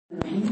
الرحيم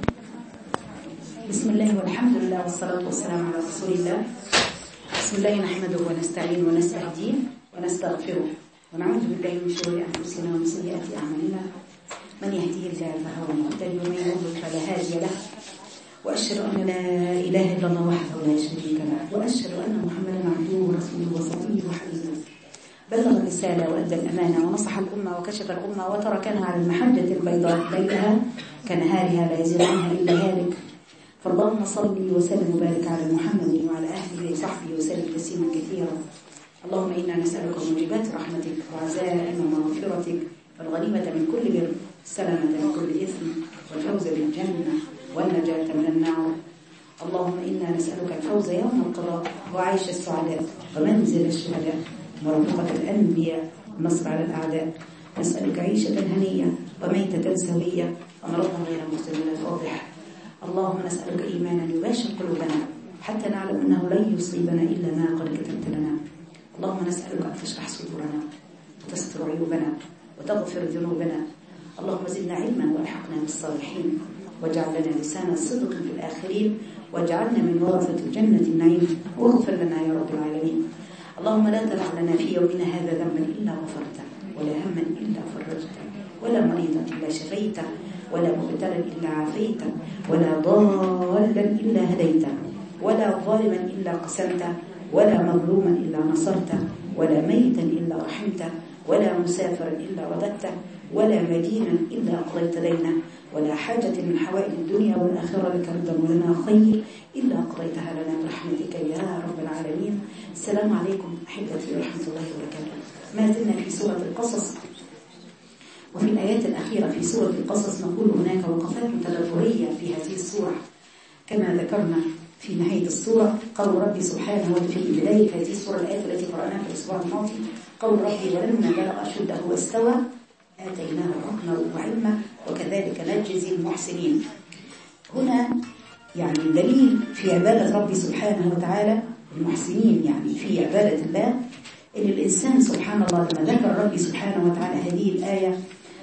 بسم الله والحمد لله والصلاة والسلام على رسول الله بسم الله نحمده ونستعين ونستهديه ونستغفره ونعوذ بالله من شرور أنفسنا ومن سيئات أعمالنا من يهديه الله فهو المهتدي ومن يضلل فلا هادي له وأشهد أن لا إله إلا الله وحده لا شريك له وأشهد أن محمدا عبده ورسوله وصفيه وحبيبه بلغ الرسالة وأدى الأمانة ونصح الأمة وكشف الأمة وتركنا على المحجة البيضاء ليلها كنهارها لا يزيد عنها إلا هالك فاللهم صل وسلم وبارك على محمد وعلى أهله وصحبه وسلم تسليما كثيرا اللهم إنا نسألك موجبات رحمتك وعزائم مغفرتك والغنيمة من كل بر السلامة من كل إثم والفوز بالجنة والنجاة من النار اللهم إنا نسألك الفوز يوم القضاء وعيش السعداء ومنزل الشهداء ورفقة الأنبياء والنصر على الأعداء نسألك عيشة هنية وميتة سوية ومرضا غير مختلف واضح اللهم نسألك إيمانا يباشر قلوبنا حتى نعلم أنه لن يصيبنا إلا ما قد كتبت لنا اللهم نسألك أن تشرح صدورنا وتستر عيوبنا وتغفر ذنوبنا اللهم زدنا علما والحقنا بالصالحين واجعل لنا لسان صدق في الآخرين واجعلنا من ورثة الجنة النعيم واغفر لنا يا رب العالمين اللهم لا تدع لنا في يومنا هذا ذنبا إلا غفرته ولا هما إلا فرجته ولا مريضا إلا شفيته ولا مبتلا إلا عافيته ولا ضالا إلا هديته ولا ظالما إلا قسمته ولا مظلوما إلا نصرته ولا ميتا إلا رحمته ولا مسافرا إلا رددته ولا مدينا إلا قضيت دينه ولا حاجة من حوائج الدنيا والآخرة لك رضا ولنا خير إلا قضيتها لنا برحمتك يا رب العالمين السلام عليكم أحبتي ورحمة الله وبركاته ما زلنا في سورة القصص وفي الآيات الأخيرة في سورة القصص نقول هناك وقفات تدبرية في هذه السورة كما ذكرنا في نهاية السورة قول ربي سبحانه وتعالى في بداية هذه السورة الآية التي قرأناها في الأسبوع الماضي قول ربي ولما بلغ أشده واستوى آتيناه حكما وعلما وكذلك نجزي المحسنين هنا يعني دليل في عبادة ربي سبحانه وتعالى المحسنين يعني في عبادة الله إن الإنسان سبحان الله لما ذكر ربي سبحانه وتعالى هذه الآية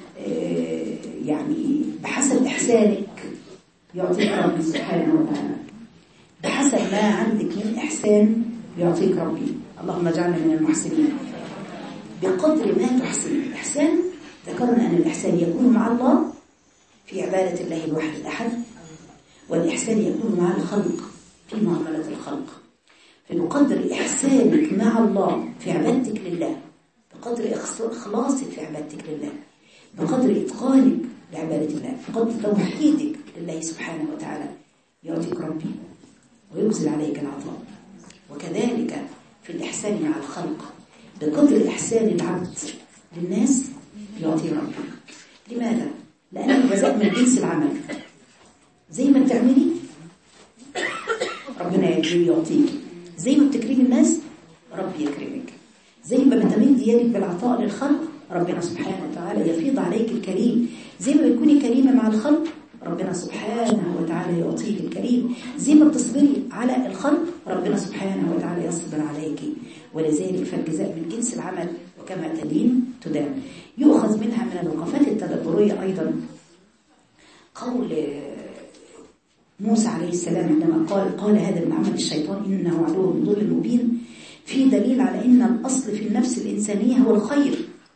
يعني بحسب إحسانك يعطيك ربي سبحانه وتعالى بحسب ما عندك من إحسان يعطيك ربي اللهم اجعلنا من المحسنين بقدر ما تحسن الإحسان ذكرنا أن الإحسان يكون مع الله في عبادة الله الواحد الأحد والإحسان يكون مع الخلق في معاملة الخلق فبقدر إحسانك مع الله في عبادتك لله بقدر إخلاصك في عبادتك لله بقدر إتقانك لعبادة الله بقدر توحيدك لله سبحانه وتعالى يعطيك ربي وينزل عليك العطاء وكذلك في الإحسان مع الخلق بقدر إحسان العبد للناس يعطي ربي لماذا؟ لأن الجزاء من جنس العمل زي ما بتعملي ربنا يعطيك زي ما بتكرمي الناس ربي يكرمك زي ما بتمد يدك بالعطاء للخلق ربنا سبحانه وتعالى يفيض عليك الكريم زي ما بتكوني كريمة مع الخلق ربنا سبحانه وتعالى يعطيك الكريم زي ما بتصبري على الخلق ربنا سبحانه وتعالى يصبر عليك ولذلك فالجزاء من جنس العمل وكما تلين تدام يؤخذ منها من الوقفات التدبرية أيضا قول موسى عليه السلام عندما قال قال هذا من عمل الشيطان إنه عدو مضل مبين في دليل على أن الأصل في النفس الإنسانية هو الخير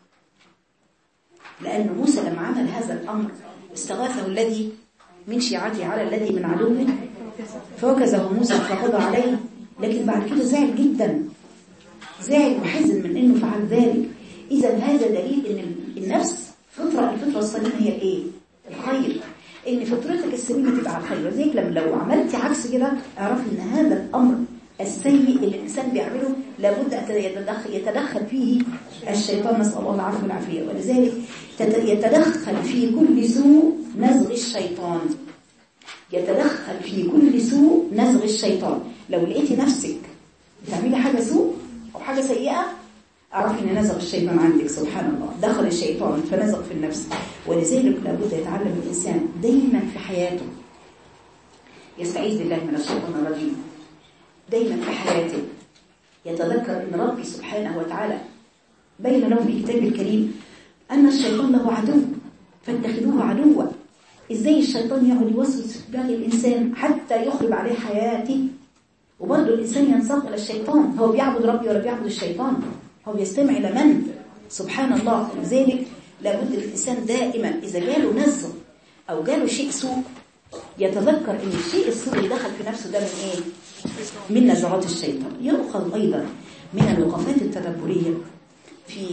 لأن موسى لما عمل هذا الأمر استغاثه الذي من شيعته على الذي من عدوه فوكزه موسى فقضى عليه لكن بعد كده زعل جدا زعل وحزن من انه فعل ذلك اذا هذا دليل ان النفس فطره الفطره السليمه هي ايه الخير ان فطرتك السليمه تبقى على الخير زيك لما لو عملتي عكس كده اعرفي ان هذا الامر السيء اللي الانسان بيعمله لابد ان يتدخل, يتدخل فيه الشيطان نسال الله العفو والعافيه ولذلك يتدخل في كل سوء نزغ الشيطان يتدخل في كل سوء نزغ الشيطان لو لقيتي نفسك بتعملي حاجه سوء أو حاجة سيئة أعرف أن نزغ الشيطان عندك سبحان الله دخل الشيطان فنزغ في النفس ولذلك لابد يتعلم الإنسان دايما في حياته يستعيذ بالله من الشيطان الرجيم دايما في حياته يتذكر أن ربي سبحانه وتعالى بين له في كتاب الكريم أن الشيطان له عدو فاتخذوه عدوا ازاي الشيطان يقعد يوسوس في دماغ الانسان حتى يخرب عليه حياته وبرضه الانسان ينساق الى الشيطان هو بيعبد ربي ولا بيعبد الشيطان هو بيستمع الى من سبحان الله لذلك لابد الانسان دائما اذا جاله نزغ او جاله شيء سوء يتذكر ان الشيء السوء اللي دخل في نفسه ده من ايه من نزغات الشيطان يؤخذ ايضا من الوقفات التدبريه في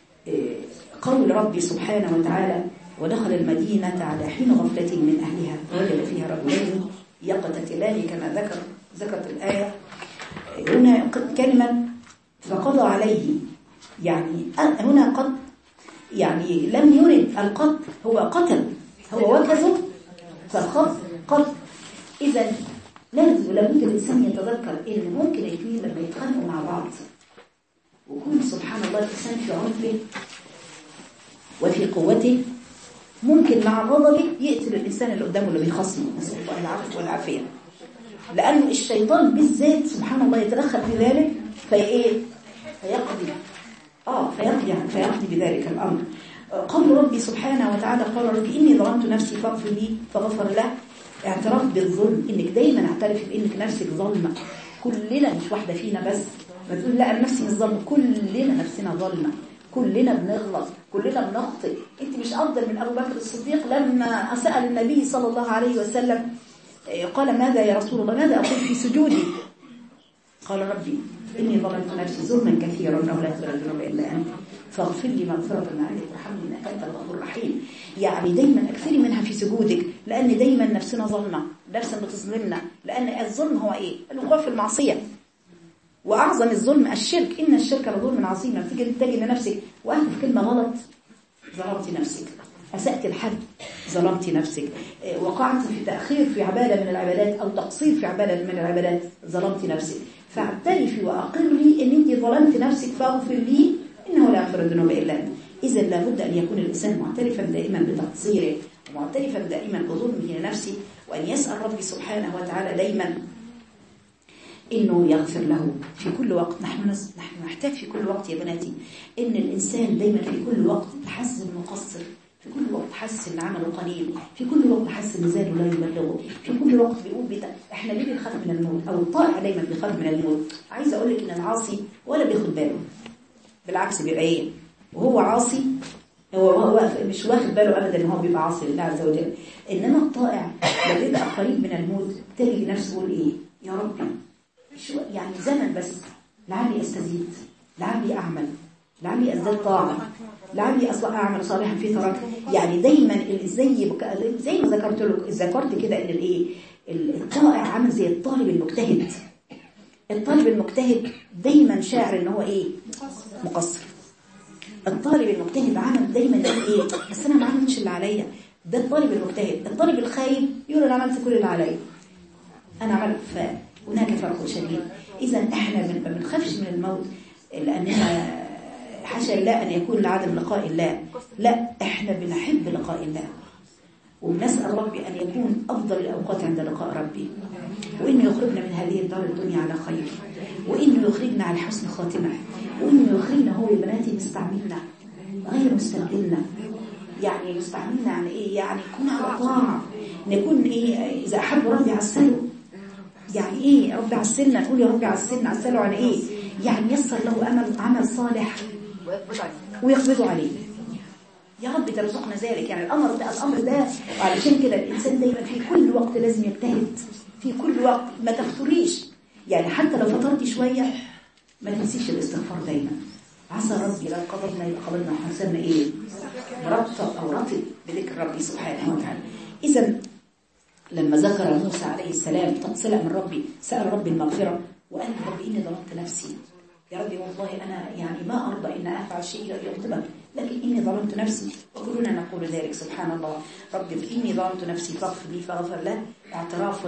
قول ربي سبحانه وتعالى ودخل المدينة على حين غفلة من أهلها وجد فيها رجلين يقتتلان كما ذكر ذكرت الآية هنا كلمة فقضى عليه يعني هنا قد يعني لم يرد القتل هو قتل هو وكزه فالخط قتل إذا لازم لابد الإنسان يتذكر إن ممكن الاثنين لما يتخانقوا مع بعض ويكون سبحان الله الإنسان في عرفه وفي قوته ممكن مع غضبه يقتل الإنسان اللي قدامه اللي بيخصمه نسأل الله العفو والعافية لأن الشيطان بالذات سبحان الله يتدخل في ذلك في إيه؟ فيقضي آه فيقضي يعني فيقضي بذلك الأمر قول ربي سبحانه وتعالى قال ربي إني ظلمت نفسي فاغفر لي فغفر له اعتراف بالظلم إنك دايما اعترف بإنك نفسك ظلمة كلنا مش واحدة فينا بس ما تقول لا أنا نفسي مش ظلمة كلنا نفسنا ظلمة كلنا بنغلط كلنا بنخطئ انت مش افضل من ابو بكر الصديق لما سال النبي صلى الله عليه وسلم قال ماذا يا رسول الله ماذا اقول في سجودي قال ربي اني ظلمت نفسي ظلما كثيرا انه لا يغفر الذنوب الا انت فاغفر لي مغفره من عندك وارحمني انك انت الغفور الرحيم يعني دايما اكثري منها في سجودك لان دايما نفسنا ظلمه نفسنا بتظلمنا لان الظلم هو ايه الوقوع في المعصيه وأعظم الظلم الشرك إن الشرك لظلم عظيم لما تيجي تتجه لنفسك وأنت في كلمة غلط ظلمت نفسك أسأت الحد ظلمت نفسك وقعت في تأخير في عبادة من العبادات أو تقصير في عبادة من العبادات ظلمت نفسك فاعترفي وأقري أن أنت ظلمت نفسك فاغفر لي إنه لا يغفر الذنوب إلا أنت إذا لابد أن يكون الإنسان معترفا دائما بتقصيره ومعترفا دائما بظلمه لنفسه وأن يسأل ربي سبحانه وتعالى دائما إنه يغفر له في كل وقت نحن نحن نحتاج في كل وقت يا بناتي إن الإنسان دايما في كل وقت يحس إنه مقصر في كل وقت حس إن عمله قليل في كل وقت حس إن زاده لا يبلغه في كل وقت بيقول بتا... إحنا ليه بنخاف من الموت أو الطائع دايما بيخاف من الموت عايزة أقول لك إن العاصي ولا بياخد باله بالعكس بيبقى إيه وهو عاصي هو هو مش واخد باله ابدا ان هو بيبقى عاصي لله عز وجل انما الطائع لما بيبقى قريب من الموت تجد نفسه يقول ايه يا ربي شو يعني زمن بس لعلي استزيد لعلي اعمل لعلي ازداد طاعه لعلي اصبح اعمل صالحا في ترك يعني دايما زي زي ما ذكرت لك ذكرت كده ان الايه الطائع عامل زي الطالب المجتهد الطالب المجتهد دايما شاعر ان هو ايه مقصر الطالب المجتهد عمل دايما يقول ايه بس انا ما عملتش اللي عليا ده الطالب المجتهد الطالب الخايب يقول انا عملت كل اللي عليا انا عملت ف هناك فرق شديد إذا إحنا ما بنخافش من الموت لأننا حاشا الله أن يكون لعدم لقاء الله لا إحنا بنحب لقاء الله وبنسأل ربي أن يكون أفضل الأوقات عند لقاء ربي وإنه يخرجنا من هذه الدار الدنيا على خير وإنه يخرجنا على حسن خاتمة وإنه يخرجنا هو يا بناتي مستعملنا غير مستبدلنا يعني مستعملنا يعني إيه يعني يكون على طاعة نكون إيه إذا أحب ربي عسله يعني ايه رب عسلنا نقول يا رب عسلنا عسله على ايه يعني يسر له عمل عمل صالح ويقبضه عليه يا رب ترزقنا ذلك يعني الامر ده الامر ده وعلشان كده الانسان دايما في كل وقت لازم يجتهد في كل وقت ما تفتريش يعني حتى لو فطرتي شويه ما تنسيش الاستغفار دايما عسى ربي لو قبضنا يبقى قبضنا حسنا ايه مرتب او رطب بذكر ربي سبحانه وتعالى اذا لما ذكر موسى عليه السلام تقصلا من ربي سأل ربي المغفرة وقال ربي إني ظلمت نفسي يا ربي والله أنا يعني ما أرضى إن أفعل شيء يغضبك لكن إني ظلمت نفسي وكلنا نقول ذلك سبحان الله ربي إني ظلمت نفسي فاغفر لي فغفر له اعتراف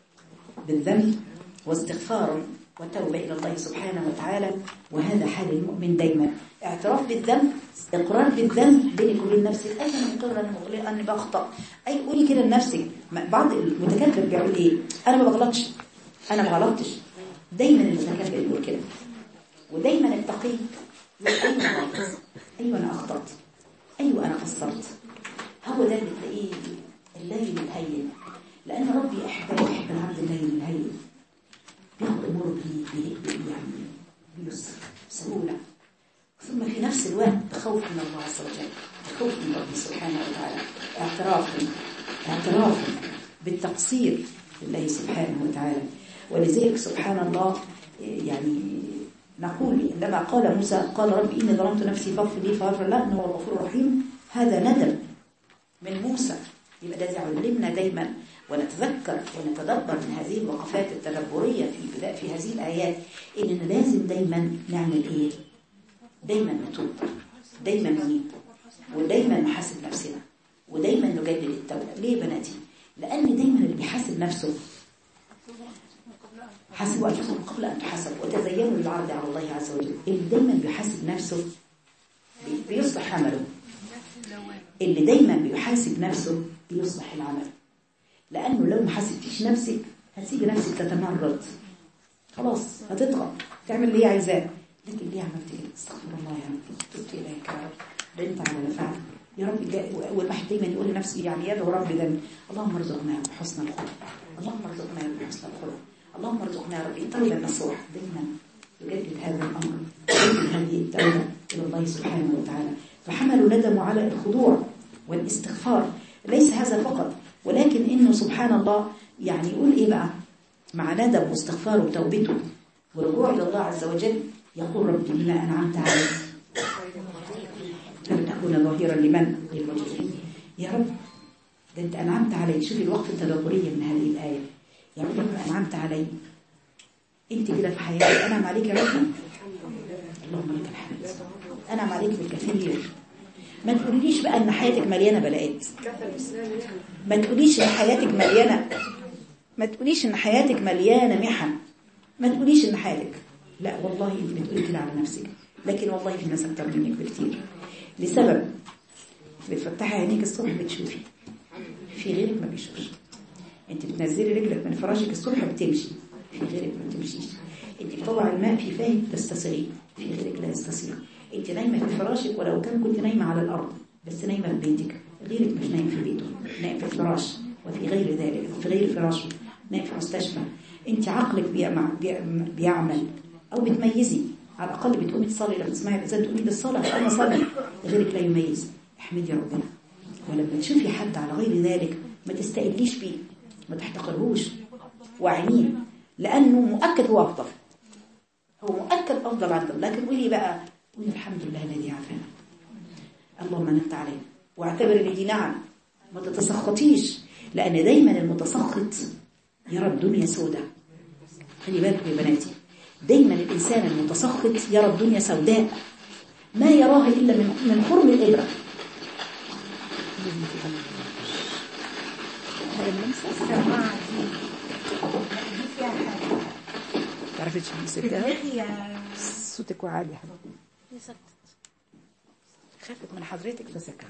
بالذنب واستغفار وتوبة إلى الله سبحانه وتعالى وهذا حال المؤمن دايما اعتراف بالذنب اقرار بالذنب بينك وبين نفسك انا مقرة انا اني بخطأ اي قولي كده لنفسك بعض المتكبر بيقول ايه انا ما بغلطش انا ما غلطتش دايما المتكبر يقول كده ودايما التقي يقول ايوه انا ايوه انا اخطأت ايوه انا قصرت هو ده اللي تلاقيه الليل الهين لأن ربي أحبه يحب العبد الليل الهين بياخد أموره يعني بيسر سهولة ثم في نفس الوقت بخوف من الله عز وجل بخوف من ربي سبحانه وتعالى اعتراف اعتراف بالتقصير لله سبحانه وتعالى ولذلك سبحان الله يعني نقول عندما قال موسى قال ربي إني ظلمت نفسي فاغفر لي فغفر له إنه هو الغفور الرحيم هذا ندم من موسى يبقى ده يعلمنا دايما ونتذكر ونتدبر من هذه الوقفات التدبرية في بداية في هذه الآيات إننا لازم دايما نعمل إيه؟ دايما نتوب دايما ننيب ودايما نحاسب نفسنا ودايما نجدد التوبة ليه بناتي؟ لأن دايما اللي بيحاسب نفسه حاسبوا أنفسكم قبل أن تحاسبوا وتزينوا للعرض على الله عز وجل اللي دايما بيحاسب نفسه بيصبح عمله اللي دايما بيحاسب نفسه بيصبح العمل لأنه لو ما حاسبتيش نفسك هتسيبي نفسك تتمرد خلاص هتضغط تعمل اللي هي عايزاه لكن ليه عملت كده استغفر الله يا رب تبت إليك يا رب رنت على نفعل يا رب والواحد دايما يقول لنفسه يعني يدعو رب ذنب اللهم ارزقنا بحسن الخلق اللهم ارزقنا بحسن الخلق اللهم ارزقنا يا رب توبة نصوح دايما يجدد هذا الأمر يجدد هذه التوبة إلى الله سبحانه وتعالى فحملوا ندموا على الخضوع والاستغفار ليس هذا فقط ولكن إنه سبحان الله يعني يقول إيه بقى مع ندم واستغفاره وتوبته ورجوع إلى الله عز وجل يقول رب بما أنعمت علي لم أكون ظهيرا لمن للمجرمين يا رب ده أنت أنعمت علي شوفي الوقفة التدبرية من هذه الآية يا رب بما أنعمت علي أنت كده في حياتي أنعم عليك يا رب اللهم لك الحمد أنعم عليك بالكثير ما تقوليش بقى ان حياتك مليانه بلاءات ما تقوليش ان حياتك مليانه ما تقوليش ان حياتك مليانه محن ما تقوليش ان حياتك لا والله انت بتقولي كده على نفسك لكن والله في ناس اكتر منك بكتير لسبب بتفتحي عينيك الصبح بتشوفي في غيرك ما بيشوفش انت بتنزلي رجلك من فراشك الصبح بتمشي في غيرك ما بتمشيش انت بتطلع الماء في فاهم تستسيغي في غيرك لا يستسيغ انت نايمه في فراشك ولو كان كنت نايمه على الارض بس نايمه في بيتك غيرك مش نايم في بيته نايم في الفراش وفي غير ذلك في غير فراشه نايم في مستشفى انت عقلك بيعمل او بتميزي على الاقل بتقومي تصلي لما تسمعي الاذان تقومي بالصلاه انا اصلي غيرك لا يميز احمدي ربنا ولما تشوفي حد على غير ذلك ما تستقليش بيه ما تحتقرهوش وعينيه لانه مؤكد هو افضل هو مؤكد افضل عنده لكن قولي بقى قولي الحمد لله الذي عافانا اللهم انت علينا واعتبر ان دي نعم ما تتسخطيش لان دايما المتسخط يرى الدنيا سوداء خلي بالكم يا بناتي دايما الانسان المتسخط يرى الدنيا سوداء ما يراها الا من من خرم الابره تعرفي تمسكها صوتك عالي يا حبيبتي خافت من حضرتك فسكت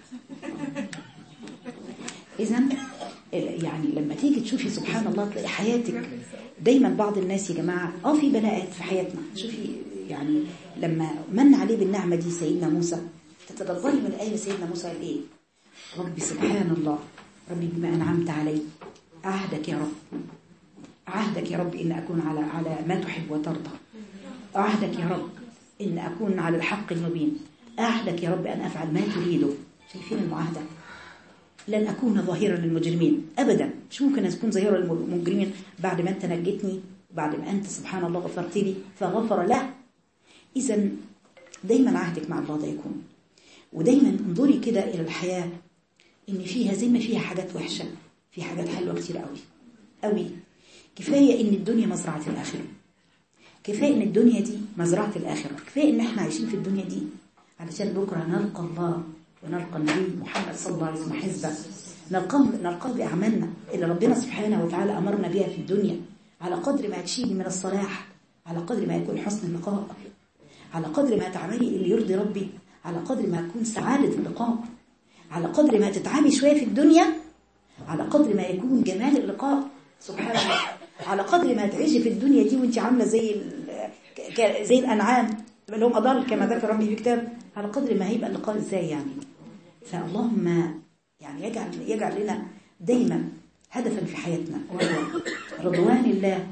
اذا يعني لما تيجي تشوفي سبحان الله تلاقي حياتك دايما بعض الناس يا جماعه اه في بلاءات في حياتنا شوفي يعني لما من عليه بالنعمه دي سيدنا موسى تتدبري من الايه سيدنا موسى قال ايه ربي سبحان الله ربي بما انعمت علي عهدك يا رب عهدك يا رب ان اكون على على ما تحب وترضى عهدك يا رب ان اكون على الحق المبين أعهدك يا رب أن أفعل ما تريده شايفين المعاهدة لن أكون ظهيرا للمجرمين أبدا مش ممكن أكون ظهيرا للمجرمين بعد ما أنت نجتني بعد ما أنت سبحان الله غفرت لي فغفر له إذا دايما عهدك مع الله ده يكون ودايما انظري كده إلى الحياة إن فيها زي ما فيها حاجات وحشة في حاجات حلوة كتير قوي قوي كفاية إن الدنيا مزرعة الآخرة كفاية إن الدنيا دي مزرعة الآخرة كفاية إن إحنا عايشين في الدنيا دي علشان بكرة نلقى الله ونلقى النبي محمد صلى الله عليه وسلم حزبه نلقاه نلقاه بأعمالنا اللي ربنا سبحانه وتعالى أمرنا بها في الدنيا على قدر ما تشيلي من الصلاح على قدر ما يكون حسن اللقاء على قدر ما تعملي اللي يرضي ربي على قدر ما تكون سعادة اللقاء على قدر ما تتعبي شوية في الدنيا على قدر ما يكون جمال اللقاء سبحان الله على قدر ما تعيشي في الدنيا دي وانت عاملة زي زي الأنعام اللي هم أضل كما ذكر ربي في كتاب على قدر ما هيبقى اللقاء ازاي يعني فاللهم يعني يجعل يجعل لنا دايما هدفا في حياتنا وهو رضوان الله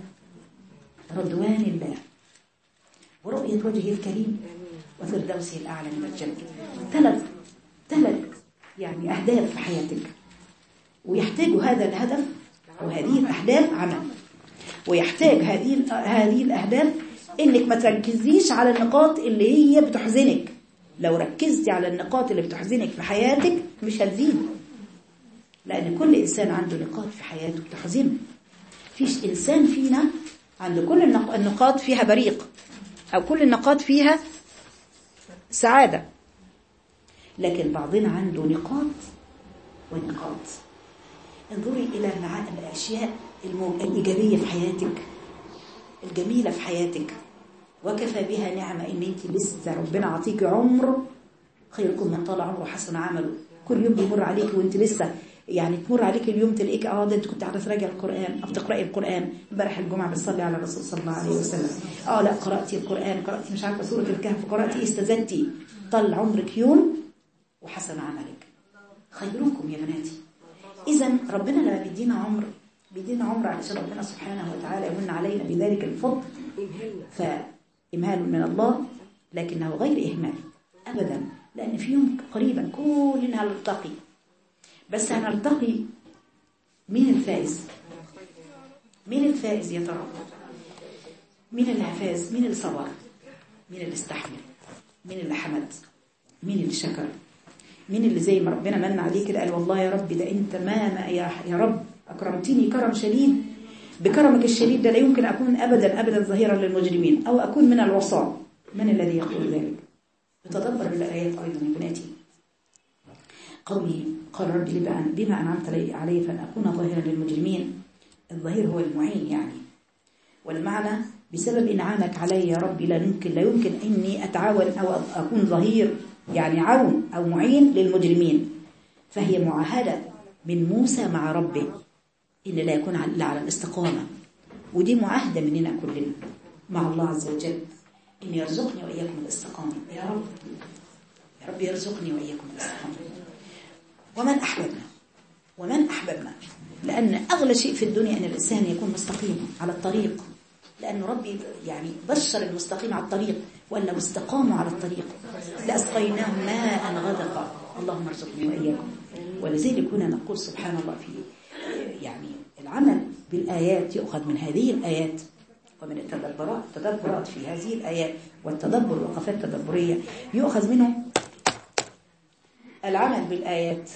رضوان الله ورؤية وجهه الكريم وفردوسه الأعلى من الجنة ثلاث ثلاث يعني أهداف في حياتك ويحتاج هذا الهدف وهذه الأهداف عمل ويحتاج هذه هذه الأهداف إنك ما تركزيش على النقاط اللي هي بتحزنك لو ركزتي على النقاط اللي بتحزنك في حياتك مش هتزيد لأن كل إنسان عنده نقاط في حياته بتحزنه فيش إنسان فينا عنده كل النقاط فيها بريق أو كل النقاط فيها سعادة لكن بعضنا عنده نقاط ونقاط انظري إلى الأشياء الإيجابية في حياتك الجميلة في حياتك وكفى بها نعمة إن أنت لسه ربنا عطيك عمر خيركم من طال عمره حسن عمله كل يوم بيمر عليك وانت لسه يعني تمر عليك اليوم تلاقيك اه ده انت كنت قاعده تراجع القران او تقراي القران امبارح الجمعه بتصلي على الرسول صلى الله عليه وسلم اه لا قراتي القران قراتي مش عارفه سوره الكهف قراتي استزدتي طل عمرك يوم وحسن عملك خيركم يا بناتي اذا ربنا لما بيدينا عمر بيدينا عمر علشان ربنا سبحانه وتعالى يمن علينا بذلك الفضل فإمهال من الله لكنه غير إهمال أبدا لأن في يوم قريبا كلنا هنلتقي بس هنلتقي مين الفائز مين الفائز يا ترى مين اللي فاز مين اللي صبر مين اللي استحمل مين اللي حمد مين اللي شكر مين اللي زي ما ربنا من عليه كده قال والله يا رب ده انت ما, ما يا, يا رب اكرمتني كرم شديد بكرمك الشديد ده لا يمكن اكون ابدا ابدا ظهيرا للمجرمين او اكون من الوصاة من الذي يقول ذلك بتدبر بالايات ايضا يا بناتي قولي قال ربي بما أنعمت علي فأن أكون ظاهرا للمجرمين الظهير هو المعين يعني والمعنى بسبب إنعامك علي يا ربي لا يمكن لا يمكن إني أتعاون أو أكون ظهير يعني عون أو معين للمجرمين فهي معاهدة من موسى مع ربه إن لا يكون إلا على الاستقامة ودي معاهدة مننا كلنا مع الله عز وجل إن يرزقني وإياكم الاستقامة يا رب يا رب يرزقني وإياكم الاستقامة ومن أحببنا ومن أحببنا لأن أغلى شيء في الدنيا أن الإنسان يكون مستقيم على الطريق لأن ربي يعني بشر المستقيم على الطريق وأن لو استقاموا على الطريق لأسقيناهم ماء غدقا اللهم ارزقني وإياكم ولذلك كنا نقول سبحان الله في يعني العمل بالآيات يؤخذ من هذه الآيات ومن التدبرات التدبرات في هذه الآيات والتدبر الوقفات التدبرية يؤخذ منه العمل بالآيات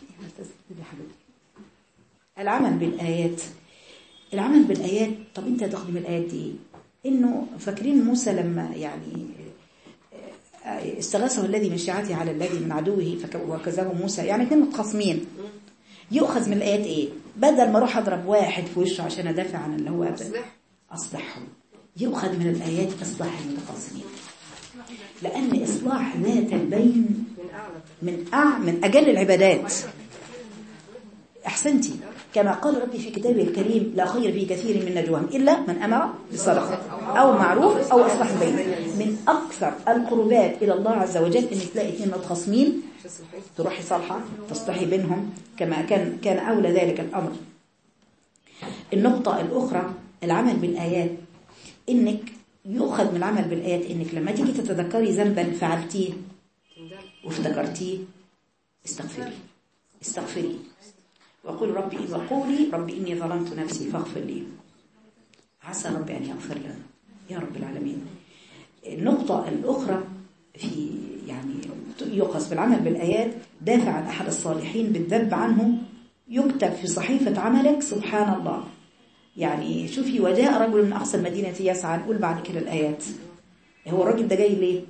العمل بالآيات العمل بالآيات طب انت تخدم الآيات دي انه فاكرين موسى لما يعني استغاثه الذي من شيعته على الذي من عدوه وكذبه موسى يعني اثنين متخاصمين يؤخذ من الآيات ايه بدل ما اروح اضرب واحد في وشه عشان ادافع عن اللي هو اصلحهم يؤخذ من الآيات اصلاح المتخاصمين لأن إصلاح ذات البين من أع من أجل العبادات أحسنتي كما قال ربي في كتابه الكريم لا خير في كثير من نجواهم إلا من أمر بالصدقة أو معروف أو إصلاح بين من أكثر القربات إلى الله عز وجل إن تلاقي اثنين متخاصمين تروحي صالحة تصلحي بينهم كما كان كان أولى ذلك الأمر النقطة الأخرى العمل بالآيات إنك يؤخذ من العمل بالآيات إنك لما تيجي تتذكري ذنبا فعلتيه وافتكرتيه استغفري استغفري وقول ربي وقولي ربي إني ظلمت نفسي فاغفر لي عسى ربي أن يغفر لنا يا رب العالمين النقطة الأخرى في يعني يقص بالعمل بالآيات دافع عن أحد الصالحين بالذب عنه يكتب في صحيفة عملك سبحان الله يعني شوفي وجاء رجل من أقصى المدينة يسعى نقول بعد كده الآيات هو الراجل ده جاي ليه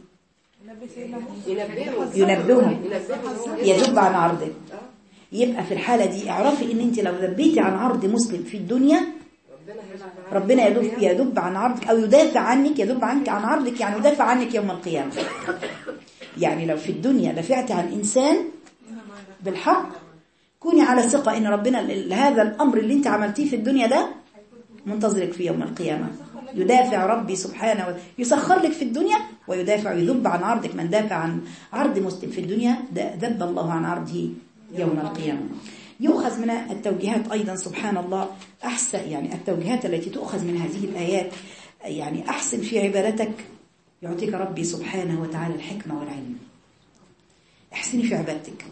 ينبههم يذب عن عرضه يبقى في الحالة دي اعرفي ان انت لو ذبيتي عن عرض مسلم في الدنيا ربنا يدب يدب عن عرضك او يدافع عنك يدب عنك عن عرضك يعني يدافع عنك يوم القيامة يعني لو في الدنيا دفعت عن انسان بالحق كوني على ثقة ان ربنا هذا الامر اللي انت عملتيه في الدنيا ده منتظرك في يوم القيامة يدافع ربي سبحانه يسخر لك في الدنيا ويدافع يذب عن عرضك من دافع عن عرض مسلم في الدنيا ذب الله عن عرضه يوم القيامة يؤخذ من التوجيهات أيضا سبحان الله أحسن يعني التوجيهات التي تؤخذ من هذه الآيات يعني أحسن في عبادتك يعطيك ربي سبحانه وتعالى الحكمة والعلم احسني في عبادتك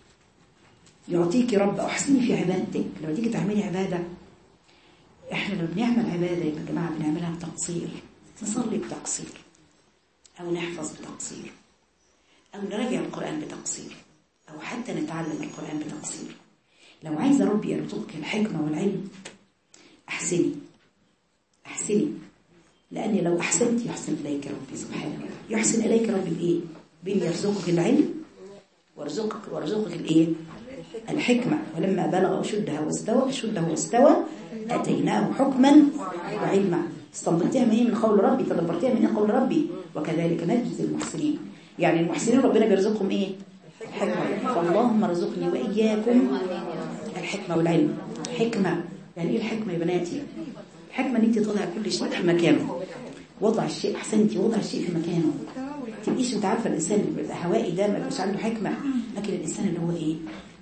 يعطيك رب احسني في عبادتك لما تيجي تعملي عبادة احنا لما بنعمل عبادة يا جماعة بنعملها بتقصير نصلي بتقصير او نحفظ بتقصير او نراجع القرآن بتقصير او حتى نتعلم القرآن بتقصير لو عايزة ربي يرزقك الحكمة والعلم احسني احسني لأن لو أحسنت يحسن إليك ربي سبحانه وتعالى يحسن إليك ربي بإيه؟ بإن يرزقك العلم وارزقك وارزقك الإيه؟ الحكمة ولما بلغ أشدها واستوى أشده واستوى أتيناه حكما وعلما استنبطتها من من قول ربي تدبرتها من قول ربي وكذلك نجزي المحسنين يعني المحسنين ربنا بيرزقهم إيه؟ الحكمة فاللهم ارزقني وإياكم الحكمة والعلم حكمة يعني إيه الحكمة يا بناتي؟ الحكمة ان انت تضع كل شيء في مكانه وضع الشيء احسنتي وضع الشيء في مكانه تبقيش انت عارفه الانسان اللي بيبقى هوائي ده ما بيبقاش عنده حكمه لكن الانسان اللي هو ايه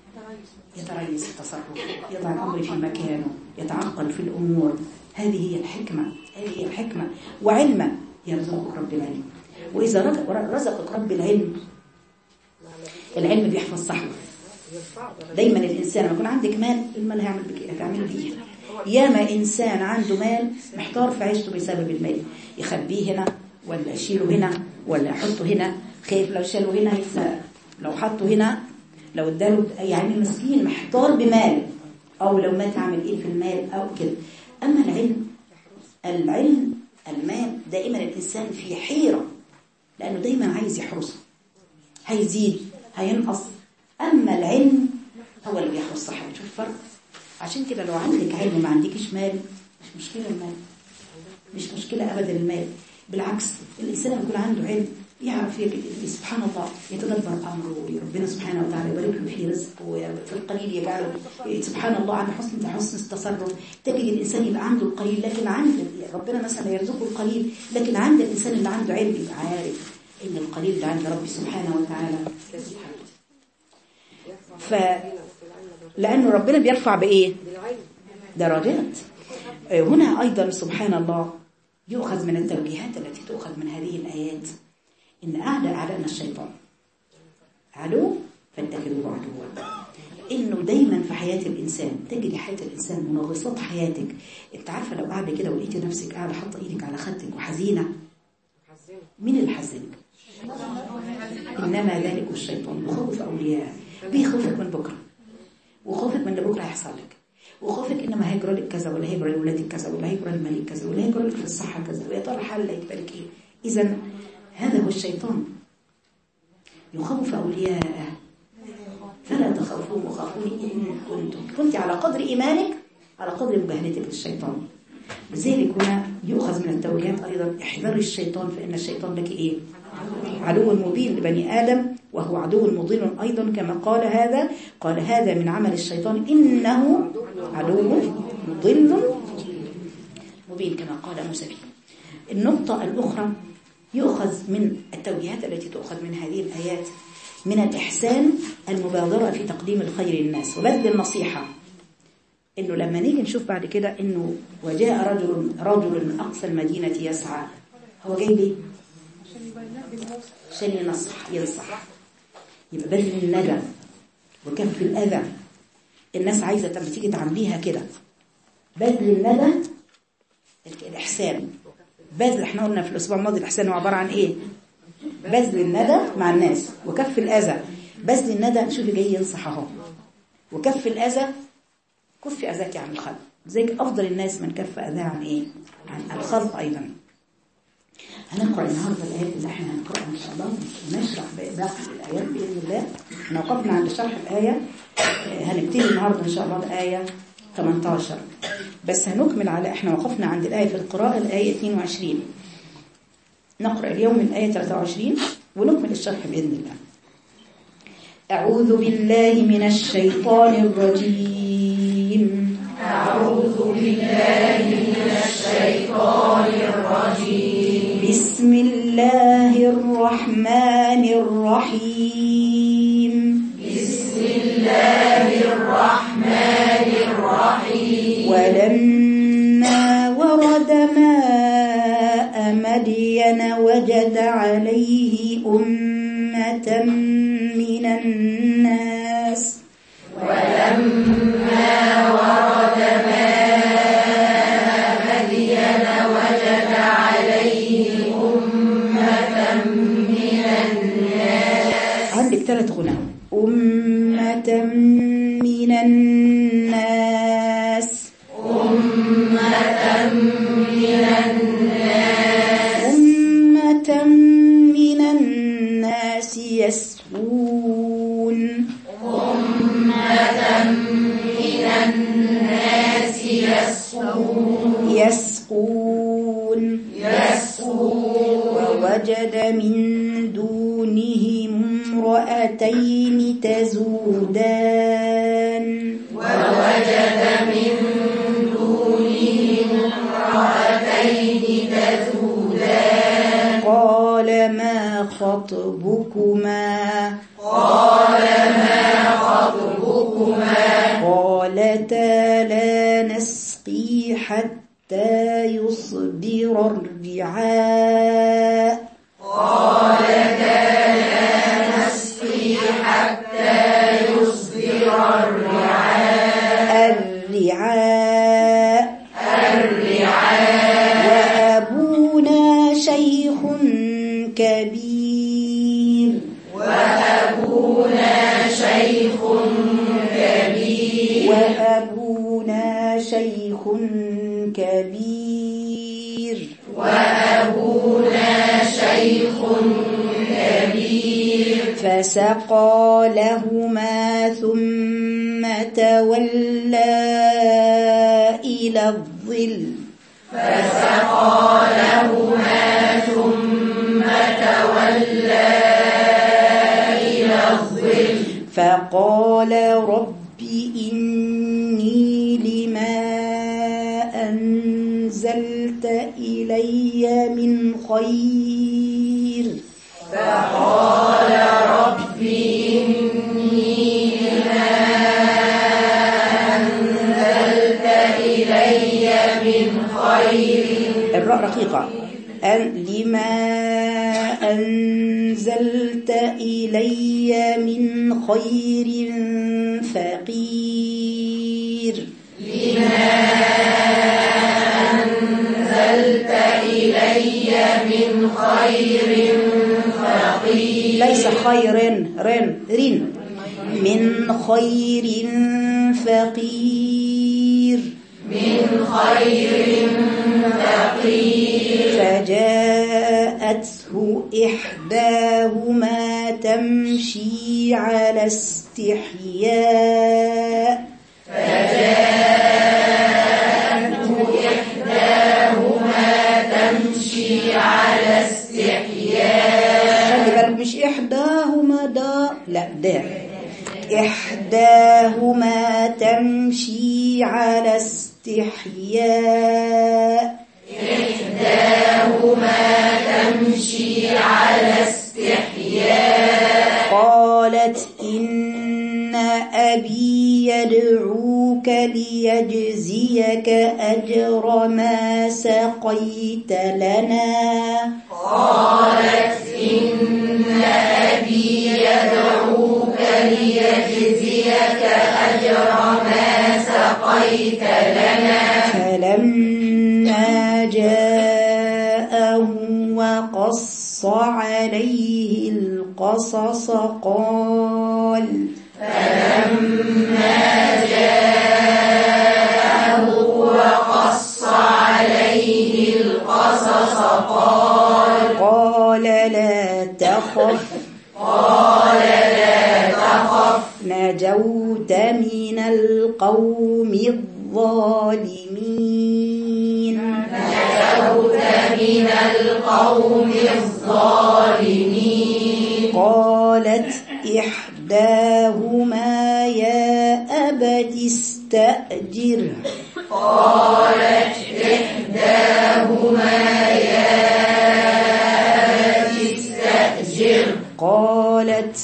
يتريث في التصرف يضع الامر في مكانه يتعقل في الامور هذه هي الحكمه هذه هي الحكمه وعلما يرزقك رب العلم واذا رزقك رب العلم العلم بيحفظ صاحبه دايما الانسان لما يكون عندك مال المال هيعمل بك ايه هتعمل بيه ياما إنسان عنده مال محتار في عيشته بسبب المال يخبيه هنا ولا يشيله هنا ولا يحطه هنا خايف لو شاله هنا يتسرق لو حطه هنا لو اداله يعني المسكين محتار بمال أو لو مات عامل إيه في المال أو كده أما العلم العلم المال دائما الإنسان في حيرة لأنه دايما عايز يحرسه هيزيد هينقص أما العلم هو اللي بيحرس صاحبه شوف الفرق عشان كده لو عندك علم ما عندكش مال مش مشكلة المال مش مشكلة أبدا المال بالعكس الإنسان لما يكون عنده علم يعرف سبحان الله يتدبر أمره ربنا سبحانه وتعالى يبارك له في رزقه وفي القليل يجعله سبحان الله عند حسن حسن التصرف تجد الإنسان يبقى عنده القليل لكن عند ربنا مثلا يرزقه القليل لكن عند الإنسان اللي عنده علم يبقى عارف إن القليل اللي عند ربي سبحانه وتعالى ف لأنه ربنا بيرفع بإيه درجات هنا أيضا سبحان الله يؤخذ من التوجيهات التي تؤخذ من هذه الآيات إن أعلى أعلىنا الشيطان عدو فاتخذوه عدوا إنه دايما في حياة الإنسان تجري حياة الإنسان منغصات حياتك أنت عارفة لو قاعدة كده ولقيتي نفسك قاعدة حاطة إيدك على خدك وحزينة مين اللي حزنك إنما ذلك الشيطان يخوف أولياء بيخوفك من بكرة وخوفك من اللي بكره هيحصل لك وخوفك ان ما هيجرى لك كذا ولا هيجرى لاولادك كذا ولا هيجرى لمالك كذا ولا هيجرى لك في الصحه كذا ويا ترى حل هيبقى لك ايه اذا هذا هو الشيطان يخوف اولياءه فلا تخافوه وخافوني ان كنتم كنت على قدر ايمانك على قدر مجاهدتك للشيطان لذلك هنا يؤخذ من التوجيهات ايضا احذر الشيطان فان الشيطان لك ايه عدو مبين لبني آدم وهو عدو مضل أيضا كما قال هذا قال هذا من عمل الشيطان إنه عدو مضل مبين كما قال موسى فيه النقطة الأخرى يؤخذ من التوجيهات التي تؤخذ من هذه الآيات من الإحسان المبادرة في تقديم الخير للناس وبذل النصيحة إنه لما نيجي نشوف بعد كده إنه وجاء رجل رجل من أقصى المدينة يسعى هو جاي ليه؟ عشان ينصح ينصح يبقى بذل الندى وكف الأذى الناس عايزة لما تيجي تعمليها كده بذل الندى الإحسان بذل احنا قلنا في الأسبوع الماضي الإحسان هو عبارة عن إيه بذل الندى مع الناس وكف الأذى بذل الندى شوفي جاي ينصح اهو وكف الأذى كف أذاك عن الخلق زي أفضل الناس من كف أذاه عن إيه عن الخلق أيضا هنقرأ النهاردة الآيات اللي احنا هنقرأها إن شاء الله ونشرح باقي الآيات بإذن الله احنا وقفنا عند شرح الآية هنبتدي النهاردة إن شاء الله الآية 18 بس هنكمل على احنا وقفنا عند الآية في القراءة الآية 22 نقرأ اليوم من الآية 23 ونكمل الشرح بإذن الله أعوذ بالله من الشيطان الرجيم أعوذ بالله من الشيطان الرجيم بسم الله الرحمن الرحيم بسم الله الرحمن ولما ورد ماء مدين وجد عليه أمة من الناس عندك ثلاث غنى أمة من الناس أمة من الناس يسقون يسقون ووجد من دونهم امرأتين تزودان قال ما خطبكما قال ما خطبكما قالتا لا نسقي حتى يصدر الرعاء الرعاء وأبونا شيخ كبير وأبونا شيخ كبير فسقى لهما ثم تولى إلى الظل فقال رب إني لما أنزلت إلي من خير الراء رقيقة أن لما أنزلت إلي من خير فقير ليس خير رن رن من خير فقير فجاءته إحداهما تمشي على استحياء خلي بالك مش إحداهما دا لا دا إحداهما تمشي على استحياء قالت إن أبي يدعوك ليجزيك أجر ما سقيت لنا فلما جاءه وقص عليه القصص قال قال لا تخف قال لا تخف نجوت من القوم الظالمين نجوت من القوم الظالمين قالت إحداهما يا أبت استأجره قالت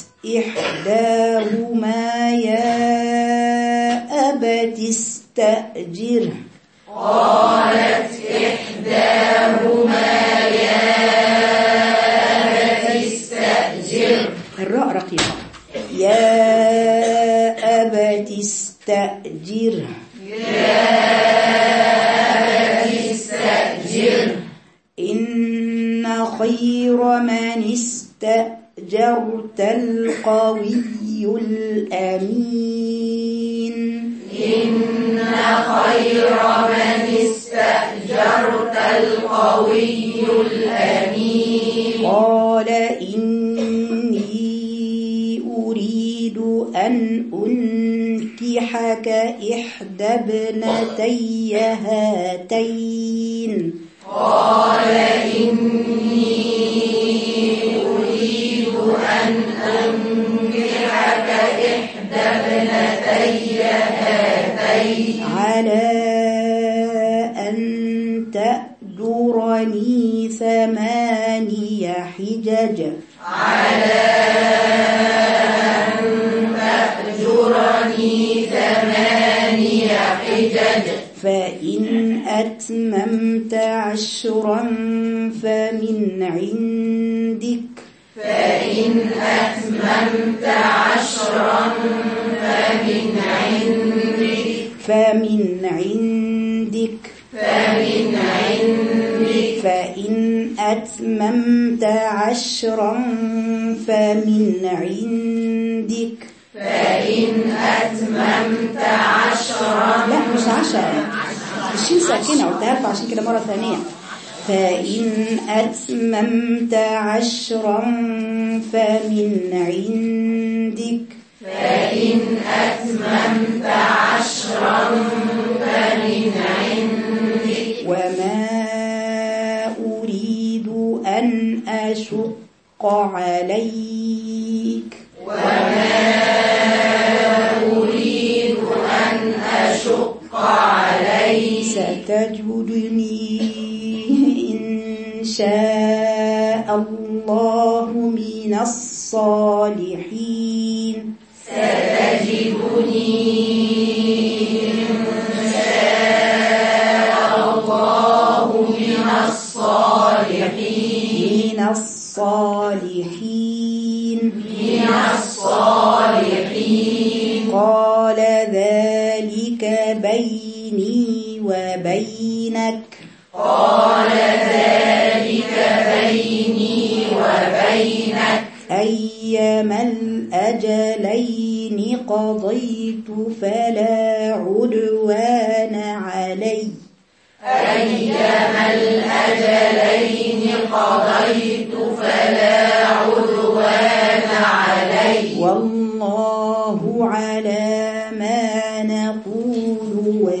إحداهما يا أبت استأجره قالت إحداهما يا أبت استأجر الراء رقيقة يا أبت استأجره استأجر إن خير من استأجرت القوي الأمين إن خير من استأجرت القوي الأمين قال إني أريد أن أنكحك إحدى ابنتي هاتين قال إني أريد أن أنكحك إحدى ابنتي هاتين على أن تأجرني ثماني حجج على أن تأجرني ثماني حجج فإن أتممت عشرا فمن عندك فإن أتممت عشرا فمن عندك فمن عندك فمن عندك فإن أتممت عشرا فمن عندك فإن أتممت عشرا لا مش عشرة الشين ساكنة قلتها لكم عشان كده مرة ثانية فإن أتممت عشرا فمن عندك فإن أتممت عشرا فمن عندك وما أريد أن أشق عليك أريد أن أشق عليك ستجدني إن شاء الله من الصالحين ستجدني إن شاء الله من الصالحين من الصالحين من الصالحين قال ذلك بيني وبينك قال ذلك بيني وبينك أيما الأجلين قضيت فلا عدوان علي أيما الأجلين قضيت فلا عدوان علي والله على ما نقول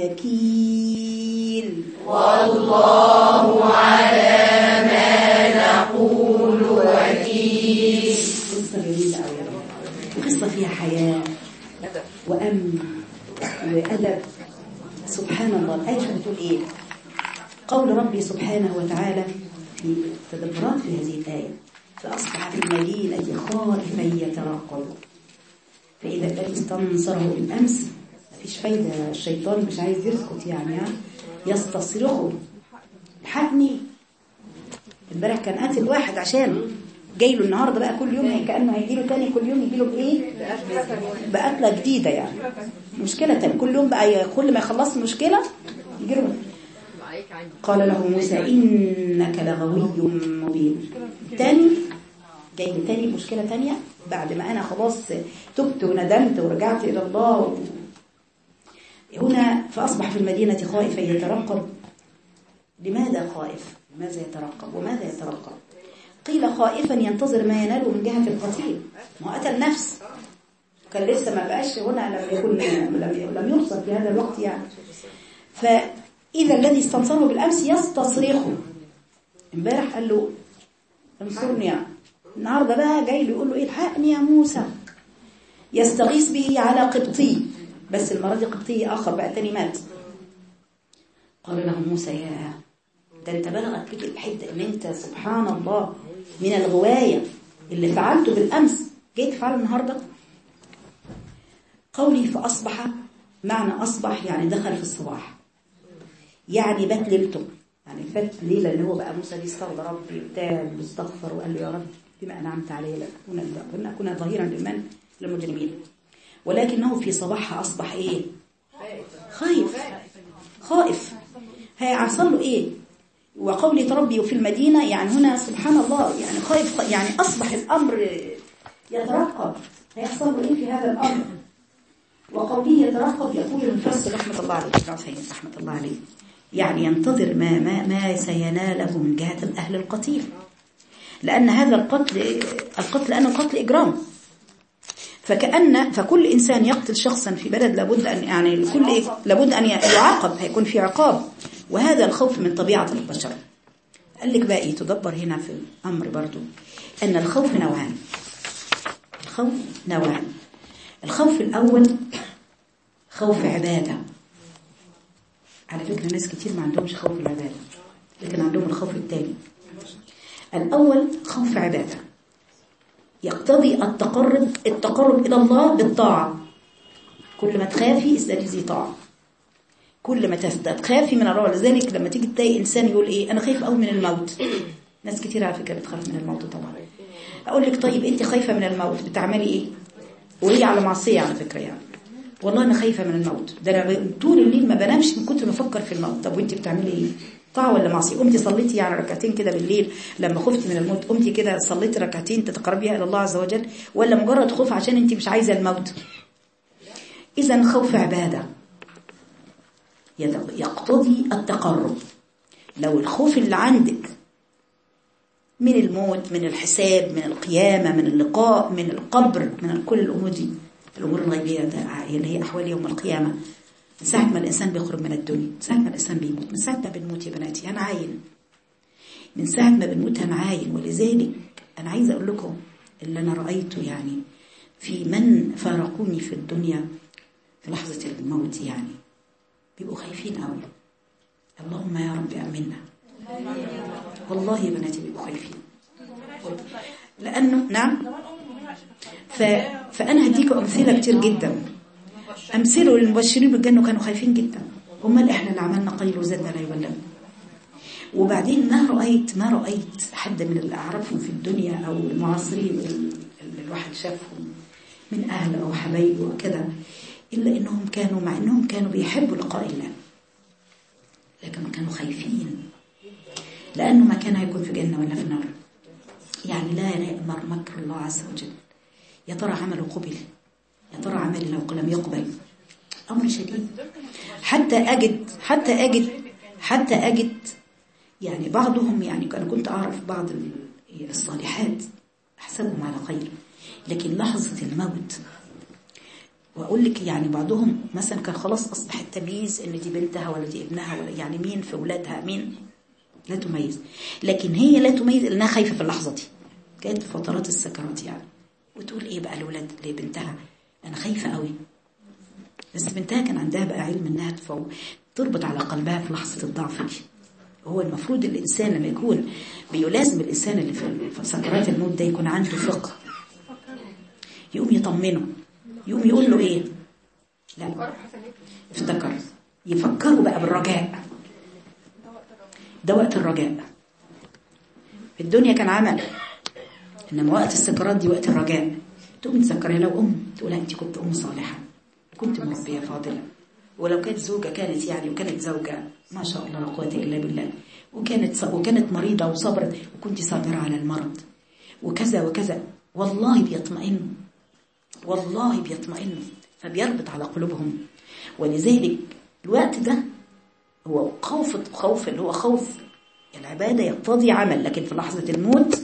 وكيل والله على ما نقول وكيل قصة جميلة أوي يا رب. قصة فيها حياة وأمن وأدب سبحان الله الآية شو بتقول إيه قول ربي سبحانه وتعالى في تدبرات في هذه الآية فأصبح في المدينة خائفا يترقب فإذا الذي استنصره بالأمس مفيش فايدة الشيطان مش عايز يسكت يعني ها؟ يستصرخه الحقني امبارح كان قاتل واحد عشان جاي له النهارده بقى كل يوم كانه هيجي له تاني كل يوم يجي له بايه باكله جديده يعني مشكله تاني كل يوم بقى ي- كل ما يخلص مشكله يجي له قال له موسى انك لغوي مبين تاني جاي لي تاني مشكله تانية بعد ما انا خلاص تبت وندمت ورجعت الى الله و... هنا فاصبح في المدينه خائفا يترقب لماذا خائف لماذا يترقب وماذا يترقب قيل خائفا ينتظر ما يناله من جهة القتيل ما هو قتل نفس كان لسه ما بقاش هنا لم يكن لم لم يرصد في هذا الوقت يعني فإذا الذي استنصره بالأمس يستصرخه امبارح قال له انصرني يعني النهارده بقى جاي له يقول له الحقني يا موسى يستغيث به على قبطي بس المرة دي قبطي آخر بقى تاني مات قال له موسى يا ده انت بلغت بك الحته ان انت سبحان الله من الغوايه اللي فعلته بالامس جيت تفعله النهارده قولي فاصبح معنى اصبح يعني دخل في الصباح يعني بات ليلته يعني فات ليلة اللي هو بقى موسى بيستغفر ربي وتاب واستغفر وقال له يا رب بما أنعمت علي لأكون أكون ظهيرا للمن للمجرمين ولكنه في صباحها أصبح إيه خايف خائف هيحصل له إيه وقولي تربي في المدينة يعني هنا سبحان الله يعني خايف يعني أصبح الأمر يترقب هيحصل له إيه في هذا الأمر وقوله يترقب يقول المفسر رحمة الله عليه ابن عثيمين رحمة الله عليه يعني ينتظر ما ما ما سيناله من جهة الأهل القتيل لأن هذا القتل القتل لأنه قتل إجرام فكأن فكل إنسان يقتل شخصا في بلد لابد أن يعني كل لابد أن يعاقب هيكون في عقاب وهذا الخوف من طبيعة البشر قال لك بقى إيه تدبر هنا في الأمر برضو أن الخوف نوعان الخوف نوعان الخوف الأول خوف عبادة على فكرة ناس كتير ما عندهمش خوف العبادة لكن عندهم الخوف الثاني الأول خوف عبادة يقتضي التقرب التقرب إلى الله بالطاعة كل ما تخافي استجزي طاعة كل ما تخافي من الله لذلك لما تيجي تلاقي إنسان يقول إيه أنا خايف قوي من الموت ناس كتير على فكرة بتخاف من الموت طبعا أقول لك طيب أنت خايفة من الموت بتعملي إيه وهي على معصية على فكرة يعني والله أنا خايفة من الموت ده أنا طول الليل ما بنامش من كتر ما أفكر في الموت طب وأنت بتعملي إيه طاعة ولا معصية قمتي صليتي يعني ركعتين كده بالليل لما خفت من الموت قمتي كده صليتي ركعتين تتقربيها إلى الله عز وجل ولا مجرد خوف عشان أنت مش عايزة الموت إذا خوف عبادة يقتضي التقرب لو الخوف اللي عندك من الموت من الحساب من القيامة من اللقاء من القبر من كل الأمور دي الأمور الغيبية اللي هي أحوال يوم القيامة من ساعة ما الإنسان بيخرج من الدنيا من ساعة ما الإنسان بيموت من ساعة ما بنموت يا بناتي هنعاين من ساعة ما بنموت هنعاين ولذلك أنا عايزة أقول لكم اللي أنا رأيته يعني في من فارقوني في الدنيا في لحظة الموت يعني بيبقوا خايفين قوي اللهم يا رب أمنا والله يا بناتي بيبقوا خايفين لأنه نعم ف... فأنا هديكم أمثلة كتير جدا أمثله للمبشرين بالجنة كانوا خايفين جدا هم إحنا اللي عملنا خير وزادنا لا يبلغ وبعدين ما رأيت ما رأيت حد من اللي أعرفهم في الدنيا أو المعاصرين اللي الواحد شافهم من أهله أو حبايبه وكذا إلا إنهم كانوا مع إنهم كانوا بيحبوا لقاء الله لكن كانوا خايفين لأنه ما كان هيكون في جنة ولا في نار يعني لا يأمر مكر الله عز وجل يا ترى عمله قبل يا ترى عمل لو لم يقبل أمر شديد حتى أجد حتى أجد حتى أجد يعني بعضهم يعني أنا كنت أعرف بعض الصالحات أحسبهم على خير لكن لحظة الموت وأقول لك يعني بعضهم مثلا كان خلاص أصبح التمييز إن دي بنتها ولا دي ابنها ولا يعني مين في أولادها مين لا تميز لكن هي لا تميز لأنها خايفة في اللحظة دي كانت في فترات السكرات يعني وتقول إيه بقى الولاد لبنتها أنا خايفة قوي بس بنتها كان عندها بقى علم إنها تفو تربط على قلبها في لحظة الضعف دي هو المفروض الإنسان لما يكون بيلازم الإنسان اللي في سكرات الموت ده يكون عنده فقه يقوم يطمنه يقوم يقول له إيه لا افتكر يفكروا بقى بالرجاء ده وقت الرجاء في الدنيا كان عمل إنما وقت السكرات دي وقت الرجاء تقوم تذكرها لو أم تقول أنت كنت أم صالحة كنت مربية فاضلة ولو كانت زوجة كانت يعني وكانت زوجة ما شاء الله لا قوة إلا بالله وكانت وكانت مريضة وصبرت وكنت صابرة على المرض وكذا وكذا والله بيطمئنوا والله بيطمئنوا فبيربط على قلوبهم ولذلك الوقت ده هو خوف خوف اللي هو خوف العبادة يقتضي عمل لكن في لحظة الموت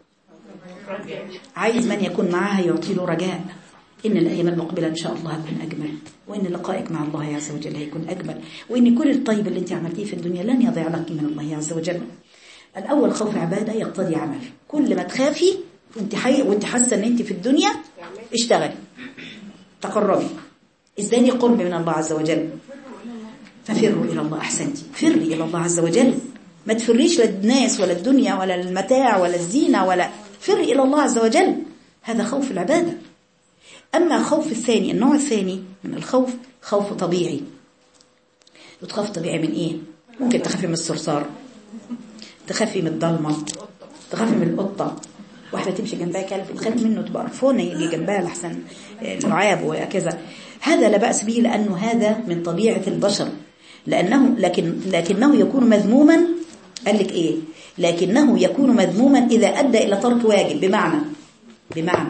عايز من يكون معها يعطي له رجاء إن الأيام المقبلة إن شاء الله هتكون أجمل وإن لقائك مع الله عز وجل هيكون أجمل وإن كل الطيب اللي أنت عملتيه في الدنيا لن يضيع لك من الله عز وجل الأول خوف عبادة يقتضي عمل كل ما تخافي وانت حي وانت حاسة ان انت في الدنيا اشتغلي تقربي ازدادي قرب من الله عز وجل ففروا إلى الله أحسنتي فري إلى الله عز وجل ما تفريش للناس ولا الدنيا ولا المتاع ولا الزينة ولا فري إلى الله عز وجل هذا خوف العبادة أما خوف الثاني النوع الثاني من الخوف خوف طبيعي وتخاف طبيعي من إيه ممكن تخافي من الصرصار تخافي من الضلمة تخافي من القطة واحدة تمشي جنبها كلب تخاف منه تبقى قرفانة يجي جنبها لحسن الرعاب وكذا هذا لا بأس به لأنه هذا من طبيعة البشر لأنه لكن لكنه يكون مذموما قال لك إيه لكنه يكون مذموما إذا أدى إلى ترك واجب بمعنى بمعنى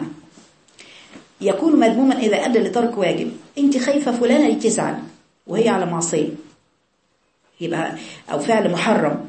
يكون مذموما إذا أدى لترك واجب أنت خايفة فلانة تزعل وهي على معصية يبقى أو فعل محرم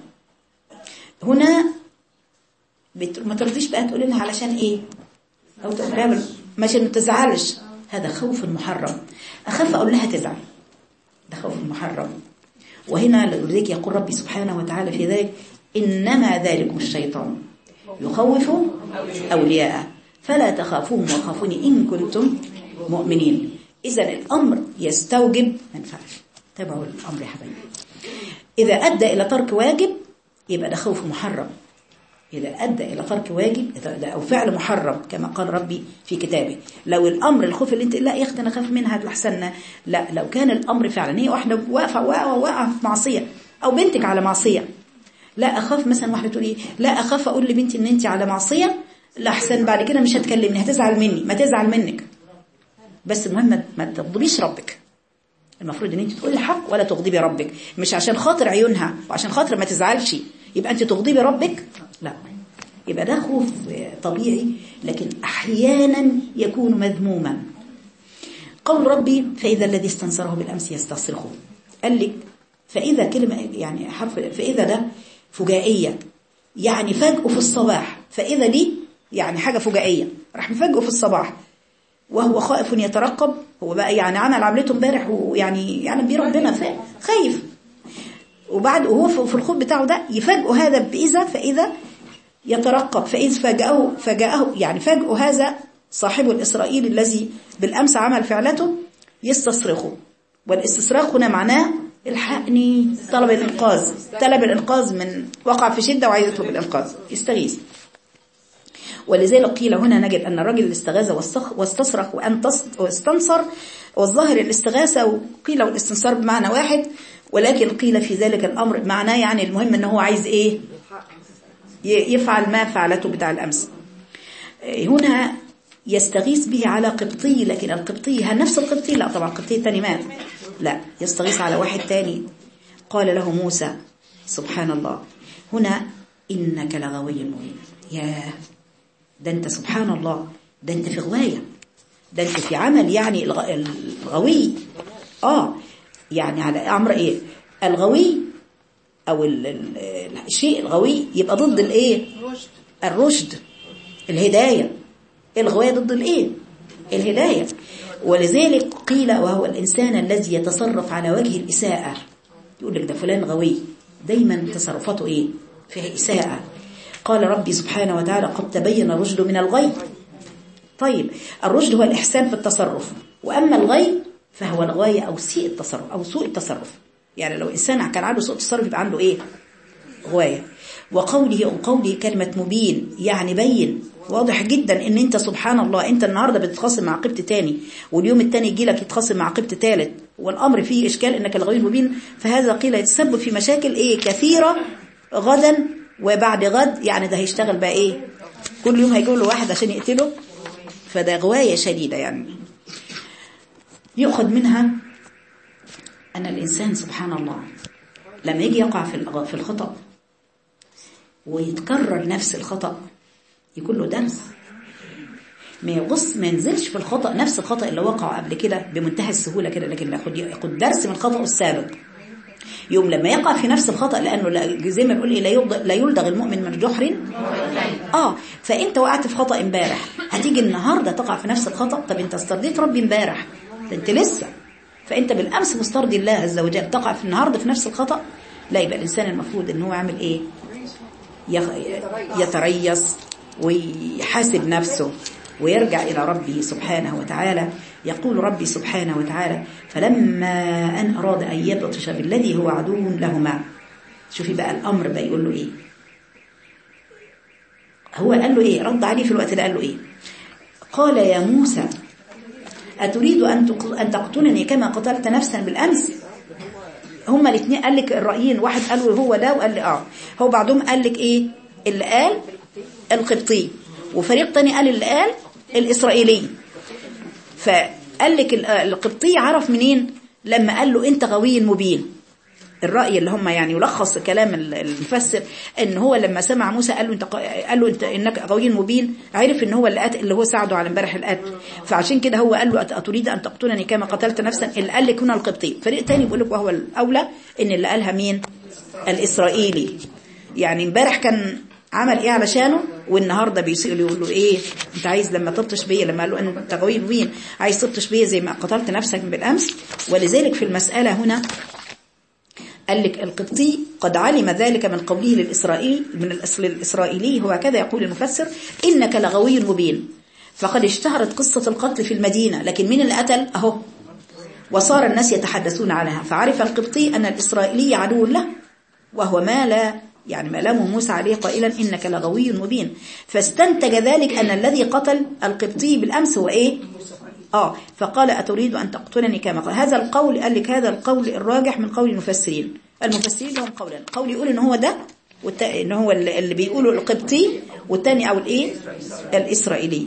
هنا بت... ما ترضيش بقى تقول لها علشان ايه او تقول لها مش ما تزعلش هذا خوف محرم اخاف اقول لها تزعل ده خوف محرم وهنا لذلك يقول ربي سبحانه وتعالى في ذلك انما ذلكم الشيطان يخوف اولياءه فلا تخافوهم وخافوني ان كنتم مؤمنين اذا الامر يستوجب ما ينفعش تابعوا الامر يا حبايبي اذا ادى الى ترك واجب يبقى ده خوف محرم إذا أدى إلى ترك واجب ده أو فعل محرم كما قال ربي في كتابه لو الأمر الخوف اللي أنت لا يا أختي أنا أخاف منها الأحسن لا لو كان الأمر فعلا هي واحدة واقفة واقفة واقفة في معصية أو بنتك على معصية لا أخاف مثلا واحدة تقول إيه لا أخاف أقول لبنتي إن أنت على معصية لا أحسن بعد كده مش هتكلمني هتزعل مني ما تزعل منك بس المهم ما تغضبيش ربك المفروض ان انت تقول الحق ولا تغضبي ربك مش عشان خاطر عيونها وعشان خاطر ما تزعلش يبقى انت تغضبي ربك لا يبقى ده خوف طبيعي لكن احيانا يكون مذموما قول ربي فاذا الذي استنصره بالامس يستصرخه قال لك فاذا كلمه يعني حرف فاذا ده فجائيه يعني فجأة في الصباح فاذا دي يعني حاجه فجائيه راح مفاجئه في الصباح وهو خائف يترقب هو بقى يعني عمل عملته امبارح ويعني يعني بيه ربنا خايف وبعد وهو في الخوف بتاعه ده يفاجئه هذا بإذا فإذا يترقب فإذ فاجأه فاجأه يعني فاجئه هذا صاحبه الإسرائيلي الذي بالأمس عمل فعلته يستصرخه والاستصراخ هنا معناه الحقني طلب الإنقاذ طلب الإنقاذ من وقع في شدة وعايز يطلب الإنقاذ يستغيث ولذلك قيل هنا نجد أن الرجل اللي استغاث واستصرخ وأن واستنصر والظاهر الاستغاثة وقيل والاستنصار بمعنى واحد ولكن قيل في ذلك الأمر معناه يعني المهم أنه هو عايز إيه يفعل ما فعلته بتاع الأمس هنا يستغيث به على قبطي لكن القبطي هل نفس القبطي لا طبعا القبطي الثاني مات لا يستغيث على واحد ثاني قال له موسى سبحان الله هنا إنك لغوي مبين ياه ده انت سبحان الله ده انت في غواية ده انت في عمل يعني الغوي اه يعني على امر ايه الغوي او الشيء الغوي يبقى ضد الايه الرشد الهداية الغواية ضد الايه الهداية ولذلك قيل وهو الانسان الذي يتصرف على وجه الاساءة يقول لك ده فلان غوي دايما تصرفاته ايه فيها اساءة قال ربي سبحانه وتعالى قد تبين الرشد من الغي طيب الرشد هو الإحسان في التصرف وأما الغي فهو الغاية أو سيء التصرف أو سوء التصرف يعني لو إنسان كان عنده سوء التصرف يبقى عنده إيه غواية وقوله أو قوله كلمة مبين يعني بين واضح جدا ان انت سبحان الله انت النهاردة بتتخاصم مع قبط تاني واليوم التاني يجي لك يتخاصم مع قبط تالت والامر فيه اشكال انك الغوي المبين فهذا قيل يتسبب في مشاكل ايه كثيرة غدا وبعد غد يعني ده هيشتغل بقى ايه كل يوم هيجيب له واحد عشان يقتله فده غواية شديدة يعني يؤخذ منها أن الإنسان سبحان الله لما يجي يقع في في الخطأ ويتكرر نفس الخطأ يكون له درس ما يغص ما ينزلش في الخطأ نفس الخطأ اللي وقع قبل كده بمنتهى السهولة كده لكن ياخد ياخد درس من خطأه السابق يوم لما يقع في نفس الخطأ لأنه زي ما بنقول إيه لا يلدغ, لا يلدغ المؤمن من جحر آه فأنت وقعت في خطأ امبارح هتيجي النهاردة تقع في نفس الخطأ طب أنت استرضيت ربي امبارح ده أنت لسه فأنت بالأمس مسترضي الله عز وجل تقع في النهاردة في نفس الخطأ لا يبقى الإنسان المفروض أن هو يعمل إيه يتريث ويحاسب نفسه ويرجع إلى ربه سبحانه وتعالى يقول ربي سبحانه وتعالى فلما أن أراد أن يبطش بالذي هو عدو لهما شوفي بقى الأمر بقى يقول له إيه هو قال له إيه رد عليه في الوقت ده قال له إيه قال يا موسى أتريد أن أن تقتلني كما قتلت نفسا بالأمس هما الاثنين قال لك الرأيين واحد قال هو ده وقال لي اه هو بعضهم قال لك ايه اللي قال القبطي وفريق تاني قال اللي قال الإسرائيلي فقال لك ال- القبطي عرف منين لما قال له انت غوي مبين الرأي اللي هم يعني يلخص كلام ال- المفسر ان هو لما سمع موسى قال له انت ق- قال له انت انك غوي مبين عرف ان هو اللي قتل اللي هو ساعده على امبارح القتل فعشان كده هو قال له أت- اتريد ان تقتلني كما قتلت نفسا اللي قال لك هنا القبطي فريق تاني بيقول لك وهو الاولى ان اللي قالها مين الاسرائيلي يعني امبارح كان عمل ايه علشانه والنهارده بيسأل يقول له ايه انت عايز لما تبطش بيا لما قال له انت غوي مبين عايز تبطش بيا زي ما قتلت نفسك بالامس ولذلك في المسألة هنا قال لك القبطي قد علم ذلك من قوله للإسرائيلي من الأصل الإسرائيلي هو كذا يقول المفسر إنك لغوي مبين فقد اشتهرت قصة القتل في المدينة لكن مين اللي قتل أهو وصار الناس يتحدثون عنها فعرف القبطي أن الإسرائيلي عدو له وهو ما لا يعني ما لامه موسى عليه قائلا إنك لغوي مبين فاستنتج ذلك أن الذي قتل القبطي بالأمس هو إيه آه فقال أتريد أن تقتلني كما قال هذا القول قال لك هذا القول الراجح من قول المفسرين المفسرين لهم قولان قول يقول إن هو ده والت... إن هو اللي اللي بيقوله القبطي والتاني أو الإيه الإسرائيلي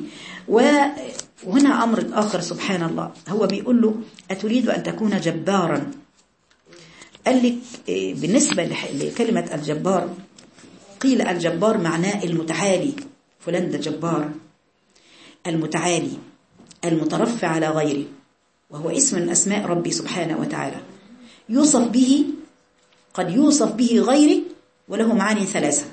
وهنا أمر آخر سبحان الله هو بيقول له أتريد أن تكون جبارا قال لك إيه، بالنسبة لح- لكلمة الجبار قيل الجبار معناه المتعالي فلان ده جبار المتعالي المترفع على غيره وهو اسم من أسماء ربي سبحانه وتعالى يوصف به قد يوصف به غيره وله معاني ثلاثة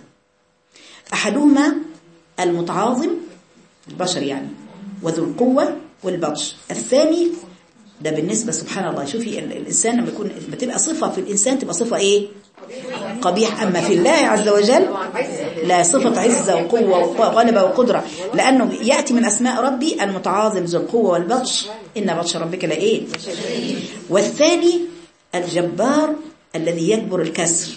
أحدهما المتعاظم البشر يعني وذو القوة والبطش الثاني ده بالنسبة سبحان الله شوفي ال- الإنسان لما يكون بتبقى صفة في الإنسان تبقى صفة إيه قبيح أما في الله عز وجل لا صفة عزة وقوة وغلبة وقدرة لأنه يأتي من أسماء ربي المتعاظم ذو القوة والبطش إن بطش ربك لإيه والثاني الجبار الذي يجبر الكسر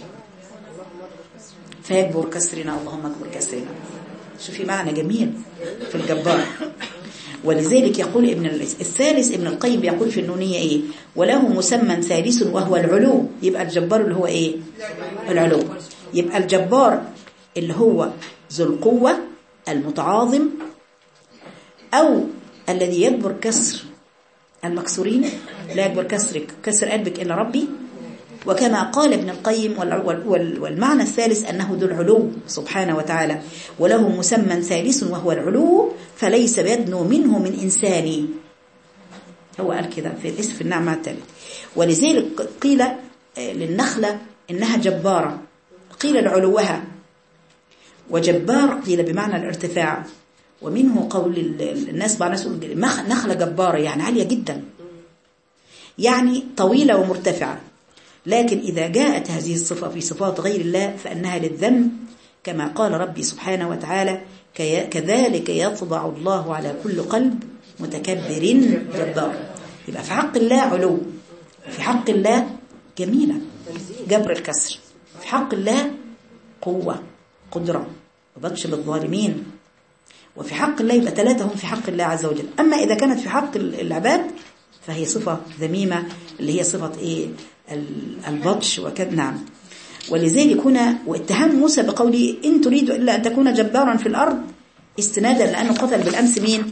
فيجبر كسرنا اللهم اجبر كسرنا شوفي معنى جميل في الجبار ولذلك يقول ابن الثالث ابن القيم يقول في النونية ايه وله مسمى ثالث وهو العلو يبقى الجبار اللي هو ايه العلو يبقى الجبار اللي هو ذو القوة المتعاظم او الذي يجبر كسر المكسورين لا يجبر كسرك كسر قلبك إلا ربي وكما قال ابن القيم وال- وال- وال- والمعنى الثالث أنه ذو العلو سبحانه وتعالى وله مسمى ثالث وهو العلو فليس يدنو منه من إنساني هو قال كده في الاسم في النعمة الثالث ولذلك قيل آه، للنخلة إنها جبارة قيل لعلوها وجبار قيل بمعنى الارتفاع ومنه قول ال- ال- الناس بعض الناس يقول مخ- نخلة جبارة يعني عالية جدا يعني طويلة ومرتفعة لكن إذا جاءت هذه الصفة في صفات غير الله فأنها للذم كما قال ربي سبحانه وتعالى كي- كذلك يطبع الله على كل قلب متكبر جبار يبقى في حق الله علو في حق الله جميلة جبر الكسر في حق الله قوة قدرة وبطش بالظالمين وفي حق الله يبقى ثلاثة هم في حق الله عز وجل أما إذا كانت في حق العباد فهي صفة ذميمة اللي هي صفة إيه ال- البطش وكذا نعم ولذلك هنا واتهام موسى بقوله إن تريد إلا أن تكون جبارا في الأرض استنادا لأنه قتل بالأمس مين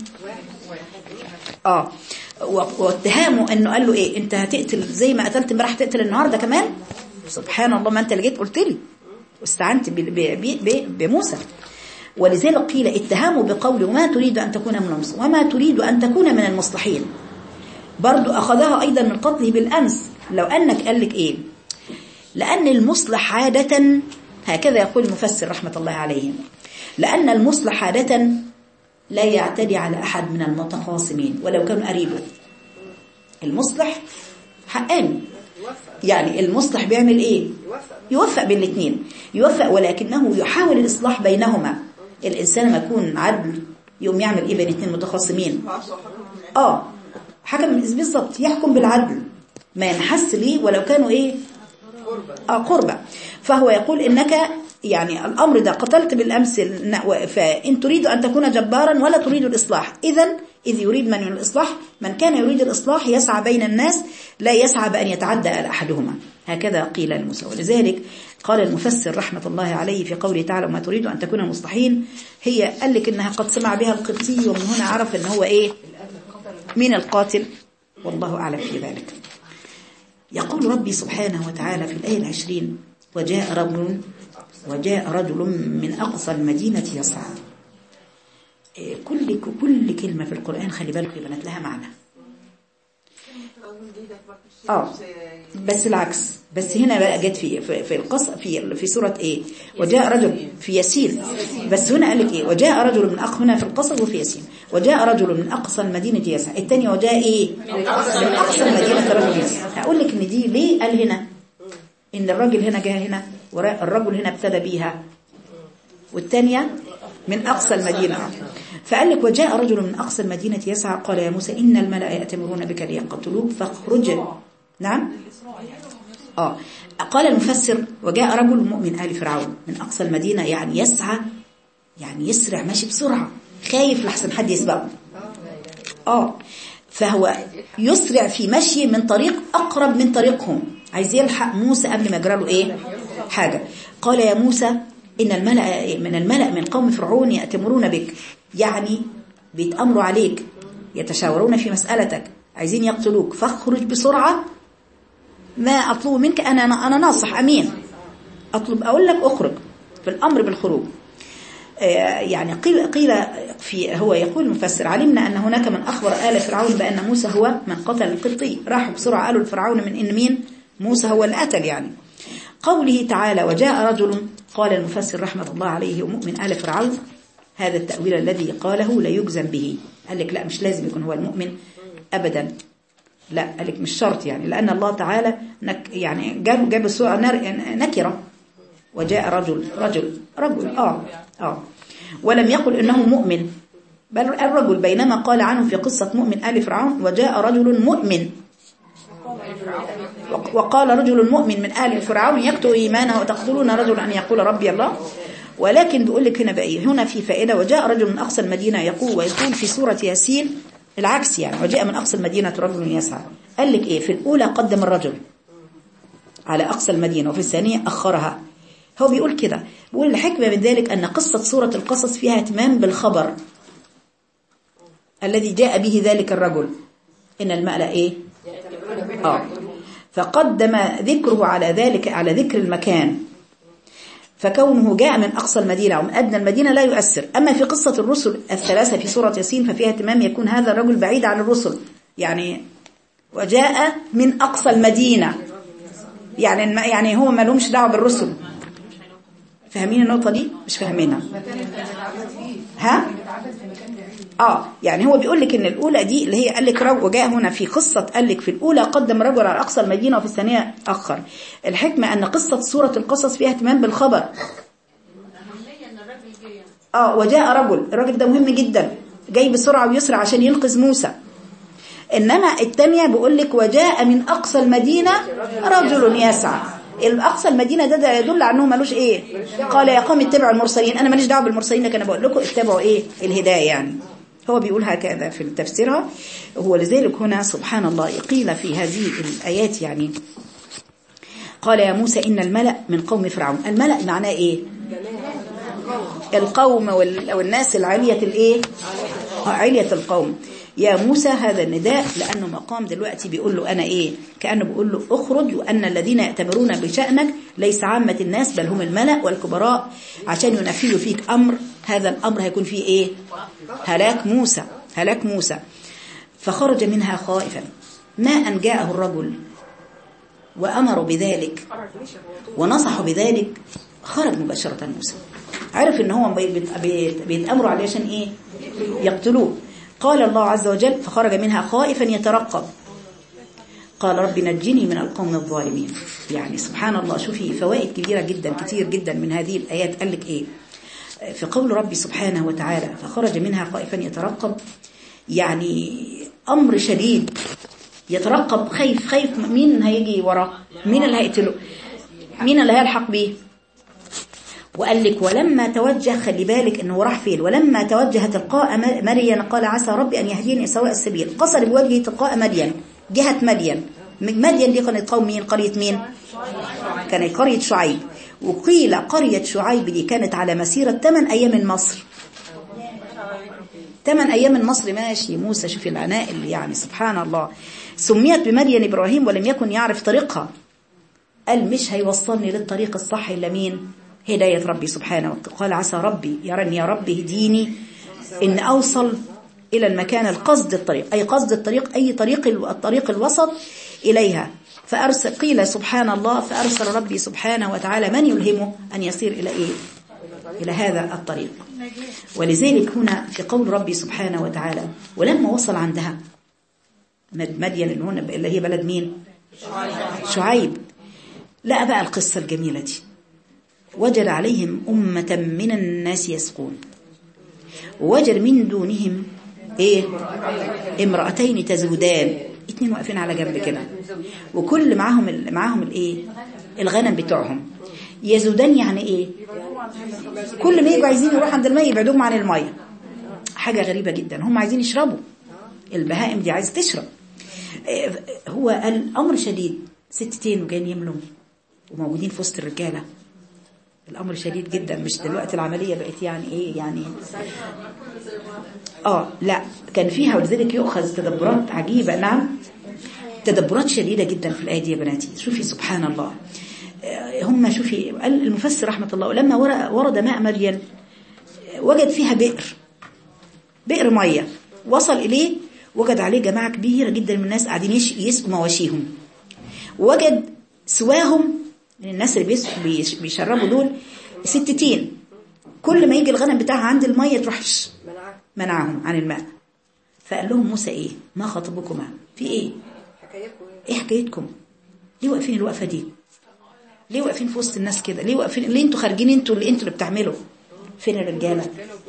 آه و- واتهامه أنه قال له إيه أنت هتقتل زي ما قتلت امبارح تقتل النهاردة كمان سبحان الله ما أنت اللي جيت قلت لي واستعنت ب- ب- ب- بموسى ولذلك قيل اتهامه بقوله وما تريد أن تكون من المصلحين وما تريد أن تكون من المصلحين برضو أخذها أيضا من قتله بالأمس لو أنك قال لك إيه لأن المصلح عادة هكذا يقول المفسر رحمة الله عليه لأن المصلح عادة لا يعتدي على أحد من المتخاصمين ولو كانوا قريبه المصلح حقاني يعني المصلح بيعمل ايه يوفق بين الاثنين يوفق ولكنه يحاول الإصلاح بينهما الإنسان لما يكون عدل يقوم يعمل ايه بين اثنين متخاصمين اه حكم بالظبط يحكم بالعدل ما ينحس ليه ولو كانوا ايه اه قربة فهو يقول انك يعني الامر ده قتلت بالامس الن- فان تريد ان تكون جبارا ولا تريد الاصلاح اذا اذ يريد من الاصلاح من كان يريد الاصلاح يسعى بين الناس لا يسعى بان يتعدى على احدهما هكذا قيل لموسى ولذلك قال المفسر رحمة الله عليه في قوله تعالى وما تريد أن تكون مصلحين هي قال لك إنها قد سمع بها القبطي ومن هنا عرف إن هو إيه من القاتل والله أعلم في ذلك يقول ربي سبحانه وتعالى في الآية العشرين وجاء رجل وجاء رجل من أقصى المدينة يسعى إيه، كل كل كلمة في القرآن خلي بالك يا بنات لها معنى اه بس العكس بس هنا بقى جت في في, في القص في في سوره ايه وجاء رجل في ياسين بس هنا قال لك ايه وجاء رجل من اقصى هنا في القصص وفي ياسين وجاء رجل من اقصى المدينه يسعى الثاني وجاء ايه من اقصى المدينه رجل يسعى هقول لك ان دي ليه قال هنا ان الراجل هنا جاء هنا والرجل هنا ابتدى بيها والثانيه من اقصى المدينه فقال لك وجاء رجل من أقصى المدينة يسعى قال يا موسى إن الملأ يأتمرون بك ليقتلوك فاخرج نعم آه قال المفسر وجاء رجل مؤمن آل فرعون من أقصى المدينة يعني يسعى يعني يسرع ماشي بسرعة خايف لحسن حد يسبقه آه فهو يسرع في مشي من طريق أقرب من طريقهم عايز يلحق موسى قبل ما يجرى له إيه حاجة قال يا موسى إن الملأ من الملأ من قوم فرعون يأتمرون بك يعني بيتأمروا عليك يتشاورون في مسألتك عايزين يقتلوك فاخرج بسرعة ما أطلب منك أنا أنا ناصح أمين أطلب أقول لك أخرج في الأمر بالخروج يعني قيل قيل في هو يقول المفسر علمنا أن هناك من أخبر آل فرعون بأن موسى هو من قتل القبطي راحوا بسرعة قالوا لفرعون من إن مين موسى هو اللي قتل يعني قوله تعالى وجاء رجل قال المفسر رحمة الله عليه ومؤمن آل فرعون هذا التأويل الذي قاله لا يجزم به قال لك لا مش لازم يكون هو المؤمن أبدا لا قال لك مش شرط يعني لأن الله تعالى نك يعني جاب جاب السورة نكرة وجاء رجل رجل رجل آه آه ولم يقل إنه مؤمن بل الرجل بينما قال عنه في قصة مؤمن آل فرعون وجاء رجل مؤمن وقال رجل مؤمن من آل فرعون يكتب إيمانه وتقتلون رجل أن يقول ربي الله ولكن بيقول لك هنا بقى هنا في فائدة وجاء رجل من أقصى المدينة يقول ويقول في سورة ياسين العكس يعني وجاء من أقصى المدينة رجل يسعى قال لك إيه في الأولى قدم الرجل على أقصى المدينة وفي الثانية أخرها هو بيقول كده بيقول الحكمة من ذلك أن قصة سورة القصص فيها اهتمام بالخبر الذي جاء به ذلك الرجل إن المألة إيه آه فقدم ذكره على ذلك على ذكر المكان فكونه جاء من أقصى المدينة أو من أدنى المدينة لا يؤثر أما في قصة الرسل الثلاثة في سورة ياسين ففيها اهتمام يكون هذا الرجل بعيد عن الرسل يعني وجاء من أقصى المدينة يعني يعني هو ما لهمش دعوه بالرسل فاهمين النقطة دي مش فاهمينها ها اه يعني هو بيقول لك ان الاولى دي اللي هي قال لك رجل وجاء هنا في قصة قال لك في الاولى قدم رجل على اقصى المدينة وفي الثانية اخر الحكمة ان قصة سورة القصص فيها اهتمام بالخبر اه وجاء رجل الراجل ده مهم جدا جاي بسرعة ويسرع عشان ينقذ موسى انما الثانيه بيقول لك وجاء من اقصى المدينه رجل يسعى الاقصى المدينه ده, ده يدل على انه ملوش ايه قال يا قوم اتبعوا المرسلين انا ماليش دعوه بالمرسلين لكن انا بقول لكم اتبعوا ايه الهدايه يعني هو بيقول هكذا في تفسيرها هو لذلك هنا سبحان الله قيل في هذه الايات يعني قال يا موسى ان الملأ من قوم فرعون الملأ معناه ايه القوم والناس العاليه الايه عليه القوم يا موسى هذا النداء لأنه مقام دلوقتي بيقول له أنا إيه كأنه بيقول له اخرج وأن الذين يعتبرون بشأنك ليس عامة الناس بل هم الملأ والكبراء عشان ينفذوا فيك أمر هذا الأمر هيكون فيه إيه هلاك موسى هلاك موسى فخرج منها خائفا ما أن جاءه الرجل وأمروا بذلك ونصحوا بذلك خرج مباشرة موسى عرف ان هو بيتأمروا عليه عشان ايه يقتلوه قال الله عز وجل فخرج منها خائفا يترقب قال رب نجني من القوم الظالمين يعني سبحان الله شوفي فوائد كبيرة جدا كتير جدا من هذه الآيات قال لك إيه في قول ربي سبحانه وتعالى فخرج منها خائفا يترقب يعني أمر شديد يترقب خايف خايف مين هيجي وراه مين اللي هيقتله مين اللي هيلحق بيه وقال لك ولما توجه خلي بالك انه راح فين ولما توجه تلقاء مريم قال عسى ربي ان يهديني سواء السبيل قصر بوجهه تلقاء مدين جهة مدين مدين دي كانت قوم مين قرية مين كان قرية شعيب وقيل قرية شعيب دي كانت على مسيرة 8 أيام من مصر 8 أيام من مصر ماشي موسى شوفي العناء اللي يعني سبحان الله سميت بمدين إبراهيم ولم يكن يعرف طريقها قال مش هيوصلني للطريق الصح إلا مين هداية ربي سبحانه قال عسى ربي يرني يا رب اهديني إن أوصل إلى المكان القصد الطريق أي قصد الطريق أي طريق الطريق الوسط إليها فأرسل قيل سبحان الله فأرسل ربي سبحانه وتعالى من يلهمه أن يصير إلى إيه إلى هذا الطريق ولذلك هنا في قول ربي سبحانه وتعالى ولما وصل عندها مدين اللي هنا اللي هي بلد مين شعيب لقى بقى القصة الجميلة دي وجد عليهم أمة من الناس يسقون ووجد من دونهم ايه امرأتين تزودان اتنين واقفين على جنب كده وكل معاهم ال... معاهم الايه الغنم بتوعهم يزودان يعني ايه كل ما يجوا عايزين يروحوا عند الماء يبعدوهم عن الميه حاجة غريبة جدا هم عايزين يشربوا البهائم دي عايزة تشرب هو الأمر شديد ستتين وجايين يملوا وموجودين في وسط الرجالة الأمر شديد جدا مش دلوقتي العملية بقت يعني إيه يعني آه لا كان فيها ولذلك يؤخذ تدبرات عجيبة نعم تدبرات شديدة جدا في الآية دي يا بناتي شوفي سبحان الله هم شوفي المفسر رحمة الله لما ورد ماء مدين وجد فيها بئر بئر مية وصل إليه وجد عليه جماعة كبيرة جدا من الناس قاعدين يسقوا مواشيهم وجد سواهم من الناس اللي بيشربوا دول ستتين كل ما يجي الغنم بتاعها عند المية تروح منعهم عن الماء فقال لهم موسى ايه ما خطبكما في ايه ايه حكايتكم ليه واقفين الوقفة دي ليه واقفين في وسط الناس كده ليه واقفين ليه انتوا خارجين انتوا اللي انتوا اللي بتعملوا فين الرجاله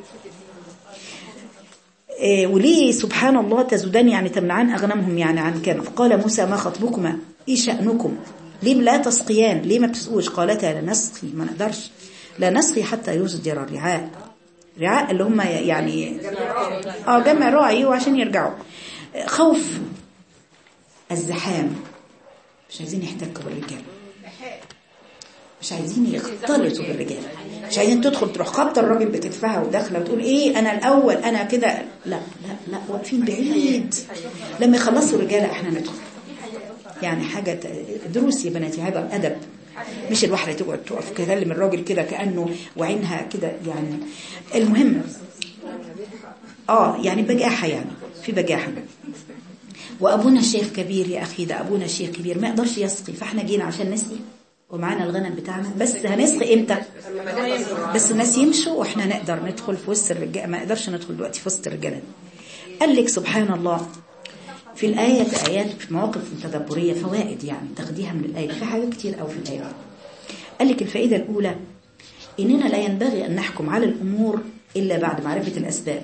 إيه وليه سبحان الله تزودان يعني تمنعان أغنمهم يعني عن كان فقال موسى ما خطبكما إيه شأنكم ليه لا تسقيان ليه ما بتسقوش قالتا لا نسقي ما نقدرش لا نسقي حتى يصدر الرعاء رعاء اللي هم يعني اه جمع راعي وعشان يرجعوا خوف الزحام مش عايزين يحتكوا بالرجال مش عايزين يختلطوا بالرجال مش عايزين تدخل تروح خبط الراجل بكتفها وداخله وتقول ايه انا الاول انا كده لا لا لا واقفين بعيد لما يخلصوا الرجاله احنا ندخل يعني حاجه دروس يا بناتي هذا ادب مش الواحده تقعد تقف تكلم الراجل كده كانه وعينها كده يعني المهم اه يعني بجاحه يعني في بجاحه وابونا شيخ كبير يا اخي ده ابونا شيخ كبير ما يقدرش يسقي فاحنا جينا عشان نسقي ومعانا الغنم بتاعنا بس هنسقي امتى بس الناس يمشوا واحنا نقدر ندخل في وسط الرجال ما نقدرش ندخل دلوقتي في وسط الرجال قال لك سبحان الله في الآية آيات في مواقف تدبرية فوائد يعني تاخديها من الآية في حاجات كتير قوي في الآية قال لك الفائدة الأولى إننا لا ينبغي أن نحكم على الأمور إلا بعد معرفة الأسباب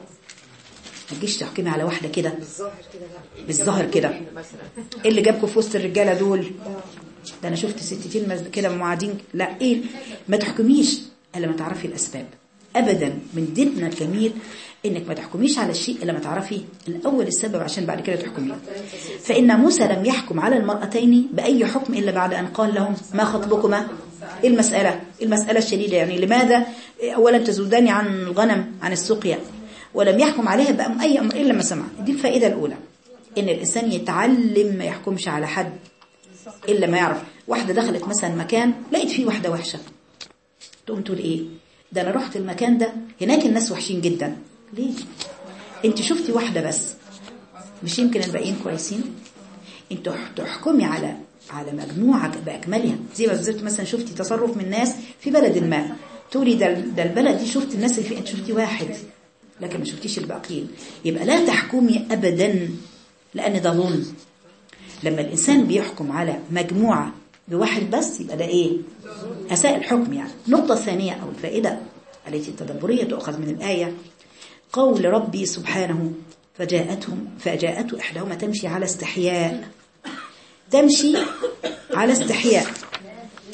ما تجيش تحكمي على واحدة كده بالظاهر كده ايه اللي جابكم في وسط الرجالة دول ده انا شفت ستتين كده معادين لا ايه ما تحكميش الا ما تعرفي الاسباب ابدا من ديننا الجميل انك ما تحكميش على الشيء الا ما تعرفي الاول السبب عشان بعد كده تحكمي فان موسى لم يحكم على المرأتين باي حكم الا بعد ان قال لهم ما خطبكما ايه المساله المساله الشديده يعني لماذا اولا تزودان عن الغنم عن السقيا ولم يحكم عليها باي امر الا ما سمع دي الفائده الاولى ان الانسان يتعلم ما يحكمش على حد إلا ما يعرف واحدة دخلت مثلا مكان لقيت فيه واحدة وحشة تقوم تقول إيه ده أنا رحت المكان ده هناك الناس وحشين جدا ليه انت شفتي واحدة بس مش يمكن الباقيين كويسين انت تحكمي على على مجموعة بأكملها زي ما بالظبط مثلا شفتي تصرف من ناس في بلد ما تقولي ده, ده البلد دي شفت الناس اللي فيه انت شفتي واحد لكن ما شفتيش الباقيين يبقى لا تحكمي أبدا لأن ده ظلم لما الإنسان بيحكم على مجموعة بواحد بس يبقى ده إيه أساء الحكم يعني النقطة الثانية أو الفائدة التي التدبرية تؤخذ من الآية قول ربي سبحانه فجاءتهم فجاءته إحداهما تمشي على استحياء تمشي على استحياء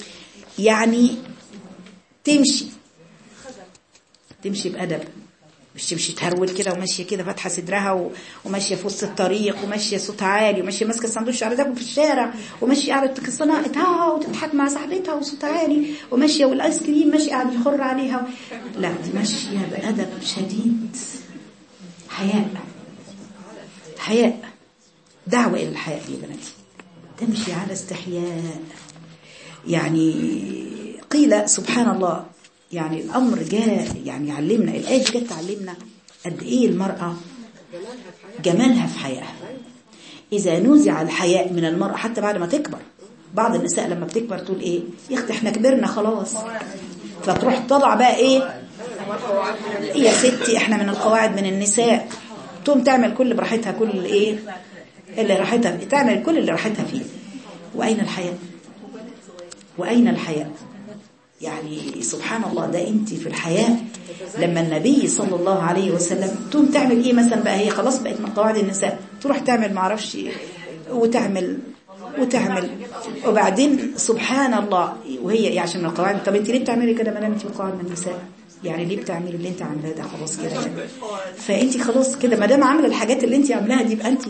يعني تمشي تمشي بأدب مش تمشي تهرول كده وماشيه كده فاتحه صدرها و- وماشيه في وسط الطريق وماشيه صوتها عالي وماشيه ماسكه السندوتش على تاكل في الشارع وماشيه قاعده تكسر ناقتها وتضحك مع صاحبتها وصوتها عالي وماشيه والايس كريم ماشي قاعد يخر عليها لا دي ماشيه بادب شديد حياء حياء دعوه الى الحياء دي يا بناتي تمشي على استحياء يعني قيل سبحان الله يعني الأمر جاء يعني يعلمنا الآية دي جت تعلمنا قد إيه المرأة جمالها في حياتها إذا نزع الحياء من المرأة حتى بعد ما تكبر بعض النساء لما بتكبر تقول إيه يا أختي إحنا كبرنا خلاص فتروح تضع بقى إيه يا ستي إحنا من القواعد من النساء تقوم تعمل كل براحتها كل إيه اللي راحتها تعمل كل اللي راحتها فيه وأين الحياء وأين الحياء يعني سبحان الله ده انت في الحياة لما النبي صلى الله عليه وسلم تقوم تعمل ايه مثلا بقى هي خلاص بقت من قواعد النساء تروح تعمل معرفش وتعمل وتعمل وبعدين سبحان الله وهي يعني عشان من القواعد طب انت ليه بتعملي كده ما دام انت من قواعد من النساء يعني ليه بتعملي اللي انت عاملاه ده خلاص كده يعني فانت خلاص كده ما دام عامله الحاجات اللي انت عاملاها دي يبقى انت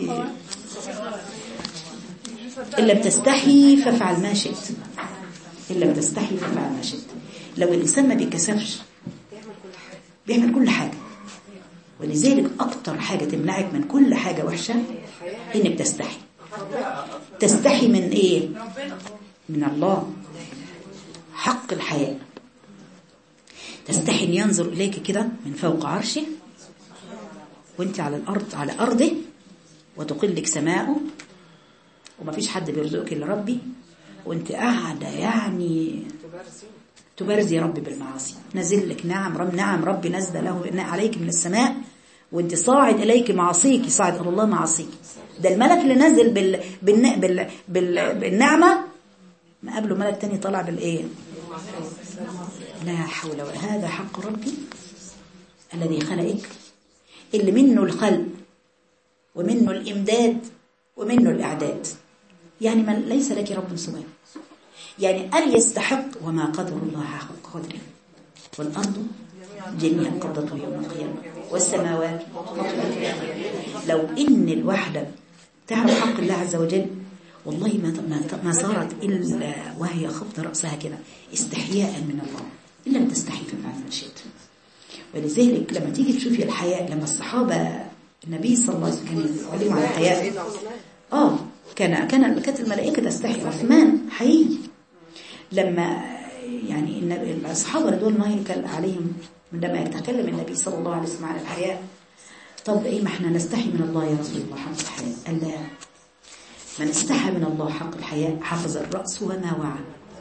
ان لم تستحي فافعل ما شئت إن لم تستحي فافعل ما شئت لو الإنسان ما بيتكسفش بيعمل كل حاجة ولذلك أكتر حاجة تمنعك من كل حاجة وحشة إنك تستحي تستحي من إيه من الله حق الحياء تستحي أن ينظر إليك كده من فوق عرشه وانت على الأرض على أرضه وتقلك سماؤه ومفيش حد بيرزقك إلا ربي وانت قاعدة يعني تبارزي ربي بالمعاصي نزل لك نعم رب نعم ربي نزل له عليك من السماء وانت صاعد اليك معاصيك صاعد الى الله معاصيك ده الملك اللي نزل بال... بالن... بال... بال... بالنعمه ما قبله ملك تاني طلع بالايه لا حول ولا هذا حق ربي الذي خلقك اللي منه الخلق ومنه الامداد ومنه الاعداد يعني من ليس لك رب سواه يعني أن يستحق وما قدر الله حق قدره والأرض جميعا قبضته يوم القيامة والسماوات لو إن الوحدة تعرف حق الله عز وجل والله ما ما ما صارت إلا وهي خفض رأسها كده استحياء من الله إلا لم تستحي فافعل ما شئت ولذلك لما تيجي تشوفي الحياء لما الصحابة النبي صلى الله عليه وسلم كان يعلموا عن الحياء اه كان كان كانت الملائكة تستحي عثمان حقيقي لما يعني النبي الأصحاب رضوان الله عليهم عندما يتكلم النبي صلى الله عليه وسلم عن الحياء طب ايه ما احنا نستحي من الله يا رسول الله حق الحياء قال لا من استحى من الله حق الحياء حفظ الرأس وما وعى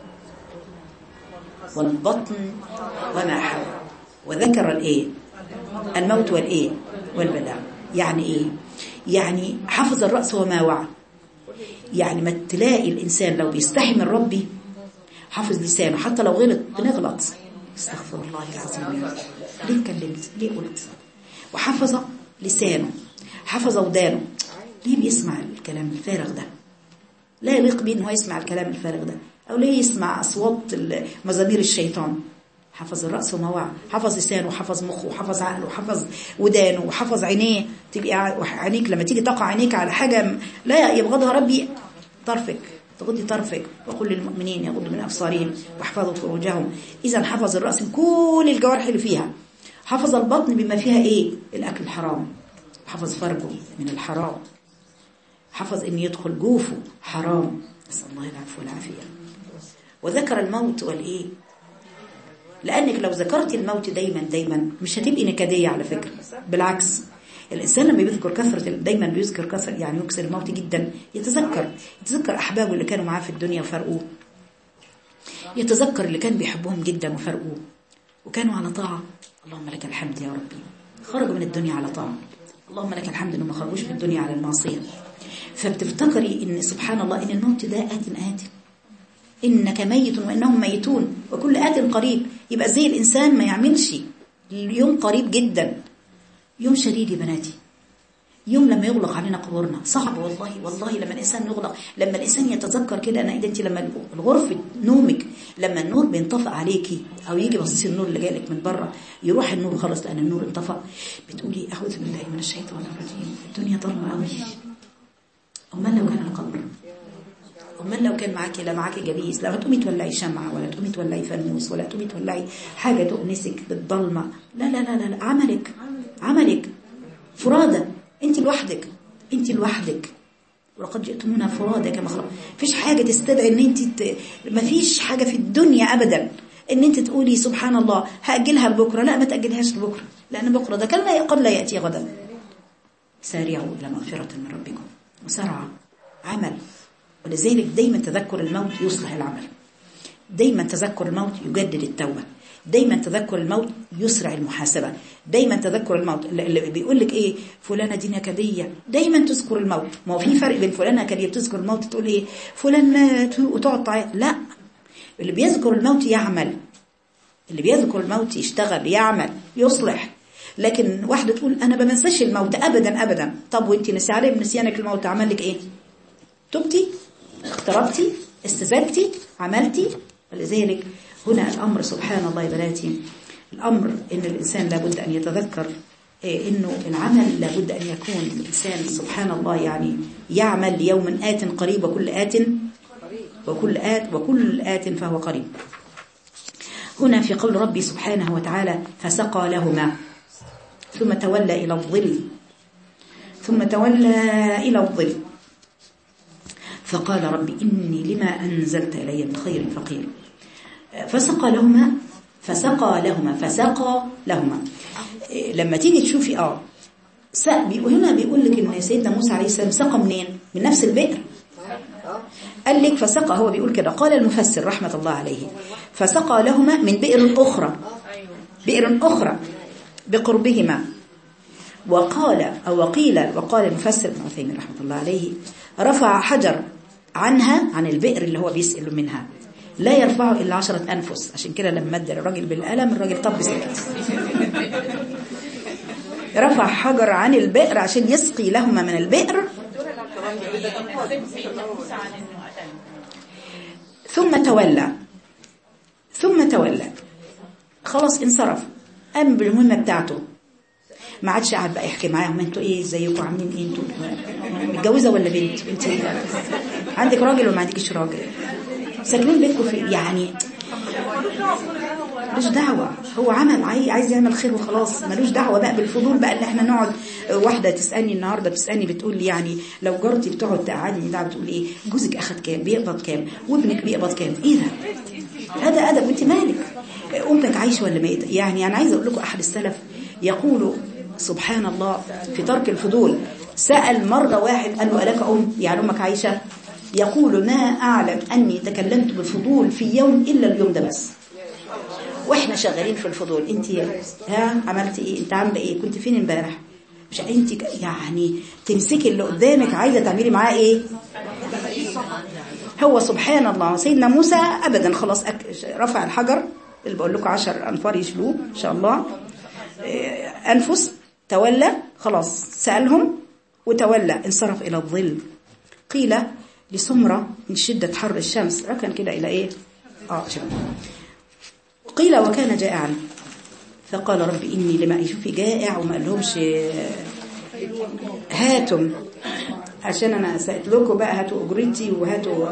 والبطن وما حوى وذكر الايه الموت والايه والبلاء يعني ايه يعني حفظ الرأس وما وعى يعني ما تلاقي الإنسان لو بيستحي من ربي حافظ لسانه حتى لو غلط بنغلط استغفر الله العظيم ليه اتكلمت ليه قلت وحفظ لسانه حفظ ودانه ليه بيسمع الكلام الفارغ ده لا يليق بيه ان هو يسمع الكلام الفارغ ده او ليه يسمع اصوات مزامير الشيطان حفظ الرأس وما وعى حفظ لسانه وحفظ مخه وحفظ عقله وحفظ ودانه وحفظ عينيه تبقى عينيك لما تيجي تقع عينيك على حاجة لا يبغضها ربي طرفك تغضي طرفك وقل للمؤمنين يغضوا من أبصارهم واحفظوا فروجهم إذا حفظ الرأس من كل الجوارح اللي فيها حفظ البطن بما فيها إيه الأكل الحرام حفظ فرجه من الحرام حفظ إن يدخل جوفه حرام نسأل الله العفو والعافية وذكر الموت والإيه لأنك لو ذكرت الموت دايما دايما مش هتبقي نكدية على فكرة بالعكس الإنسان لما بيذكر كثرة دايما بيذكر كثرة يعني يكسر الموت جدا يتذكر يتذكر أحبابه اللي كانوا معاه في الدنيا وفرقوه يتذكر اللي كان بيحبهم جدا وفرقوه وكانوا على طاعة اللهم لك الحمد يا ربي خرجوا من الدنيا على طاعة اللهم لك الحمد انهم ما خرجوش من الدنيا على المعصية فبتفتكري ان سبحان الله ان الموت ده آت آت إنك ميت وإنهم ميتون وكل آت قريب يبقى زي الإنسان ما يعملش اليوم قريب جدا يوم شديد يا بناتي يوم لما يغلق علينا قبورنا صعب والله والله لما الإنسان يغلق لما الإنسان يتذكر كده أنا أنت لما الغرفة نومك لما النور بينطفئ عليكي أو يجي بصيص النور اللي جالك من بره يروح النور خلاص لأن النور انطفأ بتقولي أعوذ بالله من الشيطان الرجيم الدنيا ضلمة قوي أمال لو كان القبر أمال لو كان معاكي لا معاكي جليس لا تقومي تولعي شمعة ولا تقومي تولعي فانوس ولا تقومي تولعي حاجة تؤنسك بالضلمة لا لا لا لا, لا. عملك عملك فرادى انت لوحدك انت لوحدك ولقد جئتمونا فرادى كما خلق مفيش حاجة تستدعي ان انت ت... مفيش حاجة في الدنيا ابدا ان انت تقولي سبحان الله هأجلها لبكرة لا ما تأجلهاش لبكرة لأن بكرة ده كان قد لا يأتي غدا سارعوا إلى مغفرة من ربكم مسارعة عمل ولذلك دايما تذكر الموت يصلح العمل دايما تذكر الموت يجدد التوبة دايما تذكر الموت يسرع المحاسبة دايما تذكر الموت اللي بيقول لك ايه فلانة دي نكدية دايما تذكر الموت ما هو في فرق بين فلانة نكدية بتذكر الموت تقول ايه فلان مات وتقعد تعيط لا اللي بيذكر الموت يعمل اللي بيذكر الموت يشتغل يعمل يصلح لكن واحدة تقول انا بمنساش الموت ابدا ابدا طب وانت نسي عليه بنسيانك الموت عمل لك ايه تبتي اقتربتي استزدتي عملتي ولذلك هنا الأمر سبحان الله يا بناتي الأمر إن الإنسان لابد أن يتذكر إنه العمل لابد أن يكون الإنسان سبحان الله يعني يعمل ليوم آت قريب وكل آت وكل آت وكل آت فهو قريب هنا في قول ربي سبحانه وتعالى فسقى لهما ثم تولى إلى الظل ثم تولى إلى الظل فقال ربي إني لما أنزلت إلي من خير فقير فسقى لهما فسقى لهما فسقى لهما لما تيجي تشوفي اه هنا بيقول لك ان سيدنا موسى عليه السلام سقى منين من نفس البئر قال لك فسقى هو بيقول كده قال المفسر رحمة الله عليه فسقى لهما من بئر أخرى بئر أخرى بقربهما وقال أو وقيل وقال المفسر ابن عثيمين رحمة الله عليه رفع حجر عنها عن البئر اللي هو بيسأل منها لا يرفعه إلا عشرة أنفس عشان كده لما مد الراجل بالقلم الراجل طب سكت رفع حجر عن البئر عشان يسقي لهما من البئر ثم تولى ثم تولى خلاص انصرف قام بالمهمة بتاعته ما عادش قاعد بقى يحكي معاهم انتوا ايه ازيكم عاملين ايه انتوا متجوزه ولا بنت انت عندك راجل ولا ما عندكش راجل ساكنين بيتكم في يعني ملوش دعوة هو عمل عايز يعمل خير وخلاص ملوش دعوة بقى بالفضول بقى اللي احنا نقعد واحدة تسألني النهاردة بتسألني بتقول لي يعني لو جارتي بتقعد تقعدني ده بتقول ايه جوزك اخد كام بيقبض كام وابنك بيقبض كام ايه ده هذا ادب وانت مالك امك عايشة ولا ميتة يعني انا عايزه اقول لكم احد السلف يقول سبحان الله في ترك الفضول سأل مرة واحد قال له ألك أم يعني أمك عايشة يقول ما أعلم أني تكلمت بفضول في يوم إلا اليوم ده بس وإحنا شغالين في الفضول أنت ها عملتي إيه أنت عاملة إيه كنت فين امبارح مش أنت يعني تمسكي اللي قدامك عايزة تعملي معاه إيه هو سبحان الله سيدنا موسى أبدا خلاص رفع الحجر اللي بقول لكم عشر أنفار يشلوه إن شاء الله أنفس تولى خلاص سألهم وتولى انصرف إلى الظل قيل لسمرة من شدة حر الشمس ركن كده إلى إيه آه شمس قيل وكان جائعا فقال ربي إني لما يشوفي جائع وما قالهمش هاتم عشان أنا سألت لكم بقى هاتوا أجرتي وهاتوا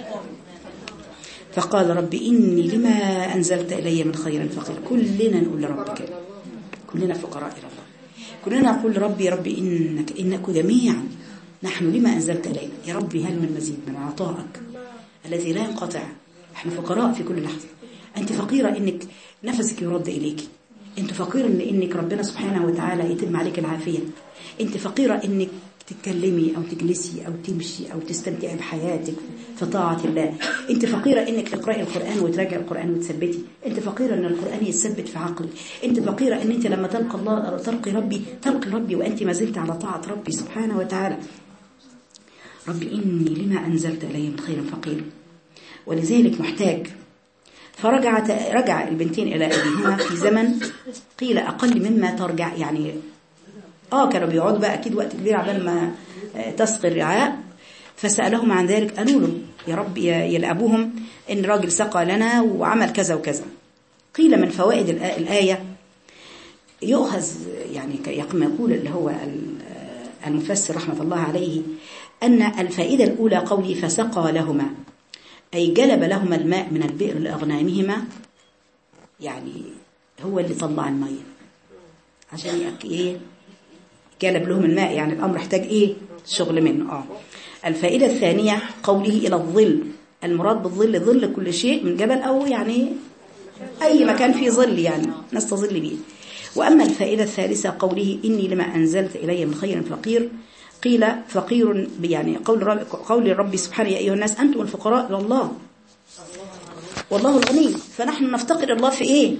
فقال ربي إني لما أنزلت إلي من خير فقير كلنا نقول لرب كده كلنا فقراء إلى الله كلنا نقول ربي ربي إنك إنك جميعا نحن لما أنزلت إلينا يا ربي هل من مزيد من عطائك الذي لا ينقطع احنا فقراء في كل لحظة أنت فقيرة إنك نفسك يرد إليك أنت فقيرة إن إنك ربنا سبحانه وتعالى يتم عليك العافية أنت فقيرة إنك تتكلمي أو تجلسي أو تمشي أو تستمتعي بحياتك في طاعة الله أنت فقيرة إنك تقرأي القرآن وتراجعي القرآن وتثبتي أنت فقيرة إن القرآن يثبت في عقلك أنت فقيرة إن أنت لما تلقى الله تلقي ربي تلقي ربي وأنت ما زلت على طاعة ربي سبحانه وتعالى ربي إني لما أنزلت إلي من خير فقير ولذلك محتاج فرجعت رجع البنتين إلى أبيهما في زمن قيل أقل مما ترجع يعني اه كانوا بيقعدوا بقى اكيد وقت كبير عبال ما آه، تسقي الرعاء فسالهم عن ذلك قالوا له يا رب يا يا لابوهم ان راجل سقى لنا وعمل كذا وكذا قيل من فوائد الآ- الايه يؤخذ يعني ك- كما يقول اللي هو ال- المفسر رحمه الله عليه ان الفائده الاولى قولي فسقى لهما اي جلب لهما الماء من البئر لاغنامهما يعني هو اللي طلع الميه عشان يأك- ايه جلب لهم الماء يعني الامر احتاج ايه شغل منه اه الفائده الثانيه قوله الى الظل المراد بالظل ظل كل شيء من جبل او يعني اي مكان فيه ظل يعني نستظل به واما الفائده الثالثه قوله اني لما انزلت الي من خير فقير قيل فقير يعني قول رب قول الرب سبحانه يا ايها الناس انتم الفقراء الى الله والله الغني فنحن نفتقر إلى الله في ايه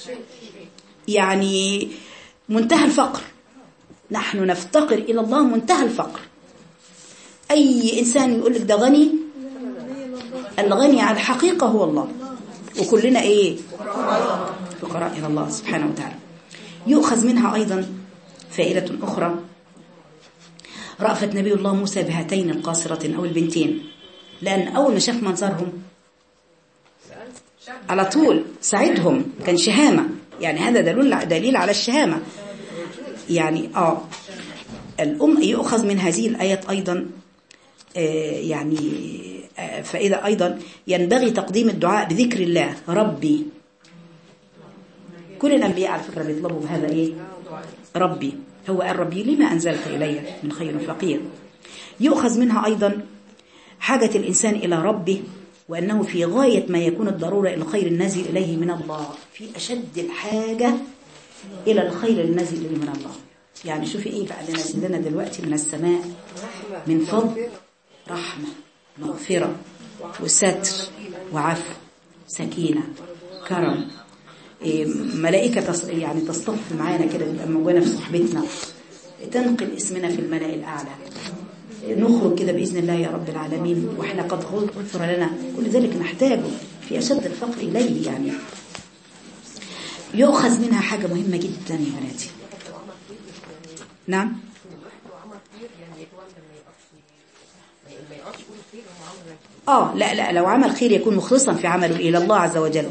يعني منتهى الفقر نحن نفتقر إلى الله منتهى الفقر أي إنسان يقول لك ده غني الغني على الحقيقة هو الله وكلنا إيه فقراء إلى الله سبحانه وتعالى يؤخذ منها أيضا فائدة أخرى رأفة نبي الله موسى بهاتين القاصرتين أو البنتين لأن أول ما شاف منظرهم على طول ساعدهم كان شهامة يعني هذا دليل دليل على الشهامة يعني آه الأم يؤخذ من هذه الآيات أيضا آه يعني آه فإذا أيضا ينبغي تقديم الدعاء بذكر الله ربي كل الأنبياء على فكرة بيطلبوا بهذا إيه ربي هو قال ربي لما أنزلت إلي من خير فقير يؤخذ منها أيضا حاجة الإنسان إلى ربه وأنه في غاية ما يكون الضرورة إلى الخير النازل إليه من الله في أشد الحاجة إلى الخير النازل إليه من الله يعني شوفي إيه بقى اللي نازل لنا دلوقتي من السماء من فضل رحمة مغفرة وستر وعفو سكينة كرم إيه ملائكة تص... يعني تصطف معانا كده تبقى موجودة في صحبتنا تنقل اسمنا في الملأ الأعلى نخرج كده بإذن الله يا رب العالمين وإحنا قد غفر لنا كل ذلك نحتاجه في أشد الفقر إليه يعني يؤخذ منها حاجة مهمة جدا يا بناتي نعم آه لا لا لو عمل خير يكون مخلصا في عمله إلى الله عز وجل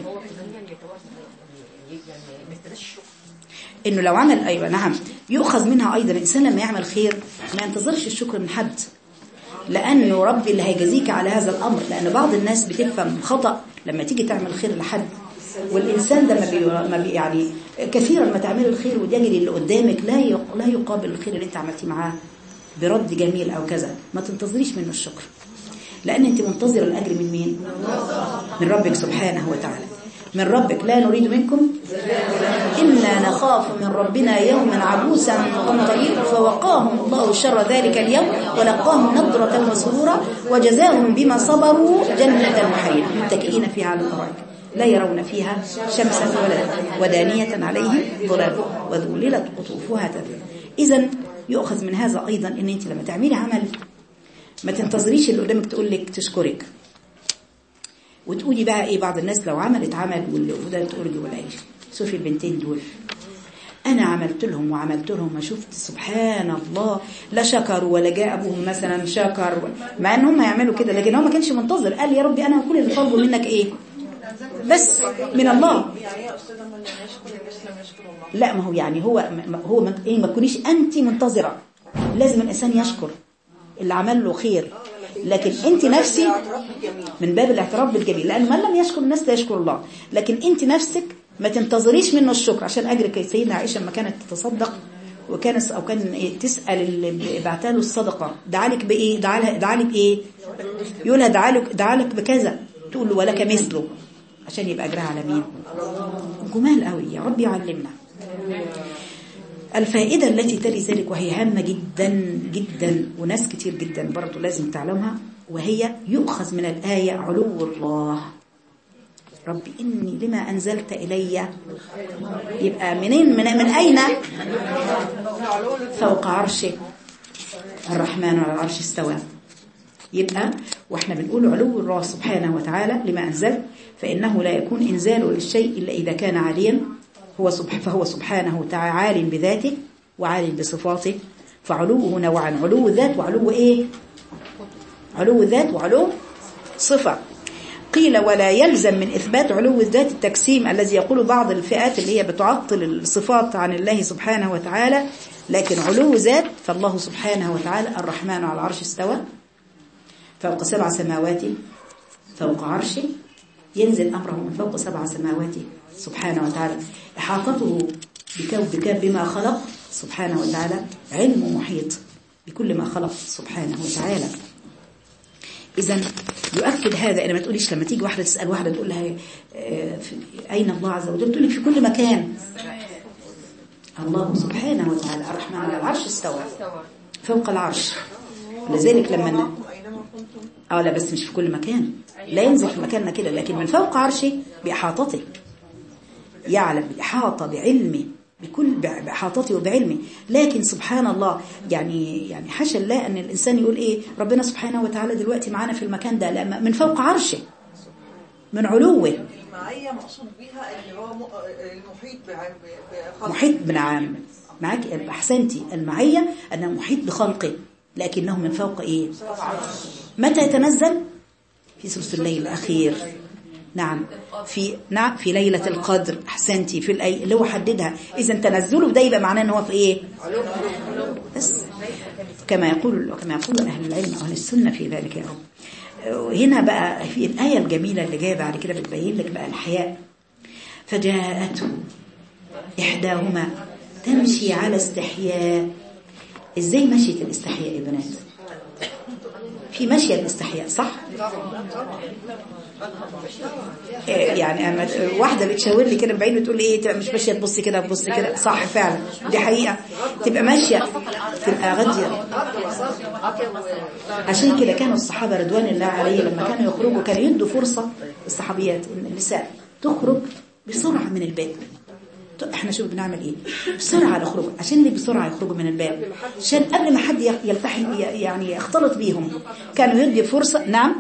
انه لو عمل ايوه نعم يؤخذ منها ايضا الانسان لما يعمل خير ما ينتظرش الشكر من حد لانه ربي اللي هيجازيك على هذا الامر لان بعض الناس بتفهم خطا لما تيجي تعمل خير لحد والانسان ده ما بي ما بي يعني كثيرا ما تعمل الخير وتجد اللي قدامك لا لا يقابل الخير اللي انت عملتيه معاه برد جميل او كذا ما تنتظريش منه الشكر لان انت منتظره الاجر من مين من ربك سبحانه وتعالى من ربك لا نريد منكم إنا نخاف من ربنا يوما عبوسا قمطريرا فوقاهم الله شر ذلك اليوم ولقاهم نضرة وسرورا وجزاهم بما صبروا جنة وحريرا متكئين فيها على الأرائك لا يرون فيها شمسا ولا ودانية عليهم ظلال وذللت قطوفها تذليلا إذا يؤخذ من هذا أيضا أن أنت لما تعملي عمل ما تنتظريش اللي قدامك تقول لك تشكرك وتقولي بقى ايه بعض الناس لو عملت عمل واللي وده تقول ولا ايه شوفي البنتين دول انا عملت لهم وعملت لهم ما شفت سبحان الله لا شكروا ولا جاء ابوهم مثلا شكر مع ان هم يعملوا كده لكن هو ما كانش منتظر قال يا ربي انا كل اللي طالبه منك ايه بس من الله لا ما هو يعني هو هو ما ايه ما تكونيش انت منتظره لازم الانسان يشكر اللي عمل له خير لكن انت نفسي من باب الاعتراف بالجميل لان من لم يشكر الناس لا يشكر الله لكن انت نفسك ما تنتظريش منه الشكر عشان اجرك سيدنا عائشه لما كانت تتصدق وكانت او كان إيه تسال اللي بعتها له الصدقه دعالك بايه دعالها دعالك بايه يقول لها دعالك دعالك بكذا تقول له ولك مثله عشان يبقى اجرها على مين جمال قوي يا رب يعلمنا الفائدة التي تلي ذلك وهي هامة جدا جدا وناس كتير جدا برضو لازم تعلمها وهي يؤخذ من الآية علو الله ربي إني لما أنزلت إلي يبقى منين من, من أين فوق عرشه الرحمن على العرش استوى يبقى واحنا بنقول علو الله سبحانه وتعالى لما أنزل فإنه لا يكون إنزاله للشيء إلا إذا كان عاليا هو سبح فهو سبحانه وتعالى عال بذاته وعالم بصفاته فعلوه نوعان علو الذات وعلو ايه علو الذات وعلو صفة قيل ولا يلزم من إثبات علو الذات التجسيم الذي يقول بعض الفئات اللي هي بتعطل الصفات عن الله سبحانه وتعالى لكن علو ذات فالله سبحانه وتعالى الرحمن على العرش استوى فوق سبع سماوات فوق عرشه ينزل أمره من فوق سبع سماوات سبحانه وتعالى إحاطته بكون بكون بما خلق سبحانه وتعالى علم محيط بكل ما خلق سبحانه وتعالى إذا يؤكد هذا أنا ما تقوليش لما تيجي واحدة تسأل واحدة تقول لها آه، في أين الله عز وجل تقول لك في كل مكان الله سبحانه وتعالى الرحمن على العرش استوى فوق العرش لذلك لما ن- اه لا بس مش في كل مكان لا ينزل في مكاننا كده لكن من فوق عرشه بإحاطته يعلم بالإحاطة بعلمه بكل بإحاطته وبعلمه لكن سبحان الله يعني يعني حاشا الله أن الإنسان يقول إيه ربنا سبحانه وتعالى دلوقتي معانا في المكان ده لا من فوق عرشه من علوه المعية مقصود بيها اللي هو م- المحيط بع- بخلقه محيط بنعم معاك أحسنتي المعية أنه محيط بخلقه لكنه من فوق إيه متى يتنزل في ثلث الليل الأخير نعم في نعم في ليلة القدر أحسنتي في الأي اللي هو حددها إذا تنزله ده يبقى معناه إن هو في إيه بس كما يقول كما يقول أهل العلم أهل السنة في ذلك يا رب هنا بقى في الآية الجميلة اللي جاية بعد كده بتبين لك بقى الحياء فجاءته إحداهما تمشي على استحياء إزاي مشيت الاستحياء يا بنات في مشي الاستحياء صح إيه يعني أما واحدة بتشاور لي كده من بعيد بتقول لي ايه تبقى مش ماشيه تبص كده تبص كده صح فعلا دي حقيقة تبقى ماشية تبقى غادية عشان كده كانوا الصحابة رضوان الله عليه لما كانوا يخرجوا كانوا يدوا فرصة الصحابيات إن النساء تخرج بسرعة من الباب احنا شوف بنعمل ايه بسرعة نخرج عشان اللي بسرعة يخرجوا من الباب عشان قبل ما حد يلتحم يعني يختلط بيهم كانوا يدي فرصة نعم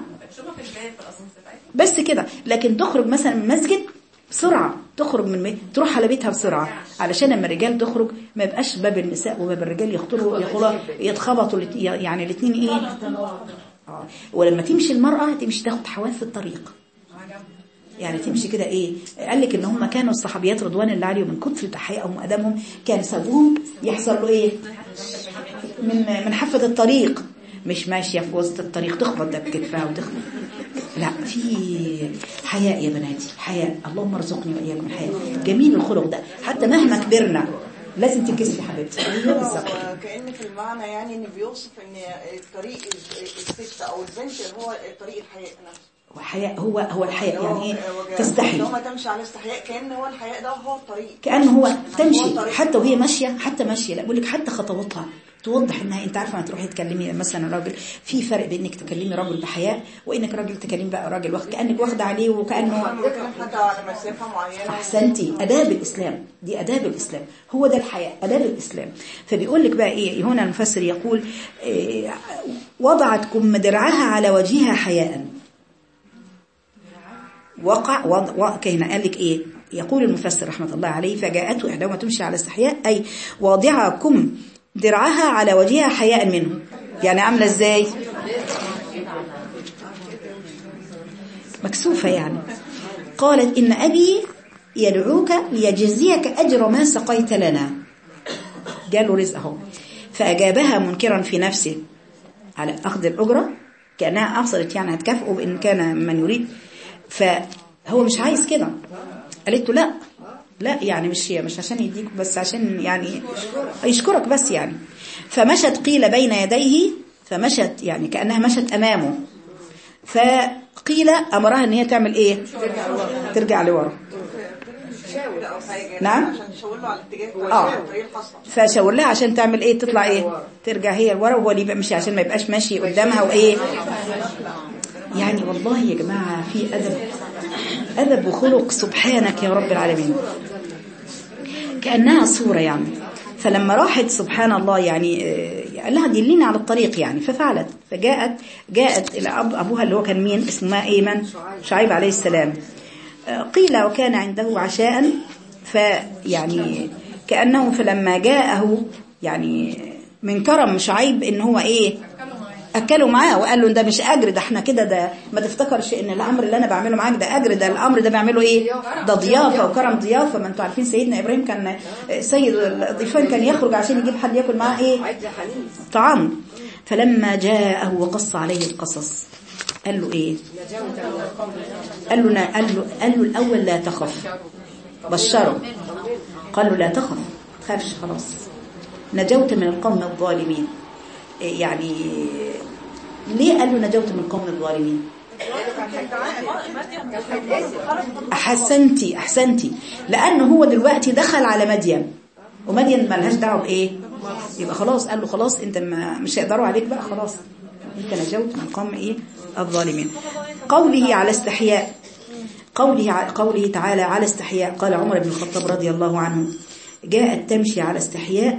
بس كده لكن تخرج مثلا من مسجد بسرعة تخرج من مي... تروح على بيتها بسرعة علشان لما الرجال تخرج ما يبقاش باب النساء وباب الرجال يخطروا يخلوا يتخبطوا الات- يعني الاثنين ايه آه. ولما تمشي المرأة تمشي تاخد حواف في الطريق يعني تمشي كده ايه قال لك ان هم كانوا الصحابيات رضوان الله عليهم من كتر تحقيقهم وادمهم كان سابوهم يحصل له ايه من من حافه الطريق مش ماشيه في وسط الطريق تخبط ده بكتفها وتخبط لا في حياء يا بناتي حياء اللهم ارزقني واياكم الحياء جميل الخلق ده حتى مهما كبرنا لازم تنكسفي حبيبتي ايوه بالظبط وكأن في المعنى يعني ان بيوصف ان طريق الست او البنت هو طريق الحياء نفسه وحياء هو هو الحياء يعني ايه وجاء- تستحي لو ما تمشي على استحياء كأن هو الحياء ده هو الطريق كأنه هو تمشي الطريق. حتى وهي ماشية حتى ماشية لا بقول لك حتى خطواتها توضح انها انت عارفه ما تروحي تكلمي مثلا راجل في فرق بين انك تكلمي راجل بحياء وانك راجل تكلمي بقى راجل واخد كانك واخده عليه وكانه لما بتكلم حتى على مسافة معينة احسنتي اداب الاسلام دي اداب الاسلام هو ده الحياء اداب الاسلام فبيقول لك بقى ايه هنا المفسر يقول إيه وضعت كم درعها على وجهها حياء وقع وضع وقع هنا قال لك ايه يقول المفسر رحمه الله عليه فجاءته احداهما تمشي على استحياء اي واضعه كم درعها على وجهها حياء منه يعني عامله ازاي مكسوفه يعني قالت ان ابي يدعوك ليجزيك اجر ما سقيت لنا جاله رزق اهو فاجابها منكرا في نفسه على اخذ الاجره كانها ابصرت يعني هتكافئه بان كان من يريد فهو مش عايز كده قالت له لا لا يعني مش مش عشان يديك بس عشان يعني يشكرك بس يعني فمشت قيل بين يديه فمشت يعني كأنها مشت أمامه فقيل أمرها أن هي تعمل إيه ترجع لورا أو حاجة نعم. عشان تشاور له على الاتجاه آه. كويس الطريق الخاصة فشاور لها عشان تعمل ايه تطلع ايه ترجع هي لورا وهو اللي يبقى مشي عشان ما يبقاش ماشي قدامها وايه يعني والله يا جماعة في أدب أدب وخلق سبحانك يا رب العالمين كأنها صورة يعني فلما راحت سبحان الله يعني آه، قال لها دليني على الطريق يعني ففعلت فجاءت جاءت إلى أب أبوها اللي هو كان مين اسمه أيمن شعيب عليه السلام آه، قيل وكان عنده عشاء فيعني كأنه فلما جاءه يعني من كرم شعيب ان هو ايه اكلوا معاه وقال له ده مش اجر ده احنا كده ده ما تفتكرش ان الامر اللي انا بعمله معاك ده اجر ده الامر ده بعمله ايه ده ضيافه وكرم ضيافه ما انتوا عارفين سيدنا ابراهيم كان سيد الضيفان كان يخرج عشان يجيب حد ياكل معاه ايه طعام فلما جاءه وقص عليه القصص قال له ايه قال له قال له قال له الاول لا تخف بشره قال له لا تخف تخافش خلاص نجوت من القوم الظالمين يعني ليه قال له نجوت من القوم الظالمين احسنتي احسنتي لانه هو دلوقتي دخل على مدين ومدين ملهاش دعوه بايه يبقى خلاص قال له خلاص انت ما مش هيقدروا عليك بقى خلاص انت نجوت من القوم ايه الظالمين قوله على استحياء قوله قوله تعالى على استحياء قال عمر بن الخطاب رضي الله عنه جاءت تمشي على استحياء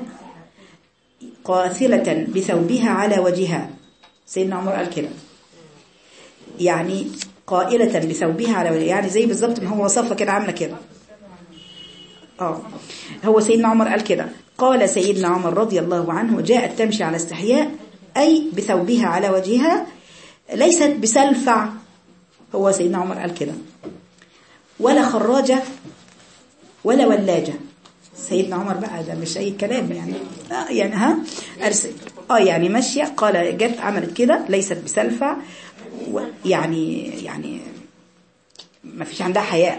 قاثلة بثوبها على وجهها سيدنا عمر قال كده يعني قائلة بثوبها على وجهها يعني زي بالظبط ما هو وصفها كده عاملة كده اه هو سيدنا عمر قال كده قال سيدنا عمر رضي الله عنه جاءت تمشي على استحياء أي بثوبها على وجهها ليست بسلفع هو سيدنا عمر قال كده ولا خراجة ولا ولاجة سيدنا عمر بقى ده مش أي كلام يعني آه يعني ها أرسل آه يعني ماشية قال جت عملت كده ليست بسلفع يعني يعني ما فيش عندها حياء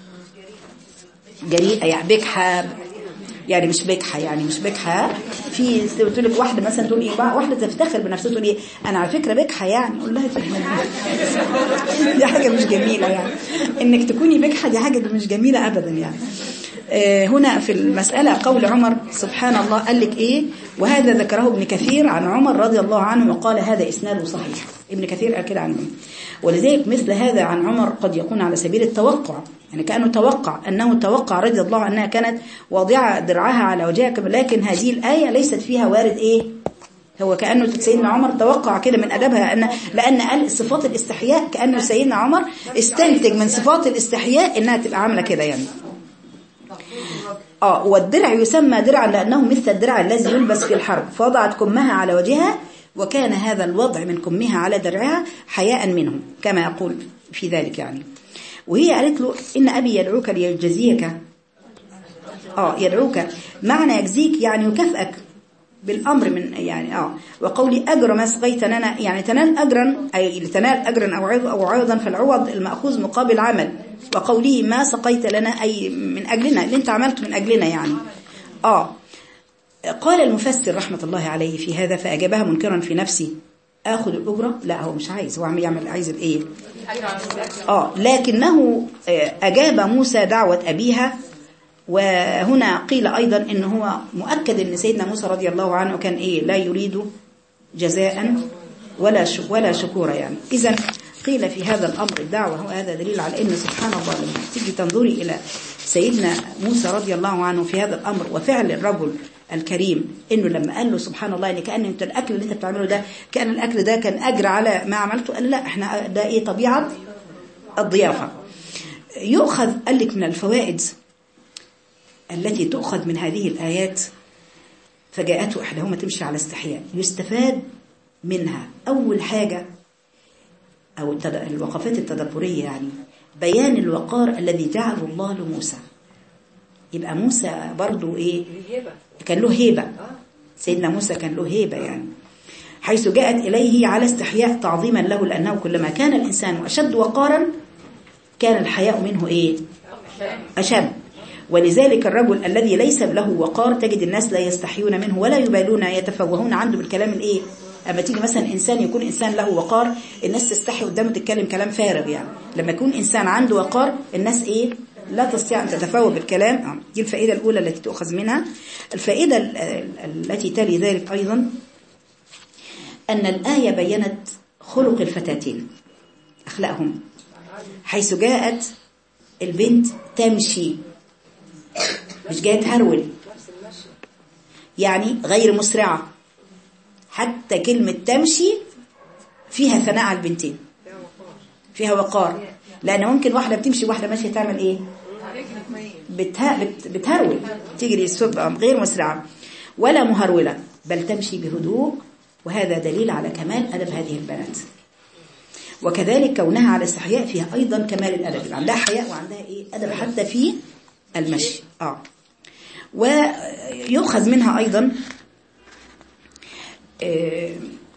جريئة يعني بجحة يعني مش بجحة يعني مش بجحة في تقول لك واحدة مثلا تقول ايه واحدة تفتخر بنفسها تقول ايه انا على فكرة بجحة يعني اقول لها دي حاجة مش جميلة يعني انك تكوني بجحة دي حاجة مش جميلة ابدا يعني هنا في المسألة قول عمر سبحان الله قال لك ايه وهذا ذكره ابن كثير عن عمر رضي الله عنه وقال هذا اسناده صحيح ابن كثير قال كده عنه ولذلك مثل هذا عن عمر قد يكون على سبيل التوقع يعني كأنه توقع أنه توقع رضي الله عنها كانت واضعة درعها على وجهها لكن هذه الآية ليست فيها وارد إيه هو كأنه سيدنا عمر توقع كده من أدبها أن لأن قال صفات الاستحياء كأنه سيدنا عمر استنتج من صفات الاستحياء إنها تبقى عاملة كده يعني آه والدرع يسمى درعا لأنه مثل الدرع الذي يلبس في الحرب فوضعت كمها على وجهها وكان هذا الوضع من كمها على درعها حياء منه كما يقول في ذلك يعني وهي قالت له إن أبي يدعوك ليجزيك آه يدعوك معنى يجزيك يعني يكافئك بالأمر من يعني آه وقولي أجر ما سقيت لنا يعني تنال أجرا أي تنال أجرا أو عوض أو عوضا فالعوض المأخوذ مقابل عمل وقوله ما سقيت لنا أي من أجلنا اللي أنت عملته من أجلنا يعني آه قال المفسر رحمة الله عليه في هذا فأجابها منكرا في نفسي اخذ الاجره لا هو مش عايز هو عم يعمل عايز الايه اه لكنه اجاب موسى دعوه ابيها وهنا قيل ايضا ان هو مؤكد ان سيدنا موسى رضي الله عنه كان ايه لا يريد جزاء ولا ولا شكورا يعني اذا قيل في هذا الامر الدعوه وهذا دليل على ان سبحان الله لما تيجي تنظري الى سيدنا موسى رضي الله عنه في هذا الامر وفعل الرجل الكريم انه لما قال له سبحان الله يعني كان انت الاكل اللي انت بتعمله ده كان الاكل ده كان اجر على ما عملته قال لا احنا ده ايه طبيعه الضيافه يؤخذ قال لك من الفوائد التي تؤخذ من هذه الايات فجاءته احداهما تمشي على استحياء يستفاد منها اول حاجه او الوقفات التدبريه يعني بيان الوقار الذي جعله الله لموسى يبقى موسى برضو ايه كان له هيبة سيدنا موسى كان له هيبة يعني حيث جاءت إليه على استحياء تعظيما له لأنه كلما كان الإنسان أشد وقارا كان الحياء منه إيه أشد ولذلك الرجل الذي ليس له وقار تجد الناس لا يستحيون منه ولا يبالون يتفوهون عنده بالكلام الإيه أما تيجي مثلا إنسان يكون إنسان له وقار الناس تستحي قدامه تتكلم كلام فارغ يعني لما يكون إنسان عنده وقار الناس إيه لا تستطيع أن تتفاوض بالكلام دي الفائدة الأولى التي تؤخذ منها الفائدة التي تلي ذلك أيضا أن الآية بينت خلق الفتاتين أخلاقهم حيث جاءت البنت تمشي مش جاية تهرول يعني غير مسرعة حتى كلمة تمشي فيها ثناء على البنتين فيها وقار لأن ممكن واحدة بتمشي واحدة ماشية تعمل إيه بتها بت بتهرول تجري السرعة غير مسرعة ولا مهرولة بل تمشي بهدوء وهذا دليل على كمال أدب هذه البنات وكذلك كونها على استحياء فيها أيضا كمال الأدب يبقى عندها حياء وعندها إيه أدب حتى في المشي آه ويؤخذ منها أيضا آه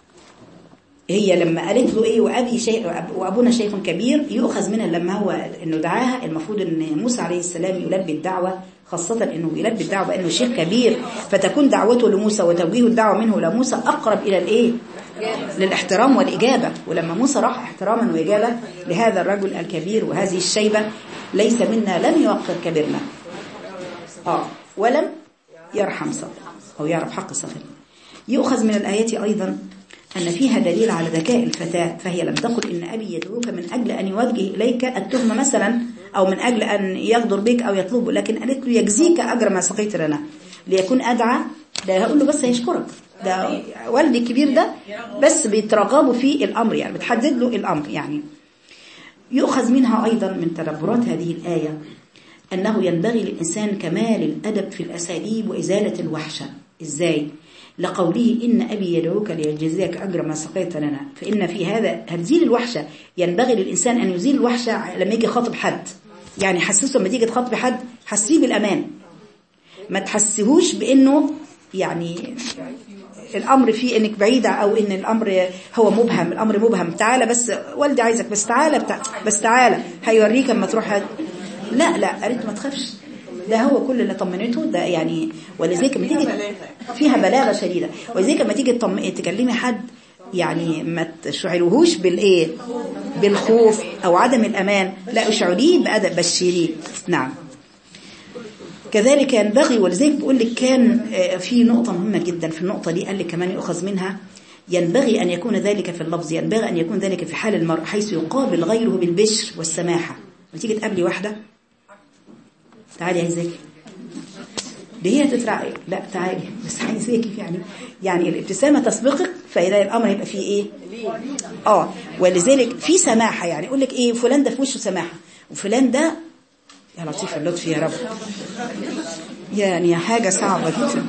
هي لما قالت له ايه وابي شيء وابونا شيخ كبير يؤخذ منها لما هو انه دعاها المفروض ان موسى عليه السلام يلبي الدعوه خاصة انه يلبي الدعوة بانه شيخ كبير فتكون دعوته لموسى وتوجيه الدعوة منه لموسى اقرب الى الايه للاحترام والاجابة ولما موسى راح احتراما واجابة لهذا الرجل الكبير وهذه الشيبة ليس منا لم يوقر كبيرنا اه ولم يرحم صغير او يعرف حق صغير يؤخذ من الايات ايضا أن فيها دليل على ذكاء الفتاة فهي لم تقل إن أبي يدعوك من أجل أن يوجه إليك التهمة مثلا أو من أجل أن يغدر بك أو يطلب لكن قالت له يجزيك أجر ما سقيت لنا ليكون أدعى ده هقول له بس هيشكرك ده والدي الكبير ده بس بيترغبوا في الأمر يعني بتحدد له الأمر يعني يؤخذ منها أيضا من تدبرات هذه الآية أنه ينبغي للإنسان كمال الأدب في الأساليب وإزالة الوحشة إزاي؟ لقوله إن أبي يدعوك ليجزيك أجر ما سقيت لنا فإن في هذا هتزيل الوحشة ينبغي للإنسان أن يزيل الوحشة لما يجي خاطب حد يعني حسسه لما تيجي تخاطب حد حسيه بالأمان ما تحسهوش بأنه يعني الأمر فيه أنك بعيدة أو أن الأمر هو مبهم الأمر مبهم تعالى بس والدي عايزك بس تعالى بتاع بس تعالى هيوريك اما تروح هد... لا لا قالت ما تخافش ده هو كل اللي طمنته ده يعني ولذلك لما تيجي فيها بلاغه شديده ولذلك لما تيجي تكلمي حد يعني ما تشعرهوش بالايه بالخوف او عدم الامان لا اشعريه بادب بشريه نعم كذلك ينبغي ولذلك بقول لك كان في نقطه مهمه جدا في النقطه دي قال لك كمان يؤخذ منها ينبغي أن يكون ذلك في اللفظ ينبغي أن يكون ذلك في حال المرء حيث يقابل غيره بالبشر والسماحة وتيجي تقابلي واحدة تعالي عايزاكي دي هي تترعي لا تعالي بس عايزاكي يعني يعني الابتسامة تسبقك فإذا الأمر يبقى فيه إيه آه ولذلك في سماحة يعني يقول لك إيه فلان ده في وشه سماحة وفلان ده يا لطيف اللطف يا رب يعني حاجة صعبة جدا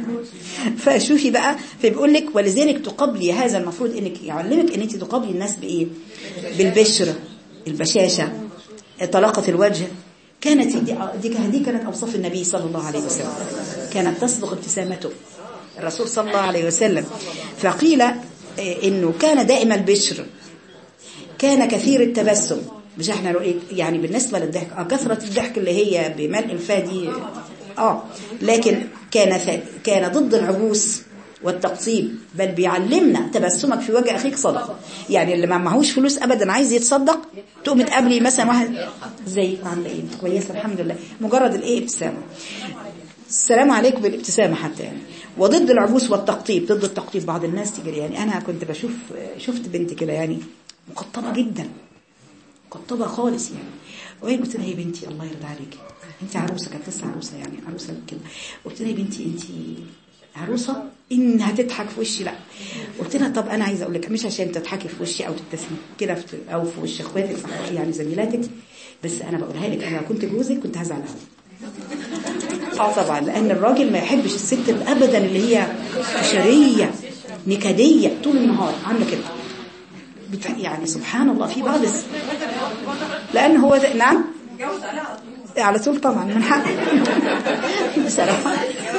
فشوفي بقى فبيقول لك ولذلك تقابلي هذا المفروض انك يعلمك ان انت تقابلي الناس بايه بالبشر البشاشه طلاقه الوجه كانت دي, دي, دي كانت اوصاف النبي صلى الله عليه وسلم كانت تصدق ابتسامته الرسول صلى الله عليه وسلم فقيل انه كان دائم البشر كان كثير التبسم مش احنا يعني بالنسبه للضحك اه كثره الضحك اللي هي بملء الفادي اه لكن كان كان ضد العبوس والتقصيب بل بيعلمنا تبسمك في وجه اخيك صدقه يعني اللي ما معهوش فلوس ابدا عايز يتصدق تقوم تقابلي مثلا واحد زي عامله ايه كويسه الحمد لله مجرد الايه ابتسامه السلام عليكم بالابتسامه حتى يعني وضد العبوس والتقطيب ضد التقطيب بعض الناس تجري يعني انا كنت بشوف شفت بنت كده يعني مقطبه جدا مقطبه خالص يعني وهي قلت لها يا بنتي الله يرضى عليكي انت عروسه كانت لسه عروسه يعني عروسه كده قلت لها يا بنتي انت عروسه ان هتضحك في وشي لا قلت لها طب انا عايزه اقول لك مش عشان تضحكي في وشي او تبتسمي كده او في وش اخواتك يعني زميلاتك بس انا بقولها لك انا لو كنت جوزك كنت هزعل قوي اه طبعا لان الراجل ما يحبش الست ابدا اللي هي حشريه نكديه طول النهار عامله كده يعني سبحان الله في بعض لان هو ده نعم على طول طبعا من حق بصراحة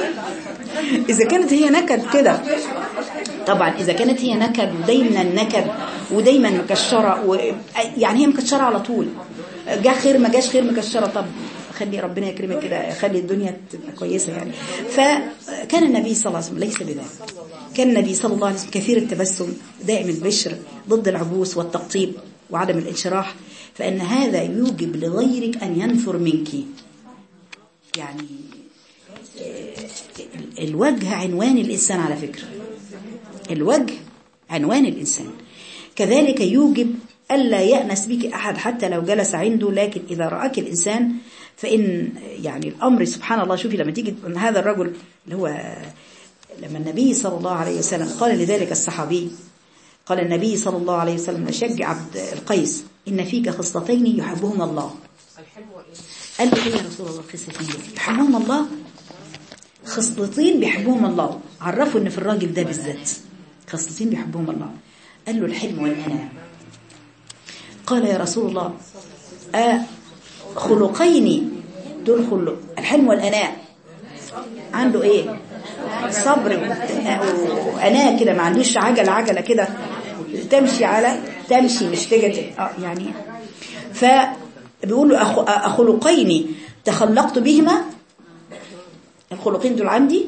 إذا كانت هي نكد كده طبعا إذا كانت هي نكد ودايما نكد ودايما مكشرة و... يعني هي مكشرة على طول جا خير ما جاش خير مكشرة طب خلي ربنا يكرمك كده خلي الدنيا تبقى كويسة يعني فكان النبي صلى الله عليه وسلم ليس بذلك كان النبي صلى الله عليه وسلم كثير التبسم دائم البشر ضد العبوس والتقطيب وعدم الانشراح فإن هذا يوجب لغيرك أن ينفر منك يعني الوجه عنوان الإنسان على فكرة الوجه عنوان الإنسان كذلك يوجب ألا يأنس بك أحد حتى لو جلس عنده لكن إذا رأك الإنسان فإن يعني الأمر سبحان الله شوفي لما تيجي هذا الرجل اللي هو لما النبي صلى الله عليه وسلم قال لذلك الصحابي قال النبي صلى الله عليه وسلم نشج عبد القيس إن فيك خصلتين يحبهما الله قال له إيه يا رسول الله خصلتين يحبهما الله خصلتين بيحبهم الله عرفوا ان في الراجل ده بالذات خصلتين بيحبهم الله قال له الحلم والأناة قال يا رسول الله آه خلقين دول خلق الحلم والأناة عنده ايه صبر وأناة كده ما عندوش عجلة عجلة كده تمشي على تمشي مش تجد اه يعني فبيقول له أخ... أخلقين تخلقت بهما الخلقين دول عندي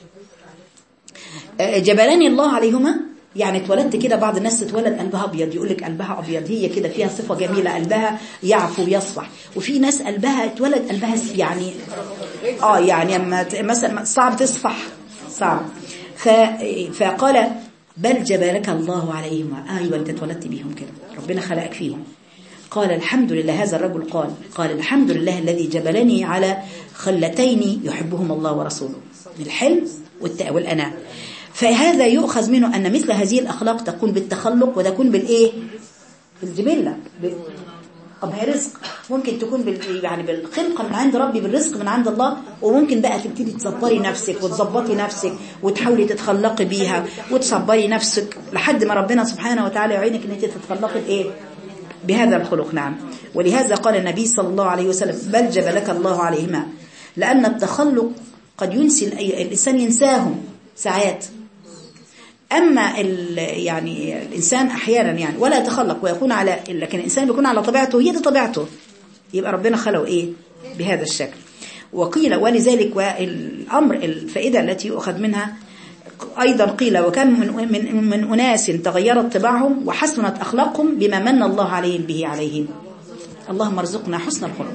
جبلاني الله عليهما يعني اتولدت كده بعض الناس تتولد قلبها ابيض يقول لك قلبها ابيض هي كده فيها صفه جميله قلبها يعفو ويصفح وفي ناس قلبها اتولد قلبها يعني اه يعني اما مثلا صعب تصفح صعب ف فقال بل جبلك الله عليهما ايوه انت اتولدت بيهم كده ربنا خلقك فيهم قال الحمد لله هذا الرجل قال قال الحمد لله الذي جبلني على خلتين يحبهم الله ورسوله الحلم والأناة فهذا يؤخذ منه أن مثل هذه الأخلاق تكون بالتخلق وتكون بالإيه بالجبلة طب هي رزق ممكن تكون بال... يعني بالخلقة من عند ربي بالرزق من عند الله وممكن بقى تبتدي تصبري نفسك وتظبطي نفسك وتحاولي تتخلقي بيها وتصبري نفسك لحد ما ربنا سبحانه وتعالى يعينك ان انت تتخلقي بايه بهذا الخلق نعم ولهذا قال النبي صلى الله عليه وسلم بل جبلك الله عليهما لأن التخلق قد ينسي الإنسان ينساهم ساعات أما يعني الإنسان أحيانا يعني ولا يتخلق ويكون على لكن الإنسان بيكون على طبيعته هي دي طبيعته يبقى ربنا خلقه إيه بهذا الشكل وقيل ولذلك والأمر الفائدة التي يؤخذ منها أيضا قيل وكم من, من, من أناس تغيرت طباعهم وحسنت أخلاقهم بما من الله عليهم به عليهم اللهم ارزقنا حسن الخلق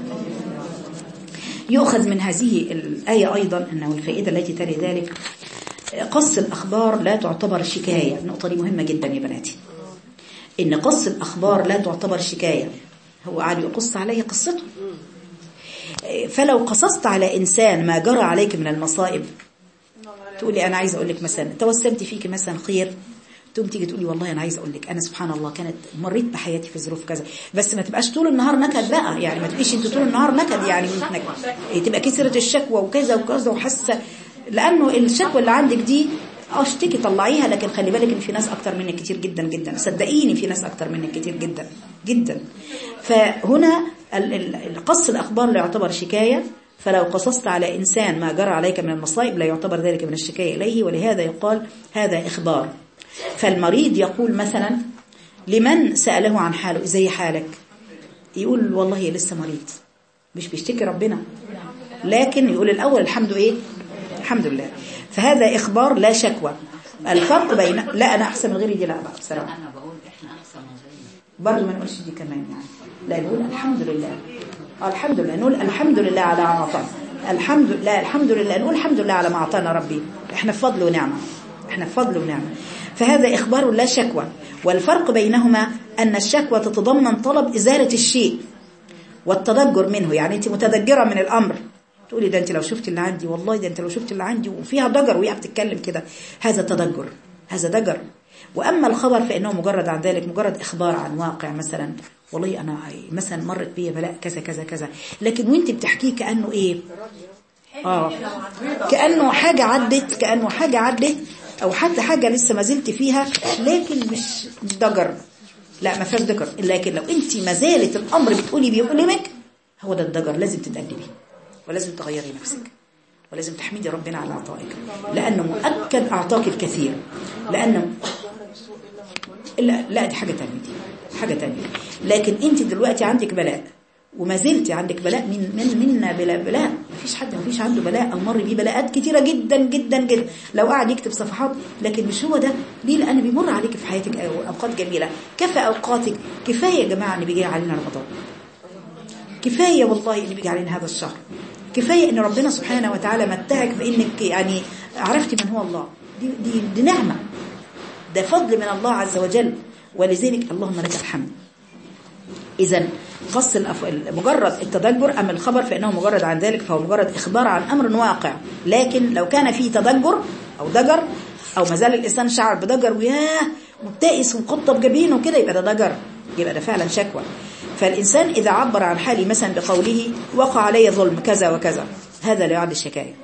يؤخذ من هذه الآية أيضا أنه الفائدة التي تلي ذلك قص الأخبار لا تعتبر شكاية النقطة دي مهمة جدا يا بناتي إن قص الأخبار لا تعتبر شكاية هو قاعد يقص علي قصته فلو قصصت على إنسان ما جرى عليك من المصائب تقولي أنا عايزة أقول لك مثلا توسمت فيك مثلا خير تقوم تيجي تقولي والله أنا عايزة أقول لك أنا سبحان الله كانت مريت بحياتي في ظروف كذا بس ما تبقاش طول النهار نكد بقى يعني ما تبقيش أنت طول النهار نكد يعني نكد تبقى كسرة الشكوى وكذا وكذا وحاسة لأنه الشكوى اللي عندك دي اشتكي طلعيها لكن خلي بالك ان في ناس اكتر منك كتير جدا جدا صدقيني في ناس اكتر منك كتير جدا جدا فهنا القص الاخبار لا يعتبر شكايه فلو قصصت على إنسان ما جرى عليك من المصائب لا يعتبر ذلك من الشكاية إليه ولهذا يقال هذا إخبار فالمريض يقول مثلا لمن سأله عن حاله زي حالك يقول والله لسه مريض مش بيشتكي ربنا لكن يقول الأول الحمد إيه الحمد لله فهذا إخبار لا شكوى الفرق بين لا أنا أحسن من غيري دي لا بقى بصراحة أنا بقول إحنا أحسن من غيرنا برضه ما نقولش دي كمان يعني لا نقول الحمد لله الحمد لله نقول الحمد لله على ما أعطانا الحمد لله الحمد لله نقول الحمد لله على ما أعطانا ربي احنا في فضل ونعمة احنا في فضل ونعمة فهذا إخبار لا شكوى والفرق بينهما أن الشكوى تتضمن طلب إزالة الشيء والتضجر منه يعني أنت متضجرة من الأمر تقولي ده أنت لو شفت اللي عندي والله ده أنت لو شفت اللي عندي وفيها ضجر وهي بتتكلم كده هذا تضجر هذا ضجر وأما الخبر فإنه مجرد عن ذلك مجرد إخبار عن واقع مثلا والله أنا مثلا مرت بيا بلاء كذا كذا كذا لكن وانت بتحكيه كأنه إيه آه كأنه حاجة عدت كأنه حاجة عدت أو حتى حاجة لسه ما زلت فيها لكن مش ضجر لا ما فيهاش ضجر لكن لو انت ما زالت الأمر بتقولي بيؤلمك هو ده الضجر لازم تتأدبي ولازم تغيري نفسك ولازم تحمدي ربنا على عطائك لأنه مؤكد أعطاك الكثير لأنه لا, لا دي حاجة تانية دي حاجة تانية لكن انت دلوقتي عندك بلاء وما زلت عندك بلاء من من منا بلا بلاء مفيش حد مفيش عنده بلاء او مر بيه بلاءات كتيره جدا جدا جدا لو قعد يكتب صفحات لكن مش هو ده ليه لان بيمر عليك في حياتك اوقات جميله كفى اوقاتك كفايه يا جماعه ان بيجي علينا رمضان كفايه والله ان بيجي علينا هذا الشهر كفايه ان ربنا سبحانه وتعالى متعك بانك يعني عرفتي من هو الله دي دي, دي نعمه ده فضل من الله عز وجل ولذلك اللهم لك الحمد إذا قص الأف... مجرد التدجر أما الخبر فإنه مجرد عن ذلك فهو مجرد إخبار عن أمر واقع لكن لو كان فيه تدجر أو دجر أو ما زال الإنسان شعر بدجر وياه مبتئس ومقطب جبينه وكده يبقى ده دجر يبقى ده فعلا شكوى فالإنسان إذا عبر عن حالي مثلا بقوله وقع علي ظلم كذا وكذا هذا لا يعد الشكاية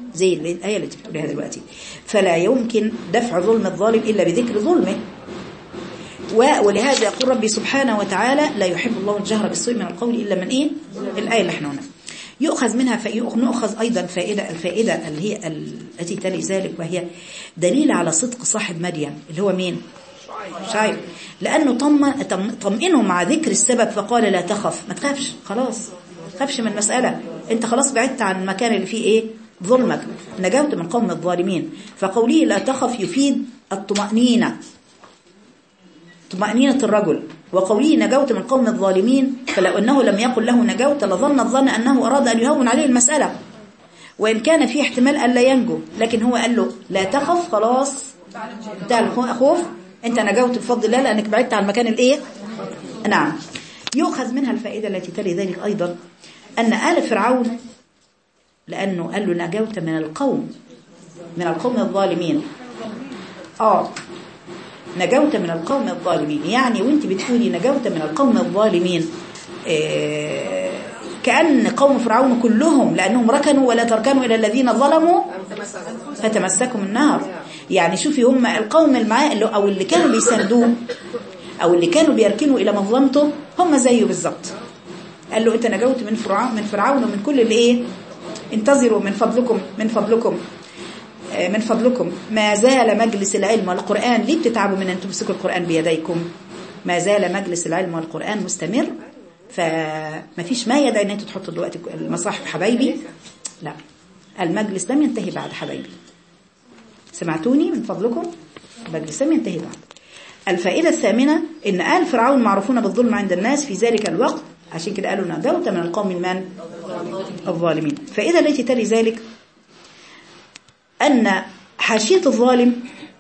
زي الآية التي بتقولها دلوقتي فلا يمكن دفع ظلم الظالم إلا بذكر ظلمه و- ولهذا يقول ربي سبحانه وتعالى لا يحب الله الجهر بالسوء من القول إلا من إيه الآية اللي احنا قلناها يؤخذ منها فنؤخذ أيضا فائدة الفائدة اللي هي التي تلي ذلك وهي دليل على صدق صاحب مريم اللي هو مين شعيب لأنه طمن طم- طمئنه مع ذكر السبب فقال لا تخف ما تخافش خلاص ما تخافش من المسألة انت خلاص بعدت عن المكان اللي فيه ايه ظلمك نجوت من قوم الظالمين فقوله لا تخف يفيد الطمأنينة طمأنينة الرجل وقوله نجوت من قوم الظالمين فلو أنه لم يقل له نجوت لظن الظن أنه أراد أن يهون عليه المسألة وإن كان في احتمال ألا ينجو لكن هو قال له لا تخف خلاص انتهى الخوف انت نجوت بفضل الله لأنك بعدت عن مكان الايه نعم يؤخذ منها الفائدة التي تلي ذلك أيضا أن آل فرعون لأنه قال له نجوت من القوم من القوم الظالمين آه نجوت من القوم الظالمين يعني وانت بتقولي نجوت من القوم الظالمين آه، كأن قوم فرعون كلهم لأنهم ركنوا ولا تركنوا إلى الذين ظلموا فتمسكوا النار يعني شوفي هم القوم المعاه اللي أو اللي كانوا بيساندوه أو اللي كانوا بيركنوا إلى مظلمته هم زيه بالظبط قال له أنت نجوت من فرعون من فرعون ومن كل اللي إيه انتظروا من فضلكم من فضلكم آه، من فضلكم ما زال مجلس العلم والقرآن ليه بتتعبوا من أن تمسكوا القرآن بيديكم ما زال مجلس العلم والقرآن مستمر فما فيش ما يدعي ان انتوا تحطوا دلوقتي المصاحف حبايبي لا المجلس لم ينتهي بعد حبايبي سمعتوني من فضلكم المجلس لم ينتهي بعد الفائدة الثامنة ان آل فرعون معروفون بالظلم عند الناس في ذلك الوقت عشان كده قالوا نجوت من القوم المن الظالمين الفائدة التي تلي ذلك أن حاشية الظالم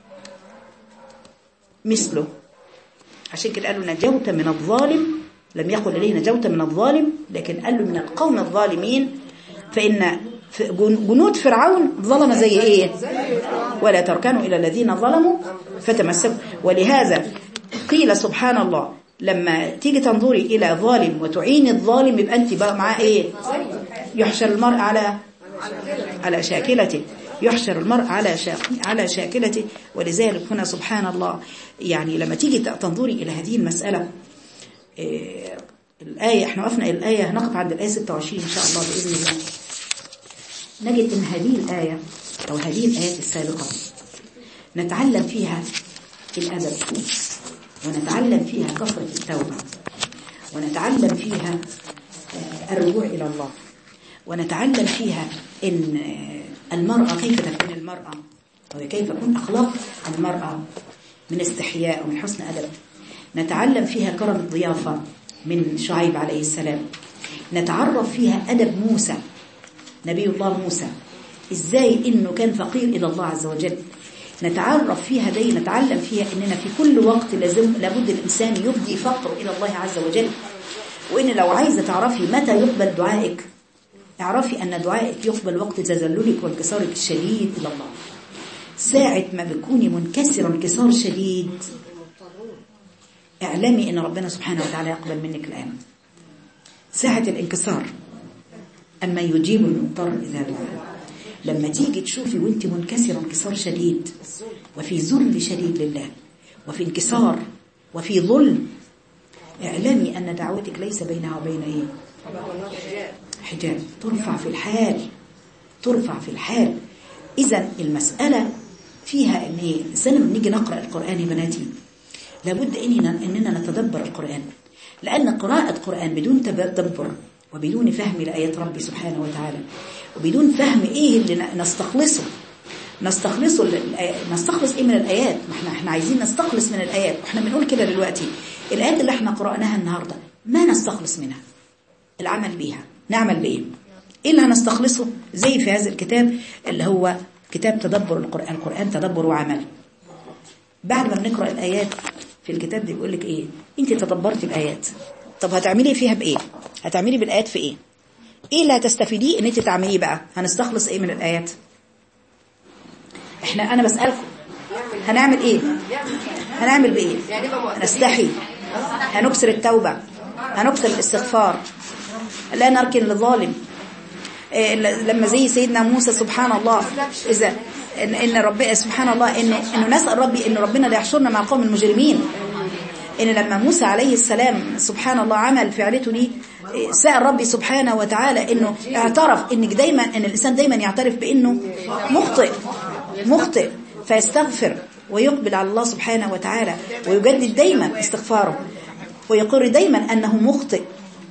مثله عشان كده قالوا نجوت من الظالم لم يقل إليه نجوت من الظالم لكن قال له من القوم الظالمين فإن ف- جن- جنود فرعون ظلم زي إيه ولا تركنوا إلى الذين ظلموا فتمسكوا ولهذا قيل سبحان الله لما تيجي تنظري إلى ظالم وتعين الظالم يبقى أنت بقى معاه إيه يحشر المرء على على شاكلته يحشر المرء على شاك- على شاكلته ولذلك هنا سبحان الله يعني لما تيجي تنظري إلى هذه المسألة إيه، الآية احنا وقفنا الآية هنقف عند الآية 26 إن شاء الله بإذن الله نجد إن هذه الآية أو هذه الآيات السابقة نتعلم فيها الأدب ونتعلم فيها كثرة التوبة ونتعلم فيها آه، الرجوع إلى الله ونتعلم فيها إن آه، المرأة كيف تكون المرأة وكيف تكون أخلاق المرأة من استحياء ومن حسن أدب نتعلم فيها كرم الضيافة من شعيب عليه السلام نتعرف فيها أدب موسى نبي الله موسى إزاي إنه كان فقير إلى الله عز وجل نتعرف فيها دي نتعلم فيها إننا في كل وقت لازم لابد الإنسان يبدي فقره إلى الله عز وجل وإن لو عايزة تعرفي متى يقبل دعائك اعرفي أن دعائك يقبل وقت تذللك وانكسارك الشديد إلى الله ساعة ما بتكوني منكسرة انكسار شديد اعلمي أن ربنا سبحانه وتعالى يقبل منك الآن ساعة الانكسار أما يجيب المضطر إذا دعا لما تيجي تشوفي وانت منكسرة انكسار شديد وفي ذل شديد لله وفي انكسار وفي ظلم اعلمي أن دعوتك ليس بينها وبين إيه حجاب ترفع في الحال ترفع في الحال إذا المسألة فيها إن هي الإنسان لما نيجي نقرأ القرآن يا بناتي لابد إننا, إننا نتدبر القرآن لأن قراءة القرآن بدون تدبر وبدون فهم لآيات ربي سبحانه وتعالى وبدون فهم إيه اللي نستخلصه نستخلصه الآيات- نستخلص إيه من الآيات ما احنا احنا عايزين نستخلص من الآيات واحنا بنقول كده دلوقتي الآيات اللي احنا قرأناها النهاردة ما نستخلص منها العمل بيها نعمل بإيه إيه اللي هنستخلصه زي في هذا الكتاب اللي هو كتاب تدبر القرآن القرآن تدبر وعمل بعد ما بنقرأ الآيات في الكتاب ده بيقول لك إيه أنت تدبرت الآيات طب هتعملي فيها بإيه هتعملي بالآيات في إيه إيه اللي هتستفيديه إن أنت تعمليه بقى هنستخلص إيه من الآيات إحنا أنا بسألكم هنعمل إيه هنعمل بإيه هنستحي هنكسر التوبة هنكسر الاستغفار لا نركن للظالم آه، لما زي سيدنا موسى سبحان الله إذا إن, إن رب سبحان الله إن إنه نسأل ربي إن ربنا لا يحشرنا مع القوم المجرمين إن لما موسى عليه السلام سبحان الله عمل فعلته دي آه، سأل ربي سبحانه وتعالى إنه اعترف إنك دايما إن الإنسان دايما يعترف بإنه مخطئ مخطئ فيستغفر ويقبل على الله سبحانه وتعالى ويجدد دايما استغفاره ويقر دايما أنه مخطئ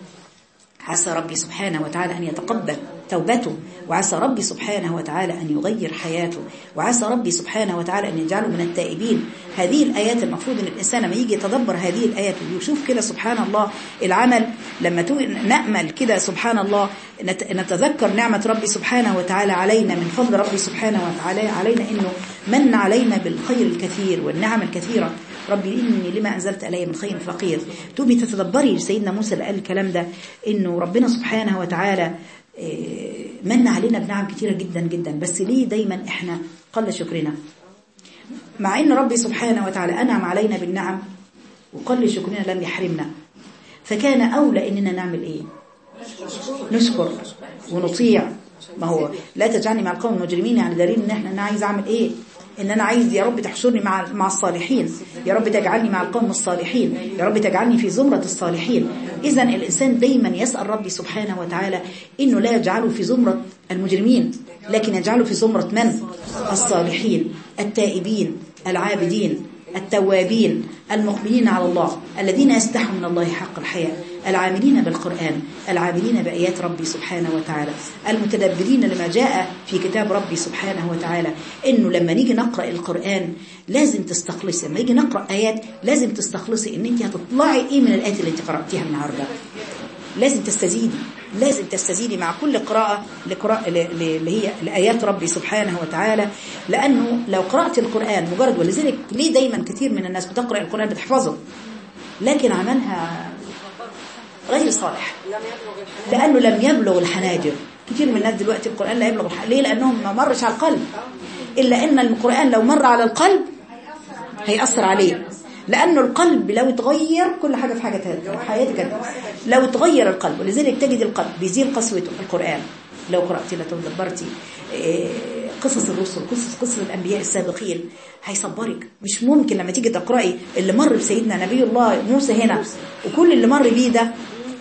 عسى ربي سبحانه وتعالى أن يتقبل توبته وعسى ربي سبحانه وتعالى أن يغير حياته وعسى ربي سبحانه وتعالى أن يجعله من التائبين هذه الآيات المفروض أن الإنسان لما يجي يتدبر هذه الآيات ويشوف كده سبحان الله العمل لما تو- نأمل كده سبحان الله نت- نتذكر نعمة ربي سبحانه وتعالى علينا من فضل ربي سبحانه وتعالى علينا أنه من علينا بالخير الكثير والنعم الكثيرة ربي إني لما أنزلت علي من خير فقير توبي تتدبري سيدنا موسى اللي قال الكلام ده إنه ربنا سبحانه وتعالى إيه، من علينا بنعم كتيرة جدا جدا بس ليه دايما إحنا قل شكرنا مع إن ربي سبحانه وتعالى أنعم علينا بالنعم وقل شكرنا لم يحرمنا فكان أولى إننا نعمل إيه نشكر ونطيع ما هو لا تجعلني مع القوم المجرمين يعني دليل ان احنا انا عايز اعمل ايه ان انا عايز يا رب تحشرني مع مع الصالحين يا رب تجعلني مع القوم الصالحين يا رب تجعلني في زمرة الصالحين اذا الانسان دايما يسأل ربي سبحانه وتعالى انه لا يجعله في زمرة المجرمين لكن يجعله في زمرة من الصالحين التائبين العابدين التوابين المقبلين على الله الذين يستحوا من الله حق الحياة العاملين بالقرآن العاملين بآيات ربي سبحانه وتعالى المتدبرين لما جاء في كتاب ربي سبحانه وتعالى إنه لما نيجي نقرأ القرآن لازم تستخلصي لما نيجي نقرأ آيات لازم تستخلصي إن أنت هتطلعي إيه من الآيات اللي أنت قرأتيها النهارده لازم تستزيدي لازم تستزيدي مع كل قراءة لقراءة ل- ل- اللي هي لآيات ربي سبحانه وتعالى لأنه لو قرأت القرآن مجرد ولذلك ليه دايما كثير من الناس بتقرأ القرآن بتحفظه لكن عملها غير صالح لأنه لم يبلغ الحناجر كثير من الناس دلوقتي القرآن لا يبلغ الحناجر ليه لأنهم ما مرش على القلب إلا أن القرآن لو مر على القلب هيأثر عليه لأنه القلب لو اتغير كل حاجة في حاجة حياتك لو اتغير القلب ولذلك تجد القلب بيزيل قسوته القرآن لو قرأتي لو تدبرتي إيه، قصص الرسل قصص قصص الأنبياء السابقين هيصبرك مش ممكن لما تيجي تقرأي اللي مر بسيدنا نبي الله موسى هنا وكل اللي مر بيه ده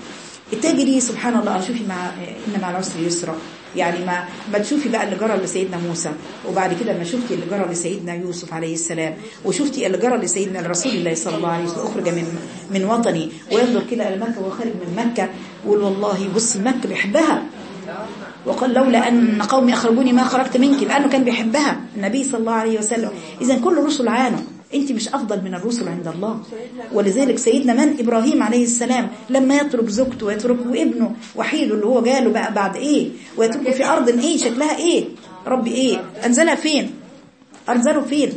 تجري سبحان الله شوفي مع إن مع العسر يسرا يعني ما ما تشوفي بقى اللي جرى لسيدنا موسى وبعد كده ما شفتي اللي جرى لسيدنا يوسف عليه السلام وشفتي اللي جرى لسيدنا رسول الله صلى الله عليه وسلم اخرج من من وطني وينظر كده الى مكه وهو خارج من مكه ويقول والله بص مكه بيحبها وقال لولا أن قومي أخرجوني ما خرجت منك لأنه كان بيحبها النبي صلى الله عليه وسلم إذا كل الرسل عانوا أنت مش أفضل من الرسل عند الله ولذلك سيدنا من إبراهيم عليه السلام لما يترك زوجته ويترك ابنه وحيده اللي هو جاله بقى بعد إيه ويتركه في أرض إيه شكلها إيه ربي إيه أنزلها فين أنزله فين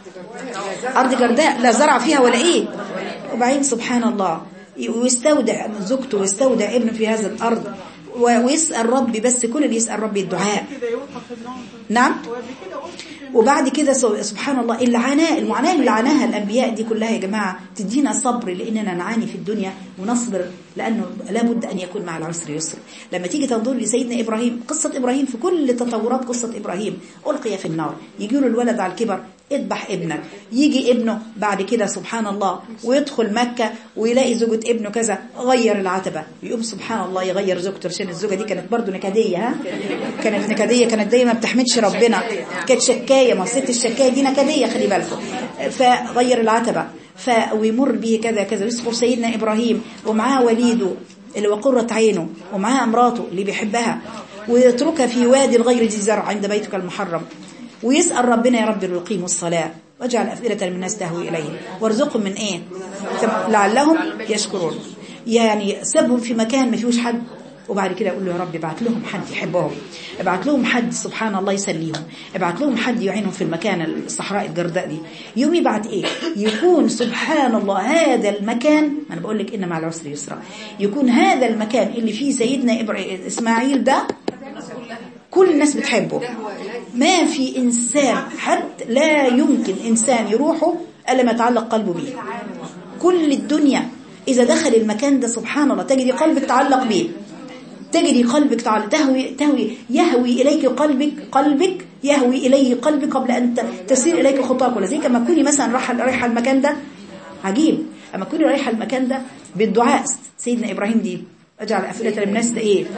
أرض جرداء لا زرع فيها ولا إيه وبعدين سبحان الله ويستودع زوجته ويستودع ابنه في هذا الأرض و- ويسأل ربي بس كل اللي يسأل ربي الدعاء نعم وبعد كده سو- سبحان الله العناء المعاناة اللي عاناها الأنبياء دي كلها يا جماعة تدينا صبر لأننا نعاني في الدنيا ونصبر لأنه لابد أن يكون مع العسر يسر لما تيجي تنظر لسيدنا إبراهيم قصة إبراهيم في كل تطورات قصة إبراهيم ألقي في النار يجي له الولد على الكبر اذبح ابنك يجي ابنه بعد كده سبحان الله ويدخل مكة ويلاقي زوجة ابنه كذا غير العتبة يقوم سبحان الله يغير زوجته عشان الزوجة دي كانت برضو نكدية ها كانت نكدية كانت دايما ما بتحمدش ربنا كانت شكاية ما ست الشكاية دي نكدية خلي بالكم فغير العتبة ف ويمر به كذا كذا يذكر سيدنا إبراهيم ومعاه وليده اللي هو قرة عينه ومعاه امراته اللي بيحبها ويتركها في وادي غير ذي زرع عند بيتك المحرم ويسأل ربنا يا رب ليقيموا الصلاة واجعل أفئدة من الناس تهوي إليه وارزقهم من إيه لعلهم يشكرون يعني سابهم في مكان ما فيهوش حد وبعد كده يقول له يا رب ابعت لهم حد يحبهم ابعت لهم حد سبحان الله يسليهم ابعت لهم حد يعينهم في المكان الصحراء الجرداء دي يوم يبعت ايه يكون سبحان الله هذا المكان ما انا بقول لك ان مع العسر يسرا يكون هذا المكان اللي فيه سيدنا إبراهيم اسماعيل ده كل الناس بتحبه ما في إنسان حد لا يمكن إنسان يروحه ألا ما يتعلق قلبه به كل الدنيا إذا دخل المكان ده سبحان الله تجد قلبك تعلق به تجري قلبك تعالى تهوي تهوي يهوي اليك قلبك قلبك يهوي اليه قلبك قبل ان ت- تسير اليك خطاك ولذلك لما تكوني مثلا رايحه رايحه المكان ده عجيب اما تكوني رايحه المكان ده بالدعاء سيدنا ابراهيم دي اجعل افئده الناس ده ايه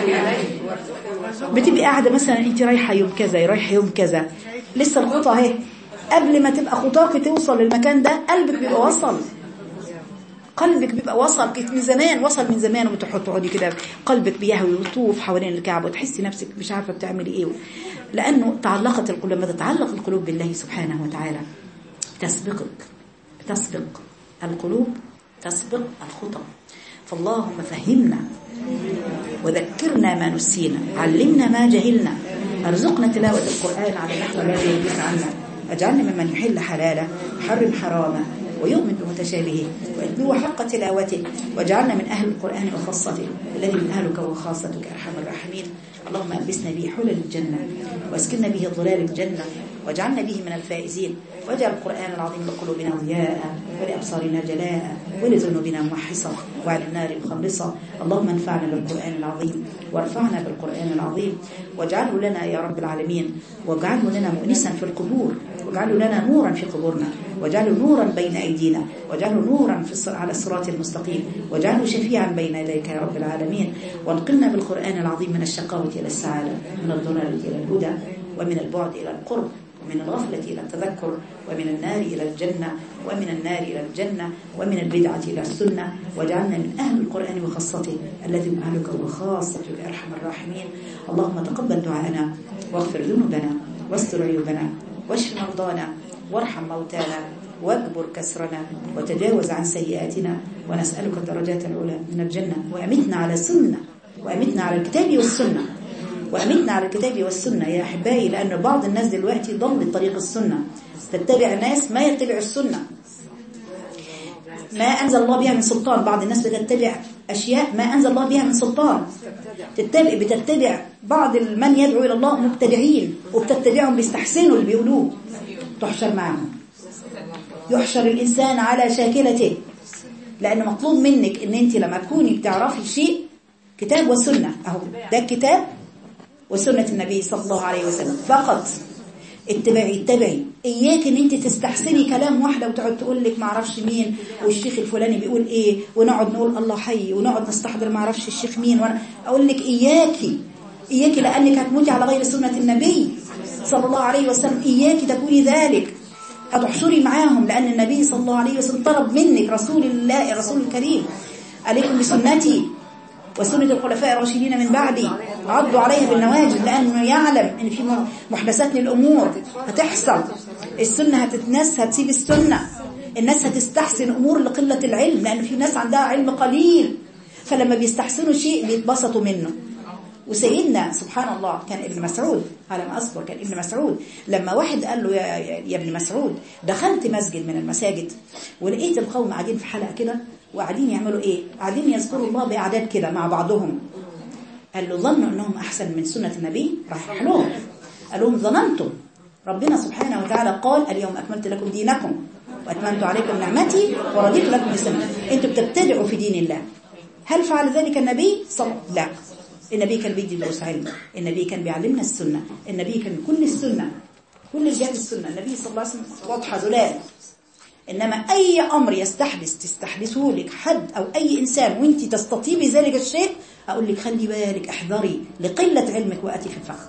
بتبقي قاعده مثلا انت رايحه يوم كذا رايحه يوم كذا لسه الخطى اهي قبل ما تبقى خطاك توصل للمكان ده قلبك بيبقى وصل قلبك بيبقى وصل كت- من زمان وصل من زمان وبتحط تقعدي كده قلبك بيهوي ويطوف حوالين الكعبه وتحسي نفسك مش عارفه بتعملي ايه لانه تعلقت القلوب لما تتعلق القلوب بالله سبحانه وتعالى تسبقك تسبق القلوب تسبق الخطى فاللهم فهمنا وذكرنا ما نسينا علمنا ما جهلنا ارزقنا تلاوة القرآن على النحو الذي يرضيك عنا اجعلنا ممن يحل حلاله يحرم حرامه ويؤمن بمتشابهه ويتلو حق تلاوته واجعلنا من أهل القرآن وخاصته الذي من أهلك وخاصتك أرحم الراحمين اللهم ألبسنا به حلل الجنة واسكننا به ظلال الجنة واجعلنا به من الفائزين واجعل القرآن العظيم لقلوبنا ضياء ولأبصارنا جلاء ولذنوبنا موحصة وعلى النار مخلصة اللهم انفعنا بالقرآن العظيم وارفعنا بالقرآن العظيم واجعله لنا يا رب العالمين واجعله لنا مؤنسا في القبور واجعله لنا نورا في قبورنا واجعله نورا بين أيدينا واجعله نورا في الص- على الصراط المستقيم واجعله شفيعا بين يديك يا رب العالمين وانقلنا بالقرآن العظيم من الشقاوة إلى السعادة من الضلال إلى الهدى ومن البعد إلى القرب ومن الغفلة إلى التذكر ومن النار إلى الجنة ومن النار إلى الجنة ومن البدعة إلى السنة واجعلنا من أهل القرآن وخاصته الذي من أهلك وخاصتك أرحم الراحمين اللهم تقبل دعاءنا واغفر ذنوبنا واستر عيوبنا واشف مرضانا وارحم موتانا واجبر كسرنا وتجاوز عن سيئاتنا ونسألك الدرجات العلى من الجنة وأمتنا على سنة وأمتنا على الكتاب والسنة وأمتنا على الكتاب والسنة يا أحبائي لأن بعض الناس دلوقتي ضل طريق السنة تتبع ناس ما يتبع السنة ما أنزل الله بها من سلطان بعض الناس بتتبع أشياء ما أنزل الله بها من سلطان تتبع بتتبع بعض من يدعو إلى الله مبتدعين وبتتبعهم بيستحسنوا اللي بيقولوه تحشر معهم يحشر الإنسان على شاكلته لأن مطلوب منك ان انت لما تكوني بتعرفي شيء كتاب وسنة اهو ده الكتاب وسنة النبي صلى الله عليه وسلم فقط اتبعي اتبعي اياك ان انت تستحسني كلام واحده وتقعد تقول لك ما اعرفش مين والشيخ الفلاني بيقول ايه ونقعد نقول الله حي ونقعد نستحضر ما اعرفش الشيخ مين وانا اقول لك اياكي اياكي لانك هتموتي على غير سنه النبي صلى الله عليه وسلم اياكي تكوني ذلك هتحشري معاهم لان النبي صلى الله عليه وسلم طلب منك رسول الله الرسول الكريم عليكم بسنتي وسنة الخلفاء الراشدين من بعدي عضوا عليها بالنواجذ لأنه يعلم إن في محدثات للأمور هتحصل السنة هتتنس هتسيب السنة الناس هتستحسن أمور لقلة العلم لأن في ناس عندها علم قليل فلما بيستحسنوا شيء بيتبسطوا منه وسيدنا سبحان الله كان ابن مسعود على ما أذكر كان ابن مسعود لما واحد قال له يا, يا ابن مسعود دخلت مسجد من المساجد ولقيت القوم قاعدين في حلقة كده وقاعدين يعملوا ايه قاعدين يذكروا الله باعداد كده مع بعضهم قال له ظنوا انهم احسن من سنة النبي راح لهم قال لهم ظننتم ربنا سبحانه وتعالى قال اليوم اكملت لكم دينكم واتممت عليكم نعمتي ورضيت لكم الاسلام انتوا بتبتدعوا في دين الله هل فعل ذلك النبي صلى لا النبي كان بيدي دروس علم النبي كان بيعلمنا السنة النبي كان كل السنة كل الجهاد السنة النبي صلى الله عليه وسلم واضحة ذلال إنما أي أمر يستحدث تستحدثه لك حد أو أي إنسان وانت تستطيبي ذلك الشيء أقول لك خلي بالك احذري لقلة علمك وأتي في الفخ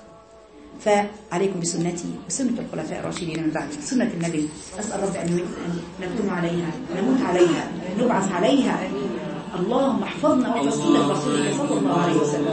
فعليكم بسنتي وسنة الخلفاء الراشدين من بعد سنة النبي أسأل رب أن نكتم عليها نموت عليها نبعث عليها اللهم احفظنا واحفظ سنة رسولك صلى الله عليه وسلم